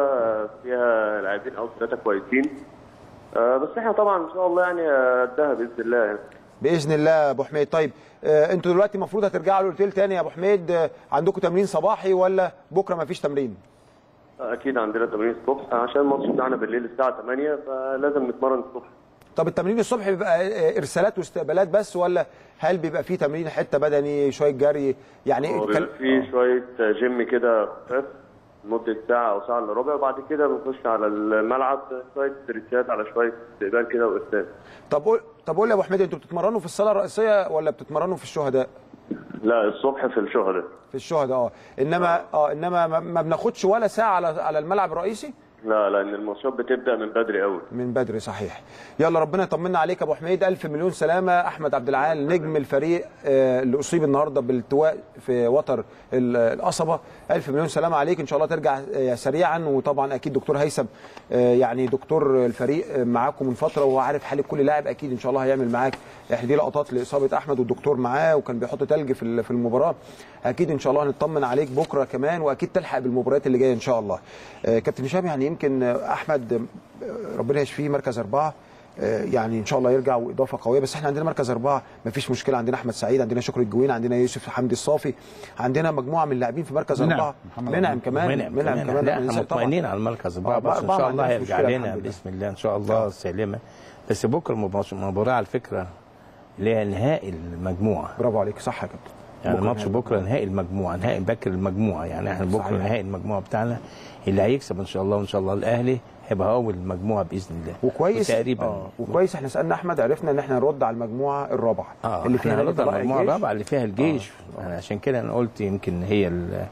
Speaker 12: فيها لاعبين او ثلاثه كويسين آه، بس احنا طبعا ان شاء الله يعني قدها باذن الله يعني.
Speaker 1: باذن الله يا ابو حميد طيب آه، انتوا دلوقتي المفروض هترجعوا الاوتيل تاني يا ابو حميد آه، عندكم تمرين صباحي ولا بكره ما فيش تمرين
Speaker 12: اكيد عندنا تمرين الصبح عشان الماتش بتاعنا بالليل الساعه 8 فلازم نتمرن الصبح
Speaker 1: طب التمرين الصبح بيبقى آه، ارسالات واستقبالات بس ولا هل بيبقى فيه تمرين حته بدني شويه جري يعني
Speaker 12: هو
Speaker 1: كل-
Speaker 12: بيبقى في شويه جيم كده خفاف لمده ساعه او ساعه الا ربع وبعد كده بنخش على الملعب شويه ستريتشات على شويه استقبال كده وارسال
Speaker 1: طب قول طب قول لي يا ابو حميد انتوا بتتمرنوا في الصاله الرئيسيه ولا بتتمرنوا في الشهداء
Speaker 12: لا الصبح في الشهداء
Speaker 1: في الشهداء اه انما اه انما ما- ما بناخدش ولا ساعه على على الملعب الرئيسي
Speaker 12: لا لان الماتشات بتبدا من بدري قوي
Speaker 1: من بدري صحيح يلا ربنا يطمنا عليك يا ابو حميد الف مليون سلامه احمد عبد العال نجم الفريق آه، اللي اصيب النهارده بالالتواء في وتر ال- القصبه الف مليون سلامه عليك ان شاء الله ترجع آه، سريعا وطبعا اكيد دكتور هيثم آه، يعني دكتور الفريق آه، معاكم من فتره وهو عارف حاله كل لاعب اكيد ان شاء الله هيعمل معاك احنا دي لقطات لاصابه احمد والدكتور معاه وكان بيحط تلج في ال- في المباراه اكيد ان شاء الله هنطمن عليك بكره كمان واكيد تلحق بالمباريات اللي جايه ان شاء الله آه، كابتن هشام يعني يمكن آه، احمد آه، ربنا يشفيه مركز اربعه آه، يعني ان شاء الله يرجع واضافه قويه بس احنا عندنا مركز اربعه ما فيش مشكله عندنا احمد سعيد عندنا شكري الجوين عندنا يوسف حمدي الصافي عندنا مجموعه من اللاعبين في مركز
Speaker 3: منعم.
Speaker 1: اربعه
Speaker 3: محمد
Speaker 1: منعم كمان
Speaker 3: منعم
Speaker 1: منعم كمان
Speaker 3: لا
Speaker 1: ننسى
Speaker 3: احنا
Speaker 1: طبعاً.
Speaker 3: مطمئنين على المركز
Speaker 1: آه،
Speaker 3: الرابع بس ان
Speaker 1: أربعة
Speaker 3: شاء
Speaker 1: ما
Speaker 3: الله
Speaker 1: عندناش
Speaker 3: هيرجع
Speaker 1: مشكلة
Speaker 3: لنا
Speaker 1: الحمد لله.
Speaker 3: باذن الله ان شاء الله سالمه بس بكره المباراة- المباراه على فكره اللي هي نهائي المجموعه
Speaker 1: برافو عليك صح يا كابتن
Speaker 3: يعني
Speaker 1: بكرة
Speaker 3: ماتش
Speaker 1: نهائي
Speaker 3: بكره نهائي المجموعه نهائي بكر المجموعه يعني احنا بكره
Speaker 1: صحيح.
Speaker 3: نهائي المجموعه بتاعنا اللي هيكسب ان شاء الله وان شاء الله الاهلي هيبقى اول المجموعه باذن الله
Speaker 1: وكويس
Speaker 3: تقريبا
Speaker 1: آه. وكويس احنا سالنا احمد عرفنا ان احنا نرد على المجموعه الرابعه
Speaker 3: اه
Speaker 1: اللي فيها
Speaker 3: احنا
Speaker 1: نادي
Speaker 3: هنرد على
Speaker 1: طلائع
Speaker 3: المجموعه
Speaker 1: الجيش.
Speaker 3: الرابعه اللي فيها الجيش أنا عشان كده انا قلت يمكن هي ال-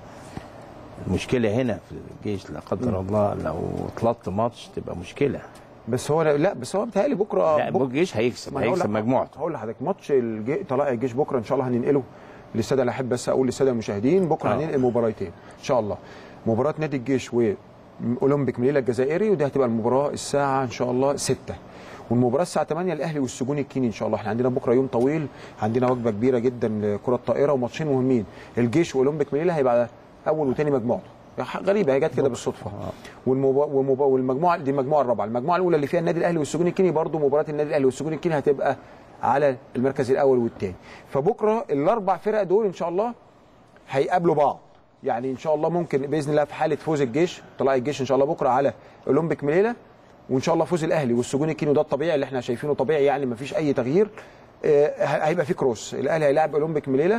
Speaker 3: المشكله هنا في الجيش لا قدر الله لو طلبت ماتش تبقى مشكله
Speaker 1: بس هو لا بس هو بيتهيألي بكره
Speaker 3: لا
Speaker 1: بكرة-
Speaker 3: الجيش هيكسب
Speaker 1: ما أنا هقول
Speaker 3: هيكسب
Speaker 1: لك-
Speaker 3: مجموعته
Speaker 1: هقول لحضرتك ماتش الجي... طلائع الجيش بكره ان شاء الله هننقله للساده اللي احب بس اقول للساده المشاهدين بكره
Speaker 3: آه.
Speaker 1: هننقل مباراتين ان شاء الله مباراه نادي الجيش واولمبيك مليله الجزائري ودي هتبقى المباراه الساعه ان شاء الله 6 والمباراه الساعه 8 الاهلي والسجون الكيني ان شاء الله احنا عندنا بكره يوم طويل عندنا وجبه كبيره جدا لكره الطائره وماتشين مهمين الجيش واولمبيك مليله هيبقى اول وثاني مجموعته غريبه هي جت كده بالصدفه والمبا... والمبا... والمجموعه دي المجموعه الرابعه المجموعه الاولى اللي فيها النادي الاهلي والسجون الكيني برضو مباراه النادي الاهلي والسجون الكيني هتبقى على المركز الاول والثاني فبكره الاربع فرق دول ان شاء الله هيقابلوا بعض يعني ان شاء الله ممكن باذن الله في حاله فوز الجيش طلائع الجيش ان شاء الله بكره على اولمبيك مليله وان شاء الله فوز الاهلي والسجون الكيني وده الطبيعي اللي احنا شايفينه طبيعي يعني ما فيش اي تغيير آه، هيبقى في كروس الاهلي هيلاعب اولمبيك مليله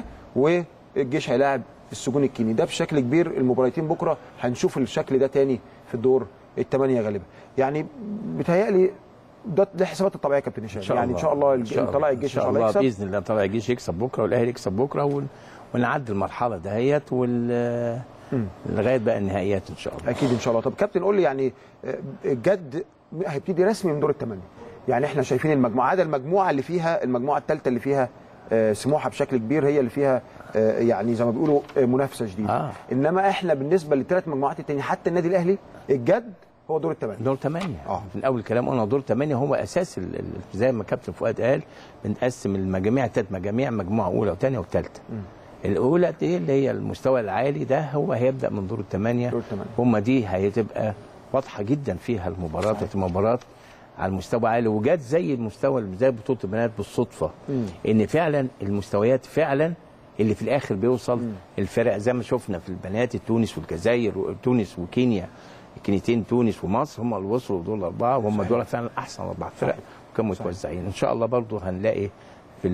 Speaker 1: والجيش هيلاعب السجون الكيني ده بشكل كبير المباراتين بكره هنشوف الشكل ده تاني في الدور الثمانيه غالبا يعني بيتهيألي ده ده الحسابات الطبيعيه يا كابتن هشام يعني ان شاء الله الج- طلائع الجيش ان شاء الله يكسب
Speaker 3: باذن الله طلائع الجيش يكسب بكره والاهلي يكسب بكره ون... ونعدي المرحله دهيت وال لغايه بقى النهائيات ان شاء الله
Speaker 1: اكيد ان شاء الله طب كابتن قول لي يعني آه، الجد هيبتدي رسمي من دور الثمانيه يعني احنا شايفين المجموعه عدا المجموعه اللي فيها المجموعه الثالثه اللي فيها آه، سموحه بشكل كبير هي اللي فيها آه، يعني زي ما بيقولوا آه، منافسه شديده
Speaker 3: آه.
Speaker 1: انما احنا بالنسبه للثلاث مجموعات التانية حتى النادي الاهلي الجد هو دور الثمانيه
Speaker 3: دور ثمانية
Speaker 1: آه.
Speaker 3: من اول كلام قلنا دور ثمانية هو اساس ال... ال- زي ما كابتن فؤاد قال بنقسم المجاميع ثلاث مجاميع مجموعه اولى وثانيه وثالثه الاولى دي اللي هي المستوى العالي ده هو هيبدا من دور الثمانيه
Speaker 1: دور الثمانية.
Speaker 3: هم دي هتبقى واضحه جدا فيها المباراه هتبقى مباراه على المستوى عالي وجات زي المستوى زي بطوله البنات بالصدفه ان فعلا المستويات فعلا اللي في الاخر بيوصل الفرق زي ما شفنا في البنات تونس والجزائر وتونس وكينيا كينيتين تونس ومصر هم اللي وصلوا دول الاربعه وهم دول فعلا احسن اربع فرق وكانوا متوزعين ان شاء الله برضو هنلاقي في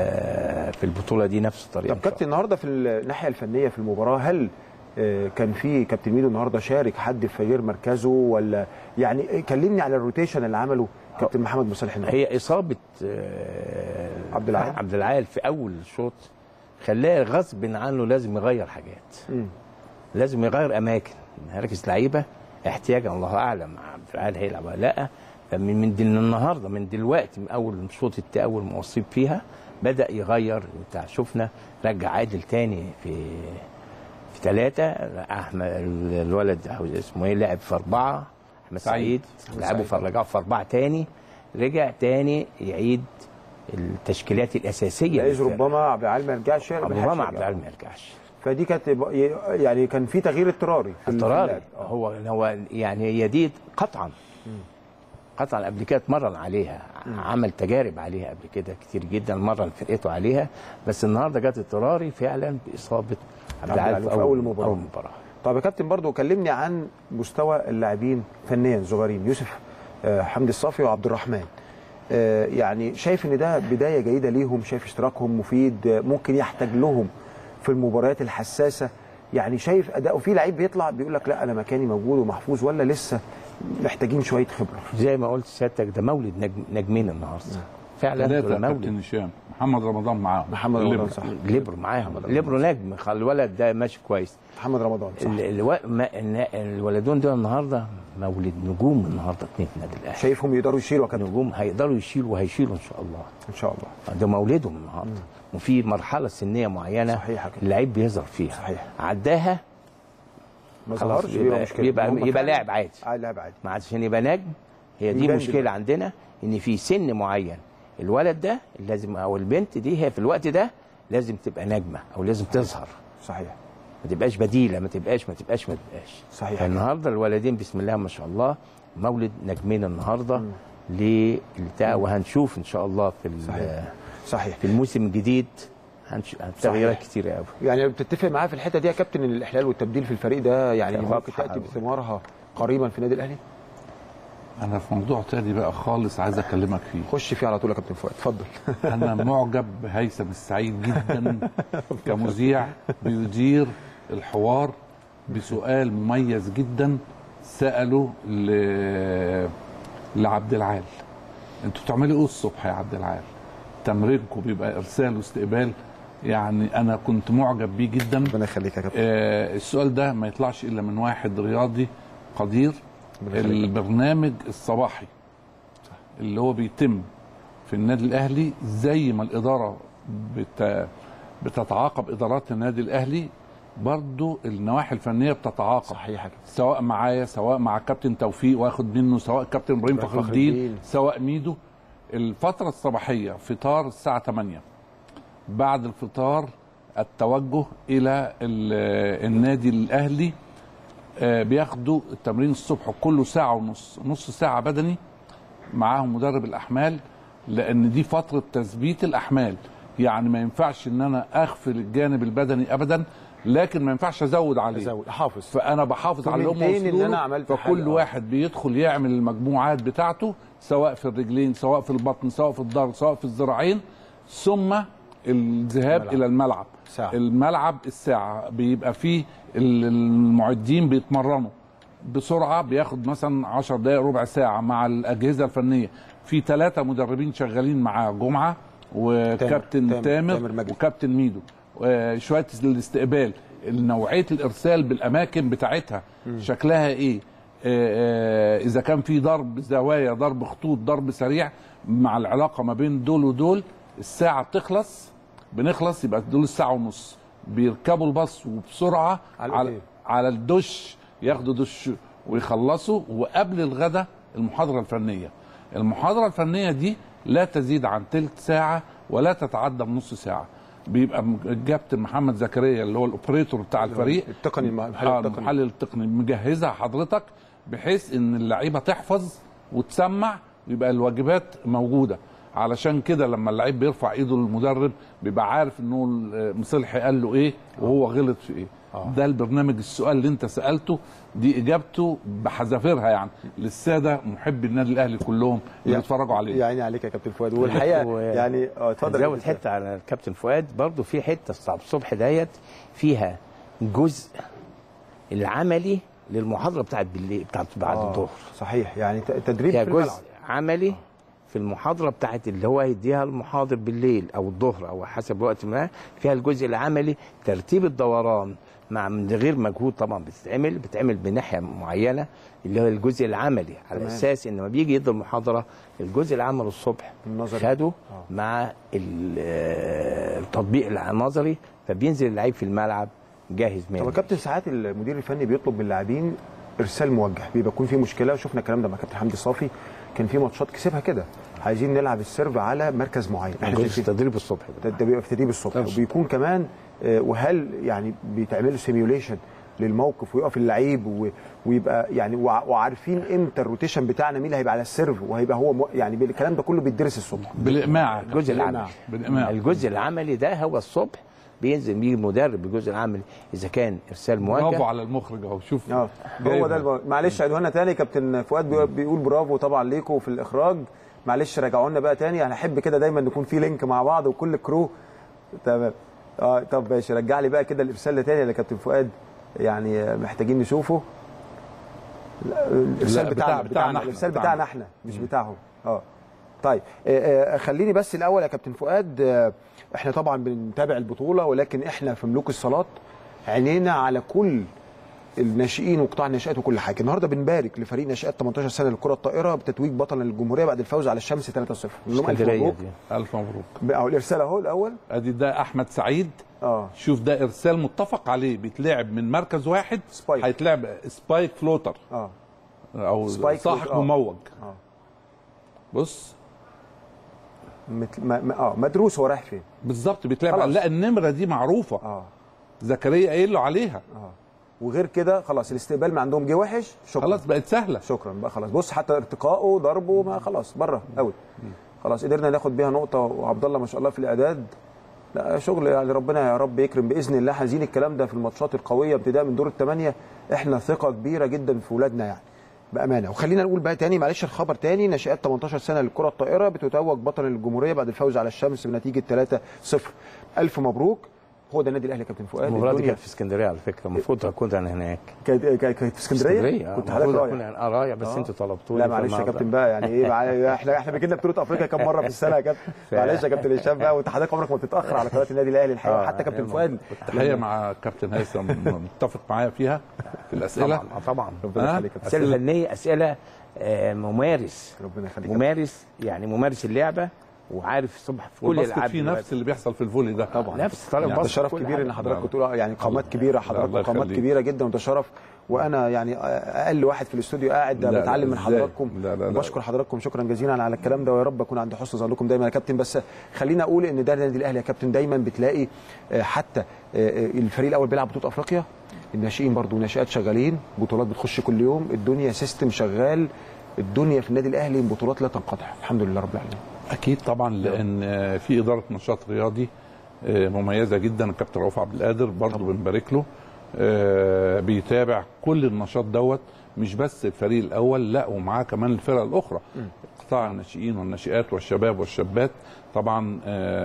Speaker 3: ال- في البطوله دي نفس الطريقه
Speaker 1: طب كابتن النهارده في الناحيه الفنيه في المباراه هل آه، كان في كابتن ميدو النهارده شارك حد في غير مركزه ولا يعني كلمني على الروتيشن اللي عمله كابتن محمد مصالح النهارده
Speaker 3: هي اصابه آه،
Speaker 1: عبد العال.
Speaker 3: عبد العال في اول الشوط خلاه غصب عنه لازم يغير حاجات
Speaker 1: مم.
Speaker 3: لازم يغير اماكن مراكز لعيبه احتياجا الله اعلم عبد العال هيلعب ولا لا فمن من دل النهارده من دلوقتي من اول الشوط التا اول ما اصيب فيها بدا يغير بتاع شفنا رجع عادل تاني في في ثلاثه احمد الولد اسمه ايه لعب في اربعه احمد
Speaker 2: سعيد.
Speaker 3: سعيد لعبوا في رجعوا في اربعه تاني رجع تاني يعيد التشكيلات الاساسيه
Speaker 1: جايز
Speaker 3: للفرقة.
Speaker 1: ربما عبد العال ما يرجعش ما
Speaker 3: ربما
Speaker 1: يلحقش
Speaker 3: عبد
Speaker 1: يرجع.
Speaker 3: العال ما يرجعش
Speaker 1: فدي كانت يعني كان في تغيير اضطراري في ال- في
Speaker 3: اضطراري
Speaker 1: اللعب.
Speaker 3: هو هو يعني هي دي قطعا قطعا قبل كده اتمرن عليها عمل تجارب عليها قبل كده كتير جدا مرن فرقته عليها بس النهارده جت اضطراري فعلا باصابه عبد العال في اول
Speaker 1: مباراه
Speaker 3: اول مباراه
Speaker 1: طب يا كابتن برضو كلمني عن مستوى اللاعبين فنيا صغيرين يوسف آه، حمدي الصافي وعبد الرحمن آه، يعني شايف ان ده بدايه جيده ليهم شايف اشتراكهم مفيد آه، ممكن يحتاج لهم في المباريات الحساسه يعني شايف اداؤه في لعيب بيطلع بيقول لك لا انا مكاني موجود ومحفوظ ولا لسه محتاجين شويه خبره
Speaker 3: زي ما قلت سيادتك ده مولد نجم نجمين النهارده فعلا
Speaker 2: ثلاثة
Speaker 3: دول
Speaker 2: كابتن
Speaker 3: مولد
Speaker 2: هشام محمد رمضان معاهم
Speaker 1: محمد رمضان صح
Speaker 3: ليبرو معاهم ليبرو نجم خل- الولد ده ماشي كويس
Speaker 1: محمد رمضان صح
Speaker 3: ال- الو... ما... الن- الولدون دول النهارده مولد نجوم النهارده اتنين في النادي الاهلي
Speaker 1: شايفهم يقدروا يشيلوا يا كابتن
Speaker 3: نجوم هيقدروا يشيلوا وهيشيلوا ان شاء الله
Speaker 1: ان شاء الله
Speaker 3: ده مولدهم النهارده وفي مرحله سنيه معينه
Speaker 1: صحيح كده.
Speaker 3: اللعيب بيظهر فيها
Speaker 1: صحيح.
Speaker 3: عداها
Speaker 1: ما
Speaker 3: خلاص
Speaker 1: ظهرش بيبقى
Speaker 3: يبقى
Speaker 1: مشكله
Speaker 3: يبقى,
Speaker 1: هم
Speaker 3: يبقى
Speaker 1: فعلا-
Speaker 3: لاعب عادي
Speaker 1: آه، لاعب عادي
Speaker 3: ما عشان يبقى نجم هي دي
Speaker 1: يبان
Speaker 3: مشكله
Speaker 1: دلوقتي.
Speaker 3: عندنا ان في سن معين الولد ده لازم او البنت دي هي في الوقت ده لازم تبقى نجمه او لازم تظهر
Speaker 1: صحيح
Speaker 3: ما تبقاش بديله ما تبقاش ما تبقاش ما تبقاش
Speaker 1: صحيح.
Speaker 3: فالنهارده الولدين بسم الله ما شاء الله مولد نجمين النهارده للبتاع وهنشوف ان شاء الله في ال-
Speaker 1: صحيح. صحيح
Speaker 3: في الموسم الجديد هنش- تغييرات كتير قوي
Speaker 1: يعني بتتفق معاه في الحته دي يا كابتن ان الاحلال والتبديل في الفريق ده يعني
Speaker 3: كان
Speaker 1: ممكن
Speaker 3: واضحة
Speaker 1: تاتي
Speaker 3: أوي.
Speaker 1: بثمارها قريبا في النادي الاهلي
Speaker 2: انا في موضوع تاني بقى خالص عايز اكلمك فيه
Speaker 1: خش فيه على طول يا كابتن فؤاد اتفضل
Speaker 2: انا معجب بهيثم السعيد جدا كمذيع بيدير الحوار بسؤال مميز جدا ساله ل... لعبد العال انتوا بتعملوا ايه الصبح يا عبد العال تمرينكم بيبقى ارسال واستقبال يعني انا كنت معجب بيه جدا
Speaker 1: ربنا يخليك يا كابتن
Speaker 2: آه السؤال ده ما يطلعش الا من واحد رياضي قدير
Speaker 1: ربنا يخليك.
Speaker 2: البرنامج الصباحي اللي هو بيتم في النادي الاهلي زي ما الاداره بت... بتتعاقب ادارات النادي الاهلي برضو النواحي الفنيه بتتعاقب
Speaker 1: صحيح يا كابتن
Speaker 2: سواء معايا سواء مع كابتن توفيق واخد منه سواء كابتن ابراهيم
Speaker 1: فخر
Speaker 2: فخر الدين
Speaker 1: الدين.
Speaker 2: سواء ميدو الفتره الصباحيه فطار الساعه 8 بعد الفطار التوجه الى ال- النادي الاهلي آه، بياخدوا التمرين الصبح كله ساعه ونص نص ساعه بدني معاهم مدرب الاحمال لان دي فتره تثبيت الاحمال يعني ما ينفعش ان انا اغفل الجانب البدني ابدا لكن ما ينفعش ازود عليه
Speaker 1: ازود حافظ
Speaker 2: فانا بحافظ على اللي هم
Speaker 1: كومنتين إن
Speaker 2: وصلوا
Speaker 1: أنا
Speaker 2: له،
Speaker 1: عملت
Speaker 2: فكل
Speaker 1: حاجة. آه.
Speaker 2: واحد بيدخل يعمل المجموعات بتاعته سواء في الرجلين سواء في البطن سواء في الظهر سواء في الذراعين ثم الذهاب
Speaker 1: الملعب.
Speaker 2: الى الملعب
Speaker 1: ساعة.
Speaker 2: الملعب الساعه بيبقى فيه ال- المعدين بيتمرنوا بسرعه بياخد مثلا 10 دقائق ربع ساعه مع الاجهزه الفنيه في ثلاثه مدربين شغالين معاه جمعه وكابتن
Speaker 1: تامر-
Speaker 2: تامر,
Speaker 1: تامر مجدي.
Speaker 2: وكابتن ميدو آه، شويه الاستقبال نوعيه الارسال بالاماكن بتاعتها شكلها ايه آه، آه، اذا كان في ضرب زوايا ضرب خطوط ضرب سريع مع العلاقه ما بين دول ودول الساعه بتخلص بنخلص يبقى دول الساعه ونص بيركبوا الباص وبسرعه
Speaker 1: على
Speaker 2: على,
Speaker 1: الأوتيل.
Speaker 2: على الدش ياخدوا دش ويخلصوا وقبل الغداء المحاضره الفنيه المحاضره الفنيه دي لا تزيد عن تلت ساعه ولا تتعدى بنص ساعه بيبقى م- الكابتن محمد زكريا اللي هو الاوبريتور بتاع الفريق
Speaker 1: التقني المح- المحلل
Speaker 2: آه،
Speaker 1: التقني.
Speaker 2: المحلل التقني مجهزها حضرتك بحيث ان اللعيبه تحفظ وتسمع ويبقى الواجبات موجوده علشان كده لما اللعيب بيرفع ايده للمدرب بيبقى عارف انه مصلحي قال له ايه وهو غلط في ايه ده البرنامج السؤال اللي انت سالته دي اجابته بحذافيرها يعني للساده محبي النادي الاهلي كلهم اللي
Speaker 1: يعني-
Speaker 2: بيتفرجوا عليه
Speaker 1: يا عيني عليك يا كابتن فؤاد والحقيقه
Speaker 3: و-
Speaker 1: يعني اه اتفضل يا
Speaker 3: زود
Speaker 1: كابتن فؤاد.
Speaker 3: حته على الكابتن فؤاد برضو في حته الساعه الصبح ديت فيها جزء العملي للمحاضره بتاعت بالليل بتاعت بعد
Speaker 1: آه،
Speaker 3: الظهر
Speaker 1: صحيح يعني ت- تدريب
Speaker 3: فيها
Speaker 1: في
Speaker 3: جزء
Speaker 1: الملعب
Speaker 3: عملي في المحاضره بتاعت اللي هو هيديها المحاضر بالليل او الظهر او حسب وقت ما فيها الجزء العملي ترتيب الدوران مع من غير مجهود طبعا بتتعمل بتتعمل بناحيه معينه اللي هو الجزء العملي على
Speaker 1: تمام.
Speaker 3: اساس ان لما بيجي يدي المحاضره الجزء العملي الصبح
Speaker 1: النظري.
Speaker 3: خده
Speaker 1: آه.
Speaker 3: مع ال- آه، التطبيق النظري فبينزل اللعيب في الملعب جاهز
Speaker 1: طب يا
Speaker 3: مالي
Speaker 1: كابتن ساعات المدير الفني بيطلب من اللاعبين ارسال موجه بيبقى يكون في مشكله شفنا الكلام ده مع كابتن حمدي صافي كان في ماتشات كسبها كده عايزين نلعب السيرف على مركز معين احنا
Speaker 3: جزء
Speaker 1: شايفين-
Speaker 3: تدريب الصبح
Speaker 1: ده, ده بيبقى في تدريب الصبح وبيكون كمان آه، وهل يعني بيتعمل سيميوليشن للموقف ويقف اللعيب و- ويبقى يعني وع- وعارفين امتى الروتيشن بتاعنا مين اللي هيبقى على السيرف وهيبقى هو مو- يعني الكلام ده كله بيدرس الصبح
Speaker 2: بالاقماع
Speaker 3: الجزء العملي
Speaker 2: بالإقماع.
Speaker 3: الجزء العملي ده هو الصبح بينزل بيجي مدرب بالجزء العملي اذا كان ارسال موجه
Speaker 2: برافو على المخرج اهو شوف
Speaker 1: اه هو ده الب... معلش عيدوها لنا تاني كابتن فؤاد بيقول- بيقول برافو طبعا ليكم في الاخراج معلش راجعوا لنا بقى تاني انا احب كده دايما نكون في لينك مع بعض وكل كرو تمام اه طب ماشي رجع لي بقى كده الارسال ده تاني يا كابتن فؤاد يعني آه، محتاجين نشوفه لا، الارسال
Speaker 2: لا،
Speaker 1: بتاعنا
Speaker 2: بتاع-
Speaker 1: بتاعنا
Speaker 2: بتاعنا إحنا،
Speaker 1: الارسال
Speaker 2: بتاعنا.
Speaker 1: بتاعنا احنا مش بتاعهم اه طيب آه، آه، خليني بس الاول يا كابتن فؤاد آه، احنا طبعا بنتابع البطوله ولكن احنا في ملوك الصالات عينينا على كل الناشئين وقطاع الناشئات وكل حاجه النهارده بنبارك لفريق ناشئات 18 سنه للكره الطائره بتتويج بطل الجمهوريه بعد الفوز على الشمس 3-0 نقول لهم الف
Speaker 2: اسكندرية
Speaker 1: مبروك
Speaker 2: دي. الف مبروك
Speaker 1: اهو الارسال اهو الاول
Speaker 2: ادي ده احمد سعيد
Speaker 1: اه
Speaker 2: شوف ده ارسال متفق عليه بيتلعب من مركز واحد سبايك هيتلعب سبايك فلوتر
Speaker 1: اه
Speaker 2: او
Speaker 1: سبايك
Speaker 2: ساحق
Speaker 1: فلوتر، آه.
Speaker 2: مموج
Speaker 1: اه
Speaker 2: بص
Speaker 1: مت... ما... ما- اه مدروس هو رايح فين
Speaker 2: بالظبط بيتلعب
Speaker 1: خلاص.
Speaker 2: لا النمره دي معروفه
Speaker 1: اه
Speaker 2: زكريا قايل له عليها
Speaker 1: اه وغير كده خلاص الاستقبال ما عندهم جه وحش شكرا
Speaker 2: خلاص بقت سهله
Speaker 1: شكرا بقى خلاص بص حتى ارتقائه ضربه ما خلاص بره اوت خلاص قدرنا ناخد بيها نقطه وعبد الله ما شاء الله في الاعداد لا شغل يعني ربنا يا رب يكرم باذن الله عايزين الكلام ده في الماتشات القويه ابتداء من دور الثمانيه احنا ثقه كبيره جدا في اولادنا يعني بامانه وخلينا نقول بقى تاني معلش الخبر تاني ناشئات 18 سنه للكره الطائره بتتوج بطل الجمهوريه بعد الفوز على الشمس بنتيجه 3-0 الف مبروك هو ده النادي الاهلي يا كابتن فؤاد
Speaker 3: المباراه دي
Speaker 1: الدنيا
Speaker 3: كانت في اسكندريه على فكره المفروض اكون انا هناك
Speaker 1: كانت كانت كانت في اسكندريه
Speaker 3: آه،
Speaker 1: كنت حضرتك
Speaker 3: المفروض
Speaker 1: رايح
Speaker 3: اكون انا رايح بس
Speaker 1: آه.
Speaker 3: انتوا طلبتوني
Speaker 1: لا معلش يا
Speaker 3: فالنهاردة-
Speaker 1: كابتن بقى يعني ايه مع- احنا احنا بيجي لنا بطوله افريقيا كم مره في السنه يا كابتن
Speaker 3: ف-
Speaker 1: معلش يا كابتن هشام بقى وانت حضرتك عمرك ما بتتاخر على قناه النادي الاهلي الحقيقه
Speaker 2: آه،
Speaker 1: حتى كابتن
Speaker 2: أيوة.
Speaker 1: فؤاد
Speaker 2: التحيه مع كابتن هيثم متفق معايا فيها في الاسئله
Speaker 3: طبعا طبعا
Speaker 1: ربنا
Speaker 3: آه،
Speaker 1: يخليك يا كابتن.
Speaker 3: اسئله فنيه اسئله آه، ممارس
Speaker 1: ربنا يخليك
Speaker 3: ممارس يعني ممارس اللعبه وعارف الصبح في كل
Speaker 2: والباسكت
Speaker 3: الالعاب
Speaker 2: فيه
Speaker 3: دلوقتي.
Speaker 2: نفس اللي بيحصل في الفولي ده
Speaker 1: طبعا
Speaker 3: نفس طالب
Speaker 1: ده
Speaker 3: باسكت
Speaker 1: شرف
Speaker 3: كل
Speaker 1: كبير
Speaker 3: حاجة.
Speaker 1: ان حضرتك
Speaker 2: لا.
Speaker 1: بتقول يعني قامات
Speaker 2: الله-
Speaker 1: كبيره
Speaker 2: لا،
Speaker 1: حضرتك
Speaker 2: الله
Speaker 1: قامات
Speaker 2: يخليك.
Speaker 1: كبيره جدا وده شرف وانا يعني اقل واحد في الاستوديو قاعد
Speaker 2: لا، لا،
Speaker 1: بتعلم من
Speaker 2: إزاي؟
Speaker 1: حضراتكم
Speaker 2: لا، لا، لا.
Speaker 1: وبشكر حضراتكم شكرا جزيلا على الكلام ده ويا رب اكون عند حسن ظنكم دايما يا كابتن بس خلينا اقول ان ده النادي الاهلي يا كابتن دايما بتلاقي آه، حتى آه، آه، الفريق الاول بيلعب بطوله افريقيا الناشئين برضو ناشئات شغالين بطولات بتخش كل يوم الدنيا سيستم شغال الدنيا في النادي الاهلي بطولات لا تنقطع الحمد لله رب العالمين
Speaker 2: اكيد طبعا لان آه، في اداره نشاط رياضي آه، مميزه جدا الكابتن رؤوف عبد القادر برضه بنبارك له آه، بيتابع كل النشاط دوت مش بس الفريق الاول لا ومعاه كمان الفرق الاخرى قطاع الناشئين والناشئات والشباب والشابات طبعا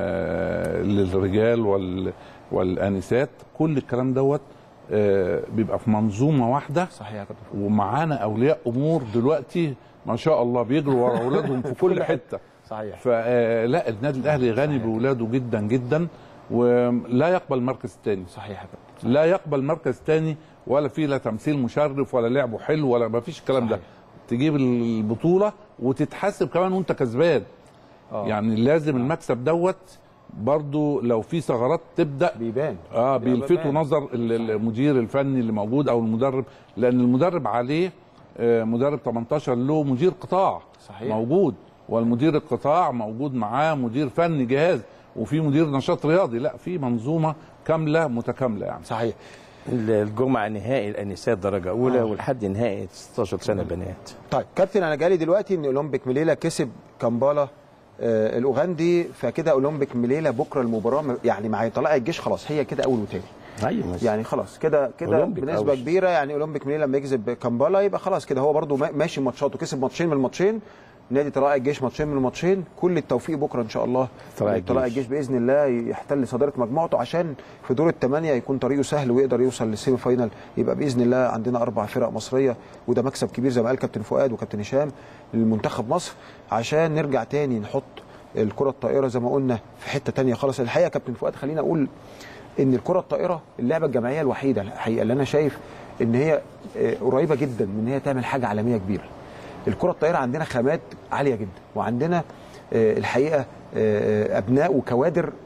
Speaker 2: آه، للرجال وال والانسات كل الكلام دوت آه، بيبقى في منظومه واحده
Speaker 1: صحيح يا كابتن
Speaker 2: ومعانا اولياء امور دلوقتي ما شاء الله بيجروا ورا اولادهم في كل حته
Speaker 1: صحيح
Speaker 2: فلا النادي الاهلي غني باولاده جدا جدا ولا يقبل مركز تاني
Speaker 1: صحيح يا كابتن
Speaker 2: لا يقبل مركز تاني ولا في لا تمثيل مشرف ولا لعبه حلو ولا ما فيش الكلام ده تجيب البطوله وتتحاسب كمان وانت كسبان
Speaker 1: آه.
Speaker 2: يعني لازم المكسب دوت برضو لو في ثغرات تبدا
Speaker 1: بيبان
Speaker 2: اه بيلفتوا
Speaker 1: بيبان.
Speaker 2: نظر ال- المدير الفني اللي موجود او المدرب لان المدرب عليه آه، مدرب 18 له مدير قطاع
Speaker 1: صحيح.
Speaker 2: موجود والمدير القطاع موجود معاه مدير فني جهاز وفي مدير نشاط رياضي لا في منظومه كامله متكامله يعني
Speaker 1: صحيح
Speaker 3: الجمعه نهائي الانسات درجه اولى
Speaker 1: آه.
Speaker 3: ولحد نهائي 16 سنه بنات
Speaker 1: طيب كابتن انا جالي دلوقتي ان اولمبيك مليله كسب كامبالا آه الاوغندي فكده اولمبيك مليله بكره المباراه م- يعني مع طلائع الجيش خلاص هي كده اول وتاني
Speaker 3: ايوه بس
Speaker 1: يعني خلاص كده كده
Speaker 3: أولمبيك
Speaker 1: بنسبه
Speaker 3: أوش.
Speaker 1: كبيره يعني اولمبيك مليله لما يكسب كامبالا يبقى خلاص كده هو برده ماشي ماتشاته كسب ماتشين من الماتشين نادي طلائع الجيش ماتشين من الماتشين كل التوفيق بكره ان شاء الله
Speaker 3: طلائع الجيش.
Speaker 1: طلائع الجيش باذن الله يحتل صداره مجموعته عشان في دور الثمانيه يكون طريقه سهل ويقدر يوصل للسيمي فاينال يبقى باذن الله عندنا اربع فرق مصريه وده مكسب كبير زي ما قال كابتن فؤاد وكابتن هشام للمنتخب مصر عشان نرجع تاني نحط الكره الطائره زي ما قلنا في حته تانية خالص الحقيقه يا كابتن فؤاد خلينا اقول ان الكره الطائره اللعبه الجماعيه الوحيده الحقيقه اللي انا شايف ان هي آه، قريبه جدا من ان هي تعمل حاجه عالميه كبيره الكره الطائره عندنا خامات عاليه جدا وعندنا آه، الحقيقه آه، ابناء وكوادر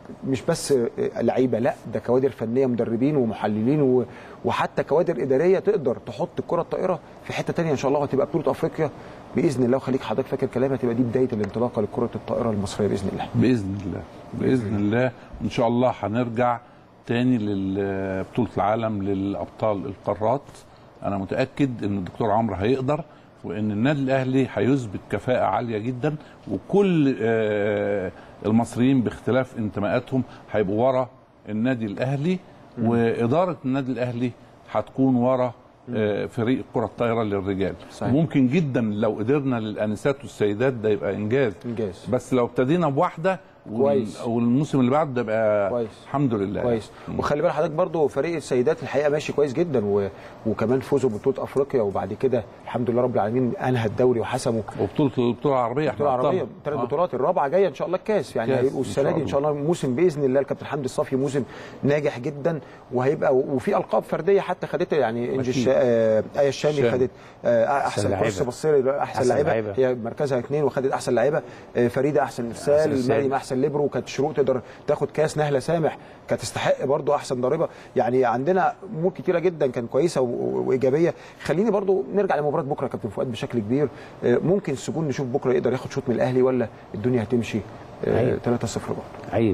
Speaker 1: مش بس لعيبه لا ده كوادر فنيه مدربين ومحللين و- وحتى كوادر اداريه تقدر تحط الكره الطائره في حته تانية ان شاء الله وهتبقى بطوله افريقيا باذن الله وخليك حضرتك فاكر كلامي هتبقى دي بدايه الانطلاقه لكره الطائره المصريه باذن الله
Speaker 2: باذن الله باذن الله وان شاء الله هنرجع تاني لبطوله العالم للابطال القارات انا متاكد ان الدكتور عمرو هيقدر وان النادي الاهلي هيثبت كفاءه عاليه جدا وكل آه، المصريين باختلاف انتماءاتهم هيبقوا ورا النادي الاهلي واداره النادي الاهلي هتكون ورا آه، فريق الكره الطايره للرجال
Speaker 1: صحيح.
Speaker 2: ممكن جدا لو قدرنا للانسات والسيدات ده يبقى انجاز
Speaker 1: انجاز
Speaker 2: بس لو ابتدينا بواحده وال-
Speaker 1: كويس.
Speaker 2: والموسم اللي بعده ده يبقى
Speaker 1: كويس.
Speaker 2: الحمد لله
Speaker 1: كويس وخلي بالك حضرتك برضو فريق السيدات الحقيقه ماشي كويس جدا و... وكمان فوزوا ببطوله افريقيا وبعد كده الحمد لله رب العالمين انهى الدوري وحسمه
Speaker 2: وبطوله البطوله العربيه
Speaker 1: البطوله العربيه ثلاث بطولات الرابعه جايه ان شاء الله الكاس يعني
Speaker 2: كاس
Speaker 1: هيبقوا
Speaker 2: إن
Speaker 1: السنه
Speaker 2: شاء
Speaker 1: دي ان شاء الله موسم باذن الله الكابتن حمدي الصافي موسم ناجح جدا وهيبقى وفي القاب فرديه حتى خدتها يعني انجي
Speaker 2: أكيد.
Speaker 1: الشا... آه... ايه الشامي
Speaker 2: الشامي.
Speaker 1: خدت آه... احسن
Speaker 3: لعيبة.
Speaker 1: كورس بصيري احسن
Speaker 3: أحسن
Speaker 1: لعيبه
Speaker 3: لعيبة.
Speaker 1: هي مركزها اثنين وخدت احسن لعيبه آه... فريده احسن
Speaker 3: أحسن
Speaker 1: ارسال
Speaker 3: إرسال.
Speaker 1: مريم احسن ليبرو كانت شروق تقدر تاخد كاس نهله سامح كانت تستحق برضو احسن ضاربه يعني عندنا امور كتيره جدا كان كويسه و- و- وايجابيه خليني برضو نرجع لمباراه بكره يا كابتن فؤاد بشكل كبير آه، ممكن السجون نشوف بكره يقدر ياخد شوط من الاهلي ولا الدنيا هتمشي
Speaker 3: عيب.
Speaker 1: 3-0 برضه
Speaker 3: عيب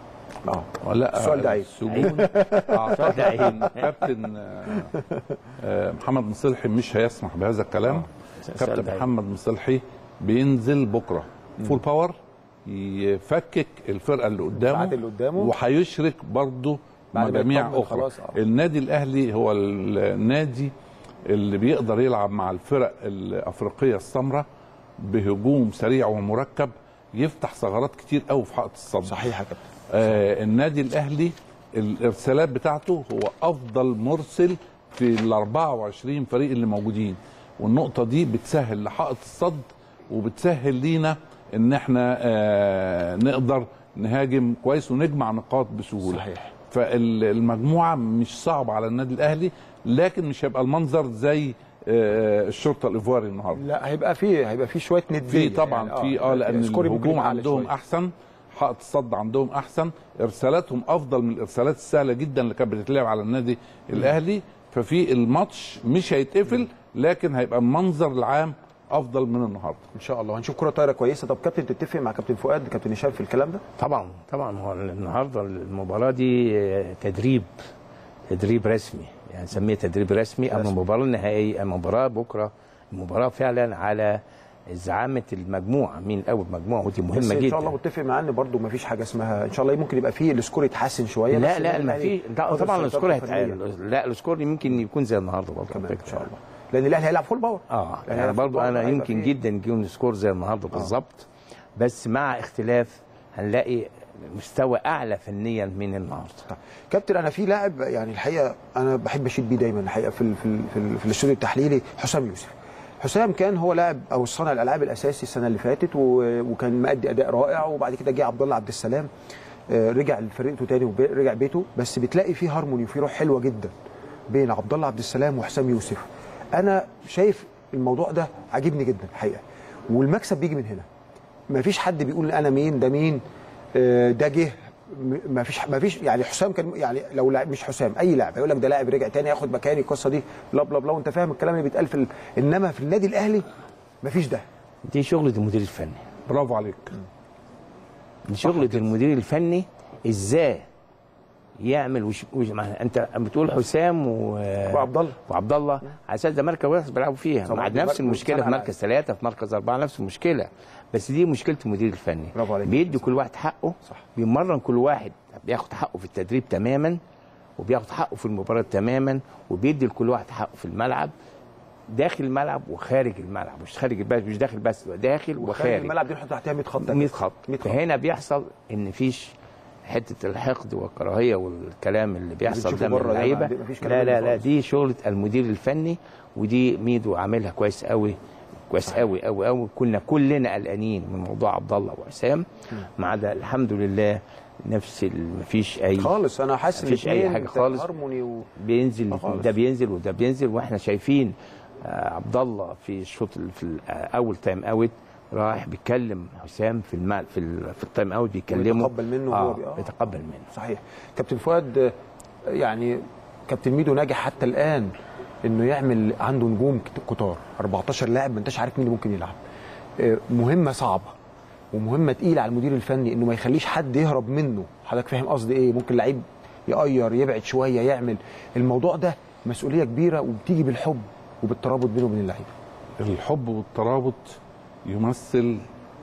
Speaker 1: اه
Speaker 2: لا
Speaker 1: السؤال ده عيب.
Speaker 2: السجون اعتقد ان كابتن آه، آه، محمد مصلحي مش هيسمح بهذا الكلام
Speaker 3: السؤال
Speaker 2: كابتن
Speaker 3: ده عيب.
Speaker 2: محمد مصلحي بينزل بكره فول باور يفكك الفرقه اللي قدامه
Speaker 1: الدفاعات اللي قدامه.
Speaker 2: وهيشرك برضه
Speaker 1: بعد ما
Speaker 2: مجاميع
Speaker 1: يطمن
Speaker 2: اخرى
Speaker 1: خلاص، آه.
Speaker 2: النادي الاهلي هو النادي اللي بيقدر يلعب مع الفرق الافريقيه السمراء بهجوم سريع ومركب يفتح ثغرات كتير قوي في حائط الصد
Speaker 1: صحيح يا كابتن
Speaker 2: آه النادي الاهلي الارسالات بتاعته هو افضل مرسل في ال 24 فريق اللي موجودين والنقطه دي بتسهل لحائط الصد وبتسهل لينا ان احنا آه نقدر نهاجم كويس ونجمع نقاط بسهوله
Speaker 1: صحيح.
Speaker 2: فالمجموعه مش صعبه على النادي الاهلي لكن مش هيبقى المنظر زي آه الشرطه الايفواري النهارده
Speaker 1: لا هيبقى في هيبقى في شويه نديه
Speaker 2: في طبعا
Speaker 1: يعني
Speaker 2: في اه لان
Speaker 1: سكوري ممكن
Speaker 2: الهجوم
Speaker 1: يبقى أعلى
Speaker 2: عندهم
Speaker 1: شوية.
Speaker 2: احسن حائط الصد عندهم احسن ارسالاتهم افضل من الارسالات السهله جدا اللي كانت بتتلعب على النادي الاهلي ففي الماتش مش هيتقفل لكن هيبقى المنظر العام افضل من النهارده
Speaker 1: ان شاء الله هنشوف كره طايره كويسه طب كابتن تتفق مع كابتن فؤاد كابتن هشام في الكلام ده
Speaker 3: طبعا طبعا هو النهارده المباراه دي تدريب تدريب رسمي يعني نسميه تدريب رسمي اما
Speaker 1: رسمي.
Speaker 3: المباراه النهائيه المباراه بكره المباراه فعلا على زعامه المجموعه مين اول مجموعه ودي
Speaker 1: بس
Speaker 3: مهمه
Speaker 1: ان
Speaker 3: جدا
Speaker 1: شاء الله متفق معاه ان برضه ما فيش حاجه اسمها ان شاء الله ممكن يبقى فيه السكور يتحسن شويه
Speaker 3: لا
Speaker 1: بس
Speaker 3: لا
Speaker 1: النادي
Speaker 3: ما
Speaker 1: الأهلي
Speaker 3: في لا
Speaker 1: قدر
Speaker 3: طبعا
Speaker 1: السيطرة
Speaker 3: السكور
Speaker 1: الفنية.
Speaker 3: هيتعمل لا السكور يمكن يكون زي النهارده برضه على
Speaker 1: كمان
Speaker 3: فكرة.
Speaker 1: ان شاء الله لان الاهلي هيلعب فول باور
Speaker 3: اه
Speaker 1: يعني
Speaker 3: يعني
Speaker 1: هيلعب
Speaker 3: برضو
Speaker 1: فول باور،
Speaker 3: انا
Speaker 1: هيبقى
Speaker 3: يمكن
Speaker 1: فيه-
Speaker 3: جدا يكون سكور زي النهارده بالظبط بس مع اختلاف هنلاقي مستوى اعلى فنيا من النهارده
Speaker 1: كابتن انا في لاعب يعني الحقيقه انا بحب اشيد بيه دايما الحقيقه في ال- في ال- في, ال- في الاستوديو التحليلي حسام يوسف حسام كان هو لاعب او صانع الالعاب الاساسي السنه اللي فاتت و- وكان مادي اداء رائع وبعد كده جه عبد الله عبد السلام آه، رجع لفريقه تاني ورجع بيته بس بتلاقي فيه هارموني وفيه روح حلوه جدا بين عبد الله عبد السلام وحسام يوسف انا شايف الموضوع ده عاجبني جدا الحقيقه والمكسب بيجي من هنا ما فيش حد بيقول انا مين ده مين آه، ده جه م- ما فيش ما فيش يعني حسام كان يعني لو لاعب مش حسام اي لاعب هيقول لك ده لاعب رجع تاني ياخد مكاني القصه دي بلا بلا بلا وانت فاهم الكلام اللي بيتقال في ال... انما في النادي الاهلي ما فيش ده
Speaker 3: دي شغله المدير الفني
Speaker 2: برافو عليك
Speaker 3: دي شغله المدير الفني ازاي يعمل وش... وش... ما انت بتقول حسام و...
Speaker 1: وعبد الله
Speaker 3: وعبد الله على اساس ده مركز واحد بيلعبوا فيها
Speaker 1: طبعاً.
Speaker 3: مع نفس
Speaker 1: مركز
Speaker 3: المشكله في
Speaker 1: صنع
Speaker 3: مركز ثلاثه في مركز اربعه نفس المشكله بس دي مشكله المدير الفني
Speaker 1: برافو عليك.
Speaker 3: بيدي كل واحد حقه
Speaker 1: صح.
Speaker 3: بيمرن كل واحد بياخد حقه في التدريب تماما وبياخد حقه في المباراه تماما وبيدي لكل واحد حقه في الملعب داخل الملعب وخارج الملعب مش خارج بس مش داخل بس داخل
Speaker 1: وخارج
Speaker 3: وخارج
Speaker 1: الملعب دي نحط تحتها 100 خط
Speaker 3: 100 خط
Speaker 1: 100 خط.
Speaker 3: فهنا بيحصل ان فيش حته الحقد والكراهيه والكلام اللي بيحصل
Speaker 1: بنشوفه
Speaker 3: ده من
Speaker 1: بره ده ما
Speaker 3: اللعيبه
Speaker 1: عندنا- مفيش كلام
Speaker 3: لا
Speaker 1: منه
Speaker 3: لا لا
Speaker 1: خالص.
Speaker 3: دي شغله المدير الفني ودي ميدو عاملها كويس قوي كويس قوي قوي قوي كنا كلنا قلقانين من موضوع عبد الله وحسام ما عدا الحمد لله نفس ال- مفيش اي
Speaker 1: خالص انا حاسس ان
Speaker 3: مفيش اي
Speaker 1: الاتنين
Speaker 3: حاجه خالص
Speaker 1: هارموني و...
Speaker 3: بينزل
Speaker 1: آه خالص.
Speaker 3: ده بينزل وده بينزل واحنا شايفين آه، عبد الله في الشوط ال- في ال- آه، اول تايم اوت رايح بيتكلم حسام في المال في ال- في التايم اوت بيكلمه
Speaker 1: ويتقبل منه وهو
Speaker 3: اه
Speaker 1: بي- آه.
Speaker 3: بيتقبل منه
Speaker 1: صحيح كابتن فؤاد آه، يعني كابتن ميدو ناجح حتى الان انه يعمل عنده نجوم كت- كتار 14 لاعب ما انتش عارف مين اللي ممكن يلعب آه، مهمه صعبه ومهمه تقيله على المدير الفني انه ما يخليش حد يهرب منه حضرتك فاهم قصدي ايه ممكن لعيب يقير يبعد شويه يعمل الموضوع ده مسؤوليه كبيره وبتيجي بالحب وبالترابط بينه وبين اللعيبه
Speaker 2: الحب والترابط يمثل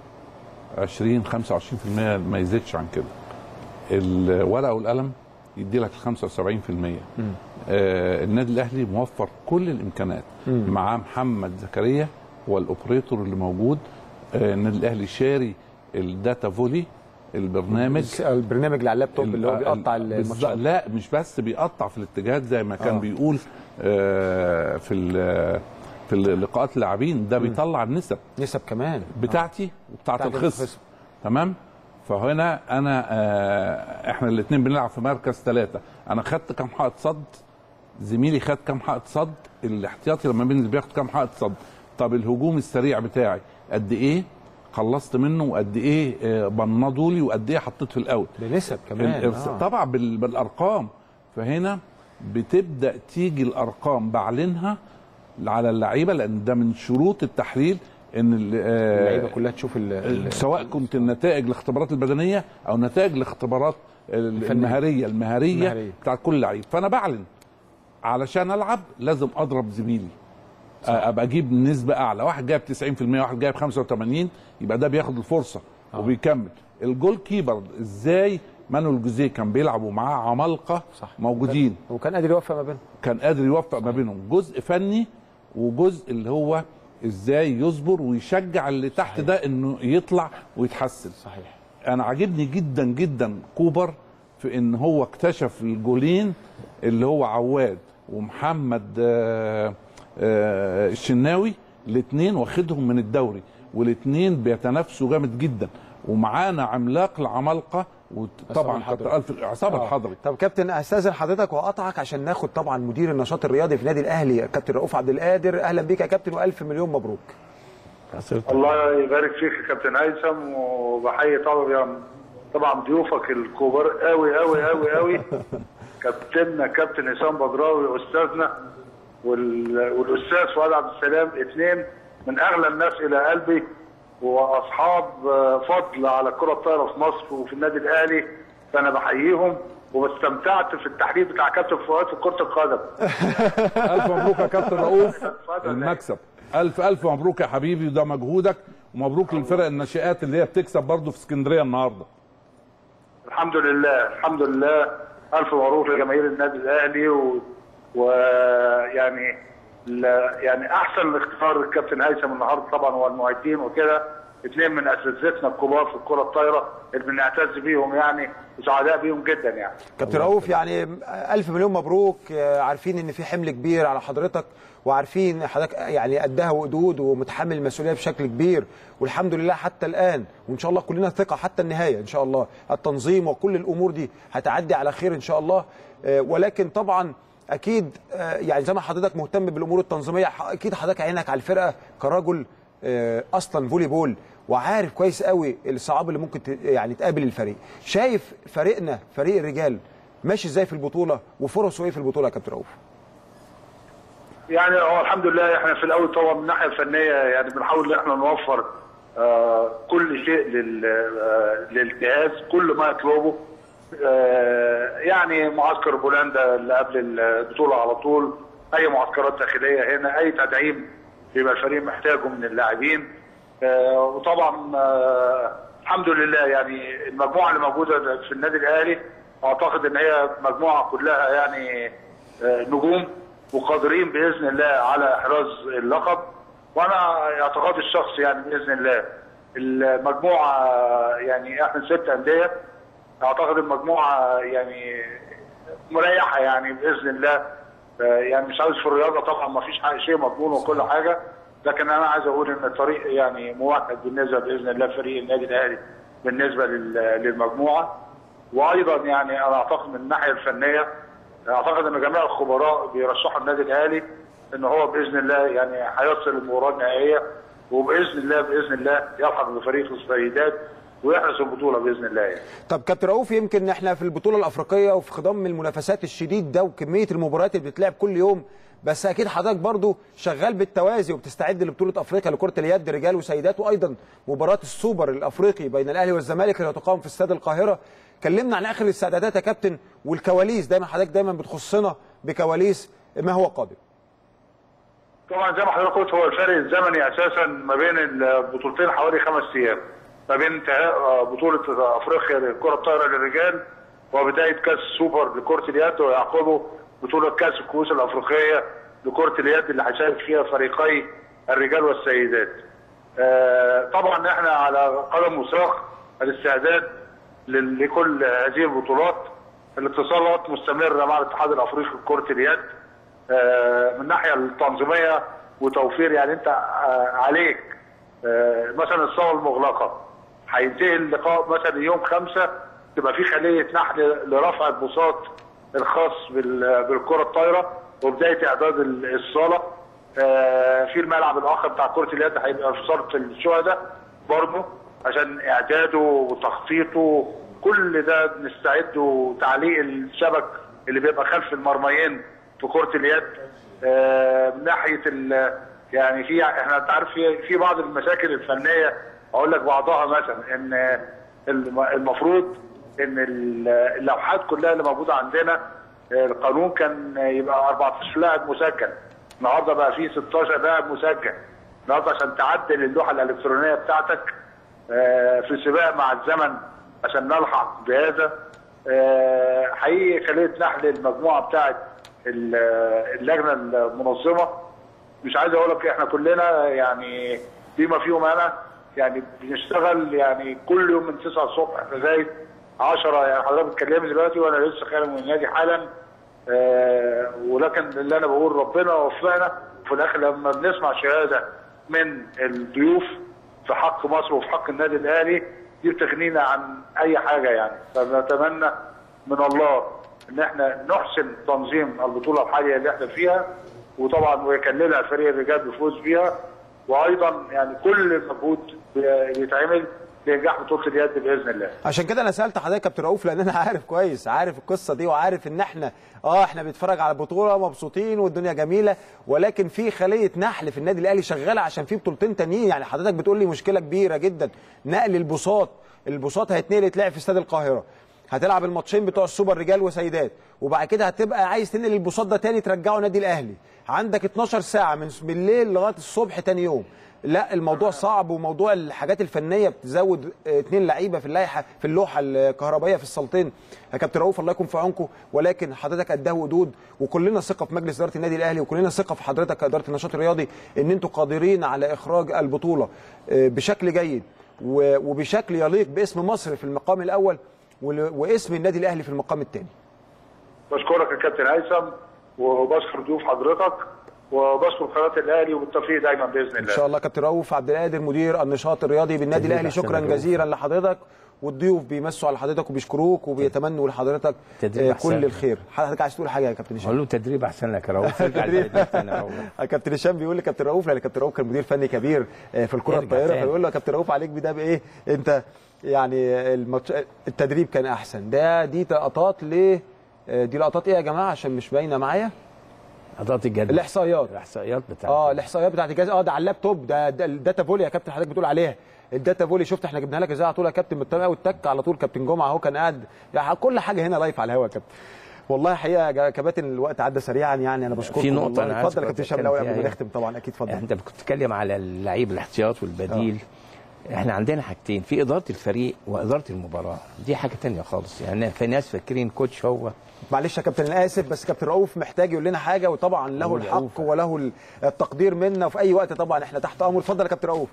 Speaker 2: 20 25% ما يزيدش عن كده الورقه والقلم يدي لك 75% آه النادي الاهلي موفر كل الامكانات
Speaker 1: مم.
Speaker 2: مع محمد زكريا والاوبريتور اللي موجود آه النادي الاهلي شاري الداتا فولي البرنامج
Speaker 1: البرنامج اللي على اللابتوب اللي هو بيقطع
Speaker 2: بالظبط.
Speaker 1: الماتشات
Speaker 2: لا مش بس بيقطع في الاتجاهات زي ما كان
Speaker 1: آه.
Speaker 2: بيقول آه في ال- في لقاءات اللاعبين ده بيطلع النسب
Speaker 1: نسب كمان
Speaker 2: بتاعتي وبتاعت
Speaker 1: بتاعت
Speaker 2: الخصم
Speaker 1: الخصم.
Speaker 2: تمام فهنا انا آه احنا الاثنين بنلعب في مركز ثلاثه انا خدت كام حائط صد زميلي خد كام حائط صد الاحتياطي لما بينزل بياخد كام حائط صد طب الهجوم السريع بتاعي قد ايه خلصت منه وقد ايه آه، بنضوا لي وقد ايه حطيت في الاوت
Speaker 1: بنسب كمان
Speaker 2: ال-
Speaker 1: آه.
Speaker 2: طبعا بال- بالارقام فهنا بتبدا تيجي الارقام بعلنها على اللعيبه لان ده من شروط التحليل ان ال- آه،
Speaker 1: اللعيبه كلها تشوف ال- ال-
Speaker 2: سواء كنت النتائج الاختبارات البدنيه او نتائج الاختبارات ال-
Speaker 1: الفنية.
Speaker 2: المهاريه المهاريه
Speaker 1: المهارية.
Speaker 2: بتاعت كل لعيب فانا بعلن علشان العب لازم اضرب زميلي آه، ابقى اجيب نسبه اعلى واحد جايب 90% واحد جايب 85 يبقى ده بياخد الفرصه
Speaker 1: آه.
Speaker 2: وبيكمل الجول كيبر ازاي مانويل جوزيه كان بيلعبوا معاه عمالقه
Speaker 1: صح.
Speaker 2: موجودين
Speaker 1: وكان قادر يوفق ما بينهم
Speaker 2: كان قادر يوفق ما بينهم جزء فني وجزء اللي هو ازاي يصبر ويشجع اللي تحت
Speaker 1: صحيح.
Speaker 2: ده انه يطلع ويتحسن
Speaker 1: صحيح
Speaker 2: انا عاجبني جدا جدا كوبر في ان هو اكتشف الجولين اللي هو عواد ومحمد آه، آه، الشناوي الاثنين واخدهم من الدوري والاثنين بيتنافسوا جامد جدا ومعانا عملاق العمالقه وطبعا
Speaker 1: الحضري.
Speaker 2: كتر الف عصام
Speaker 1: آه.
Speaker 2: الحضري
Speaker 1: طب كابتن استاذن حضرتك وهقطعك عشان ناخد طبعا مدير النشاط الرياضي في النادي الاهلي كابتن رؤوف عبد القادر اهلا بيك يا كابتن والف مليون مبروك
Speaker 13: الله يبارك فيك يا كابتن هيثم وبحيي طبعا طبعا ضيوفك الكبار قوي قوي قوي قوي كابتننا كابتن هشام بدراوي استاذنا وال- والاستاذ فؤاد عبد السلام اثنين من اغلى الناس الى قلبي واصحاب آه، فضل على الكره الطايره في مصر وفي النادي الاهلي فانا بحييهم واستمتعت في التحليل بتاع كابتن فؤاد في كره القدم
Speaker 2: الف مبروك يا كابتن رؤوف المكسب الف الف مبروك يا حبيبي وده مجهودك ومبروك للفرق الناشئات اللي هي بتكسب برضه في اسكندريه النهارده
Speaker 13: الحمد لله الحمد لله الف مبروك لجماهير النادي الاهلي و- ويعني لا- يعني احسن اختيار الكابتن هيثم النهارده طبعا والمعدين وكده اثنين من اساتذتنا الكبار في الكره الطايره اللي بنعتز بيهم يعني وسعداء بيهم جدا يعني
Speaker 1: كابتن رؤوف يعني الف مليون مبروك آه، عارفين ان في حمل كبير على حضرتك وعارفين حضرتك يعني قدها وقدود ومتحمل المسؤوليه بشكل كبير والحمد لله حتى الان وان شاء الله كلنا ثقه حتى النهايه ان شاء الله التنظيم وكل الامور دي هتعدي على خير ان شاء الله آه، ولكن طبعا اكيد آه، يعني زي ما حضرتك مهتم بالامور التنظيميه ح- اكيد حضرتك عينك على الفرقه كرجل آه، اصلا فولي بول وعارف كويس قوي الصعاب اللي ممكن ت- يعني تقابل الفريق شايف فريقنا فريق الرجال ماشي ازاي في البطوله وفرصه ايه في البطوله يا كابتن رؤوف
Speaker 13: يعني هو الحمد لله احنا في الاول طبعا من الناحيه الفنيه يعني بنحاول ان احنا نوفر آه كل شيء لل آه للجهاز كل ما يطلبه آه يعني معسكر بولندا اللي قبل البطوله على طول اي معسكرات داخليه هنا اي تدعيم بيبقى الفريق محتاجه من اللاعبين آه وطبعا آه الحمد لله يعني المجموعه اللي موجوده في النادي الاهلي اعتقد ان هي مجموعه كلها يعني آه نجوم وقادرين باذن الله على احراز اللقب وانا اعتقادي الشخصي يعني باذن الله المجموعه يعني احنا ست انديه اعتقد المجموعه يعني مريحه يعني باذن الله آه، يعني مش عاوز في الرياضه طبعا ما فيش حاجة- شيء مضمون وكل حاجه لكن انا عايز اقول ان الطريق يعني موحد بالنسبه باذن الله فريق النادي الاهلي بالنسبه لل- للمجموعه وايضا يعني انا اعتقد من الناحيه الفنيه اعتقد ان جميع الخبراء بيرشحوا النادي الاهلي ان هو باذن الله يعني هيصل المباراه النهائيه وباذن الله باذن الله يلحق بفريق السيدات ويحرز البطوله باذن الله يعني.
Speaker 1: طب كابتن رؤوف يمكن احنا في البطوله الافريقيه وفي خضم المنافسات الشديد ده وكميه المباريات اللي بتتلعب كل يوم بس اكيد حضرتك برضو شغال بالتوازي وبتستعد لبطوله افريقيا لكره اليد رجال وسيدات وايضا مباراه السوبر الافريقي بين الاهلي والزمالك اللي هتقام في استاد القاهره كلمنا عن اخر الاستعدادات يا كابتن والكواليس دايما حضرتك دايما بتخصنا بكواليس ما هو قادم
Speaker 13: طبعا زي ما حضرتك قلت هو الفرق الزمني اساسا ما بين البطولتين حوالي خمس ايام ما بين انتهاء آه، بطوله افريقيا للكره الطايره للرجال وبدايه كاس السوبر لكره اليد ويعقبه بطوله كاس الكؤوس الافريقيه لكره اليد اللي هيشارك فيها فريقي الرجال والسيدات. آه، طبعا احنا على قدم وساق الاستعداد لل- لكل هذه البطولات الاتصالات مستمره مع الاتحاد الافريقي لكره اليد آه، من الناحيه التنظيميه وتوفير يعني انت آه، عليك آه، مثلا الصاله المغلقه هينتهي اللقاء مثلا يوم خمسة تبقى في خليه نحل لرفع البساط الخاص بال- بالكره الطايره وبدايه اعداد ال- الصاله آه، في الملعب الاخر بتاع كره اليد هيبقى في صاله الشهداء برضه عشان اعداده وتخطيطه كل ده بنستعد وتعليق الشبك اللي بيبقى خلف المرميين في كره اليد آه، من ناحيه ال- يعني في احنا انت عارف في في بعض المشاكل الفنيه اقول لك بعضها مثلا ان الم- المفروض ان ال- اللوحات كلها اللي موجوده عندنا آه، القانون كان يبقى 14 لاعب مسجل النهارده بقى فيه 16 لاعب مسجل النهارده عشان تعدل اللوحه الالكترونيه بتاعتك آه، في سباق مع الزمن عشان نلحق بهذا آه، حقيقي خليه نحل المجموعه بتاعت ال- اللجنه المنظمه مش عايز اقول لك احنا كلنا يعني بما فيهم انا يعني بنشتغل يعني كل يوم من 9 الصبح لغايه 10 يعني حضرتك بتكلمني دلوقتي وانا لسه خارج من النادي حالا آه ولكن اللي انا بقول ربنا وفقنا وفي الاخر لما بنسمع شهاده من الضيوف في حق مصر وفي حق النادي الاهلي دي بتغنينا عن اي حاجه يعني فبنتمنى من الله ان احنا نحسن تنظيم البطوله الحاليه اللي احنا فيها وطبعا ويكللها فريق الرجال بفوز بيها وايضا يعني كل مجهود بيتعمل لنجاح بطوله اليد باذن الله.
Speaker 1: عشان كده انا سالت حضرتك يا كابتن رؤوف لان انا عارف كويس عارف القصه دي وعارف ان احنا اه احنا بنتفرج على البطوله مبسوطين والدنيا جميله ولكن في خليه نحل في النادي الاهلي شغاله عشان في بطولتين تانيين يعني حضرتك بتقول لي مشكله كبيره جدا نقل البساط البساط هيتنقل يتلعب في استاد القاهره هتلعب الماتشين بتوع السوبر رجال وسيدات وبعد كده هتبقى عايز تنقل البساط ده تاني ترجعه نادي الاهلي عندك 12 ساعه من بالليل لغايه الصبح تاني يوم لا الموضوع صعب وموضوع الحاجات الفنيه بتزود آه، اتنين لعيبه في اللائحه في اللوحه الكهربائيه في الصالتين يا كابتن رؤوف الله يكون في عونكم ولكن حضرتك قدها ودود وكلنا ثقه في مجلس اداره النادي الاهلي وكلنا ثقه في حضرتك كاداره النشاط الرياضي ان انتم قادرين على اخراج البطوله آه، بشكل جيد و- وبشكل يليق باسم مصر في المقام الاول ول- واسم النادي الاهلي في المقام الثاني
Speaker 13: بشكرك يا كابتن هيثم وبشكر ضيوف حضرتك وبشكر قناه الاهلي وبالتوفيق دايما باذن
Speaker 1: ان
Speaker 13: الله.
Speaker 1: شاء الله كابتن رؤوف عبد القادر مدير النشاط الرياضي بالنادي
Speaker 3: تدريب
Speaker 1: الاهلي
Speaker 3: أحسن
Speaker 1: شكرا
Speaker 3: يا رؤوف.
Speaker 1: جزيلا لحضرتك والضيوف بيمسوا على حضرتك وبيشكروك وبيتمنوا لحضرتك
Speaker 3: تدريب
Speaker 1: آه،
Speaker 3: أحسن.
Speaker 1: كل الخير حضرتك عايز تقول حاجه يا كابتن هشام
Speaker 3: اقول له تدريب احسن لك يا رؤوف ارجع
Speaker 1: تدريب.
Speaker 3: البلد تاني يا رؤوف.
Speaker 1: كابتن هشام بيقول لكابتن رؤوف لان كابتن رؤوف كان مدير فني كبير آه، في الكره
Speaker 3: ارجع
Speaker 1: الطايره
Speaker 3: تاني.
Speaker 1: فيقول له يا كابتن رؤوف عليك بده بايه انت يعني الماتش التدريب كان احسن ده دي لقطات ليه آه، دي لقطات ايه يا جماعه عشان مش باينه معايا
Speaker 3: اضاءه الجدول
Speaker 1: الاحصائيات
Speaker 3: الاحصائيات بتاعت
Speaker 1: اه الاحصائيات بتاعت الجهاز اه ده على اللابتوب ده, ده الداتا فولي يا كابتن حضرتك بتقول عليها الداتا فولي شفت احنا جبناها لك ازاي على طول يا كابتن بالطريقه والتك على طول كابتن جمعه اهو كان قاعد يعني كل حاجه هنا لايف على الهواء يا كابتن والله حقيقه يا كباتن الوقت عدى سريعا يعني انا بشكركم
Speaker 3: في نقطة
Speaker 1: والله.
Speaker 3: أنا عايز
Speaker 1: اتفضل يا
Speaker 3: كنت
Speaker 1: كابتن هشام
Speaker 3: أتكلم
Speaker 1: الاول
Speaker 3: فيها
Speaker 1: قبل ما
Speaker 3: هي.
Speaker 1: نختم طبعا اكيد اتفضل
Speaker 3: انت كنت بتتكلم على اللعيب الاحتياط والبديل احنا عندنا حاجتين في اداره الفريق واداره المباراه دي حاجه تانية خالص يعني في ناس فاكرين كوتش هو
Speaker 1: معلش يا كابتن انا اسف بس كابتن رؤوف محتاج يقول لنا حاجه وطبعا له
Speaker 3: قول يا
Speaker 1: الحق
Speaker 3: رؤوف.
Speaker 1: وله التقدير منا وفي اي وقت طبعا احنا تحت امر اتفضل يا كابتن رؤوف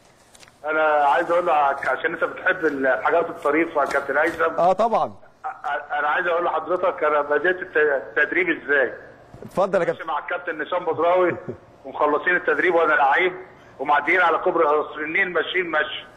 Speaker 13: انا عايز اقول لك عشان انت بتحب الحاجات الطريفه يا كابتن هيثم
Speaker 1: اه طبعا
Speaker 13: انا عايز اقول لحضرتك انا بديت الت- التدريب ازاي
Speaker 1: اتفضل يا كابتن
Speaker 13: ماشي مع الكابتن نسام بدراوي ومخلصين التدريب وانا لعيب ومعديين على كوبري قصر النيل ماشيين مشي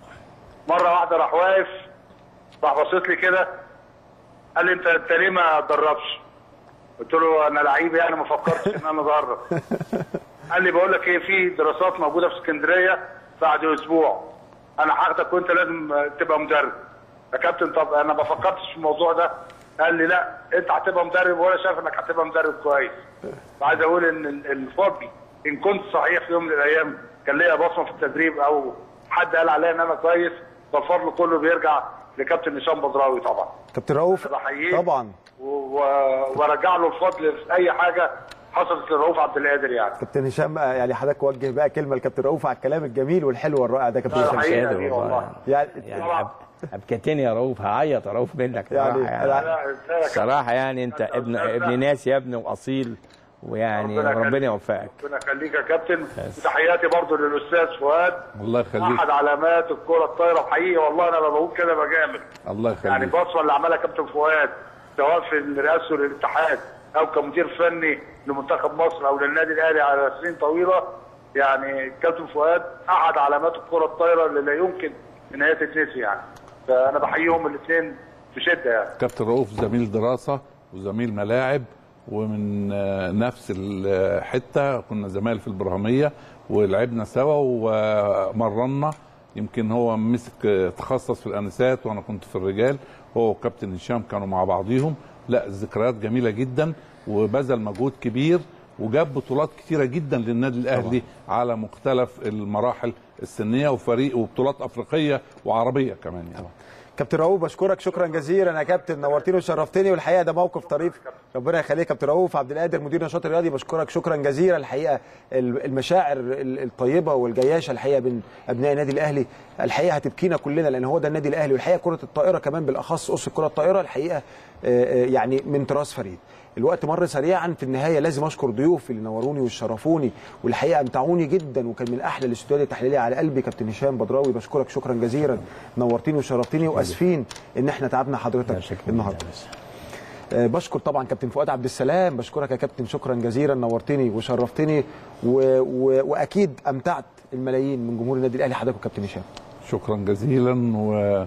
Speaker 13: مره واحده راح واقف راح باصص لي كده قال لي انت انت ليه ما تدربش؟ قلت له انا لعيب يعني ما فكرتش ان انا ادرب قال لي بقول لك ايه في دراسات موجوده في اسكندريه بعد اسبوع انا هاخدك وانت لازم آه، تبقى مدرب يا كابتن طب انا ما فكرتش في الموضوع ده قال لي لا انت هتبقى مدرب وانا شايف انك هتبقى مدرب كويس وعايز اقول ان ال- الفضل ان كنت صحيح في يوم من الايام كان ليا بصمه في التدريب او حد قال عليا ان انا كويس فالفضل كله بيرجع لكابتن هشام بدراوي طبعا
Speaker 1: كابتن رؤوف
Speaker 13: بحييه
Speaker 1: طبعا
Speaker 13: و- و- وارجع له الفضل في اي حاجه حصلت لرؤوف عبد القادر يعني
Speaker 1: كابتن هشام آه، يعني حضرتك وجه بقى كلمه لكابتن رؤوف على الكلام الجميل والحلو والرائع ده كابتن
Speaker 3: لا،
Speaker 1: هشام
Speaker 3: الحقيقة دي والله.
Speaker 1: يعني
Speaker 3: يعني أب- ابكتني يا رؤوف هعيط يا رؤوف منك
Speaker 1: يعني-
Speaker 3: صراحه يعني,
Speaker 1: لا،
Speaker 3: صراحه يعني انت ابن ابن ناس يا ابني واصيل ويعني
Speaker 13: ربنا
Speaker 3: ربنا
Speaker 13: يخليك.
Speaker 3: يوفقك
Speaker 13: ربنا يخليك يا كابتن وتحياتي برضو للاستاذ فؤاد
Speaker 2: الله يخليك
Speaker 13: احد علامات الكره الطايره حقيقي والله انا لما بقول كده بجامل
Speaker 2: الله
Speaker 13: يعني
Speaker 2: يخليك
Speaker 13: البصمه اللي عملها كابتن فؤاد سواء في رئاسه للاتحاد او كمدير فني لمنتخب مصر او للنادي الاهلي على سنين طويله يعني كابتن فؤاد احد علامات الكره الطايره اللي لا يمكن ان هي تتنسي يعني فانا بحييهم الاثنين بشده يعني
Speaker 2: كابتن رؤوف زميل دراسه وزميل ملاعب ومن آه، نفس الحته كنا زمايل في البرهميه ولعبنا سوا ومرنا يمكن هو مسك آه، تخصص في الانسات وانا كنت في الرجال هو وكابتن هشام كانوا مع بعضيهم لا الذكريات جميله جدا وبذل مجهود كبير وجاب بطولات كتيره جدا للنادي الاهلي على مختلف المراحل السنيه وفريق وبطولات افريقيه وعربيه كمان يعني
Speaker 1: كابتن رؤوف بشكرك شكرا جزيلا يا كابتن نورتني وشرفتني والحقيقه ده موقف طريف ربنا يخليك كابتن رؤوف عبد القادر مدير النشاط الرياضي بشكرك شكرا جزيلا الحقيقه ال- المشاعر ال- الطيبه والجياشه الحقيقه بين ابناء النادي الاهلي الحقيقه هتبكينا كلنا لان هو ده النادي الاهلي والحقيقه كره الطائره كمان بالاخص قصه كره الطائره الحقيقه آه، آه، يعني من طراز فريد الوقت مر سريعا في النهايه لازم اشكر ضيوفي اللي نوروني وشرفوني والحقيقه امتعوني جدا وكان من احلى الاستوديوهات التحليليه على قلبي كابتن هشام بدراوي بشكرك شكرا جزيلا نورتني وشرفتني واسفين ان احنا تعبنا حضرتك النهارده آه، بشكر طبعا كابتن فؤاد عبد السلام بشكرك يا كابتن شكرا جزيلا نورتني وشرفتني و... و... واكيد امتعت الملايين من جمهور النادي الاهلي حضرتك وكابتن هشام
Speaker 2: شكرا جزيلا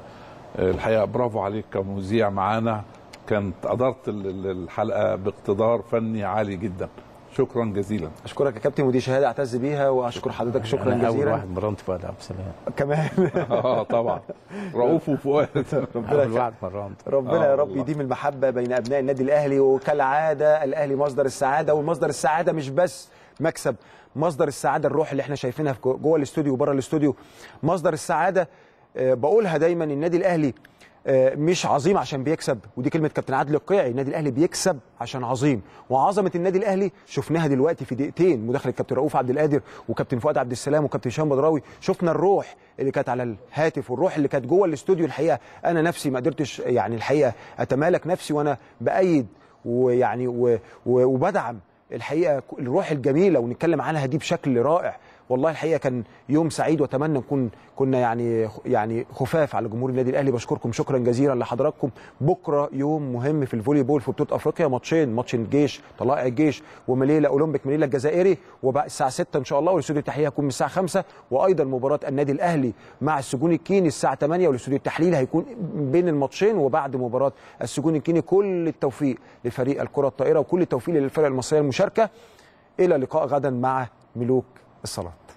Speaker 2: والحقيقه برافو عليك كمذيع معانا كانت ادارت ال- ال- الحلقه باقتدار فني عالي جدا شكرا جزيلا
Speaker 1: اشكرك يا كابتن ودي شهاده اعتز بيها واشكر حضرتك شكرا
Speaker 3: أنا
Speaker 1: جزيلا
Speaker 3: اول واحد مرنت فؤاد عبد السلام
Speaker 1: كمان
Speaker 2: اه طبعا رؤوف وفؤاد
Speaker 1: ربنا
Speaker 3: اول واحد مرنت
Speaker 1: ربنا
Speaker 2: آه
Speaker 1: يا رب
Speaker 2: والله.
Speaker 1: يديم المحبه بين ابناء النادي الاهلي وكالعاده الاهلي مصدر السعاده والمصدر السعاده مش بس مكسب مصدر السعاده الروح اللي احنا شايفينها في جو- جوه الاستوديو وبره الاستوديو مصدر السعاده آه، بقولها دايما النادي الاهلي آه، مش عظيم عشان بيكسب ودي كلمه كابتن عادل القيعي النادي الاهلي بيكسب عشان عظيم وعظمه النادي الاهلي شفناها دلوقتي في دقيقتين مداخله كابتن رؤوف عبد القادر وكابتن فؤاد عبد السلام وكابتن هشام بدراوي شفنا الروح اللي كانت على الهاتف والروح اللي كانت جوه الاستوديو الحقيقه انا نفسي ما قدرتش يعني الحقيقه اتمالك نفسي وانا بايد ويعني و- و- وبدعم الحقيقه الروح الجميله ونتكلم عنها دي بشكل رائع والله الحقيقه كان يوم سعيد واتمنى نكون كنا يعني يعني خفاف على جمهور النادي الاهلي بشكركم شكرا جزيلا لحضراتكم بكره يوم مهم في الفولي بول في بطوله افريقيا ماتشين ماتش الجيش طلائع الجيش ومليله اولمبيك مليله الجزائري وبقى الساعه 6 ان شاء الله والاستوديو التحليل هيكون من الساعه 5 وايضا مباراه النادي الاهلي مع السجون الكيني الساعه 8 والاستوديو التحليل هيكون بين الماتشين وبعد مباراه السجون الكيني كل التوفيق لفريق الكره الطائره وكل التوفيق للفرق المصريه المشاركه الى اللقاء غدا مع ملوك الصلاه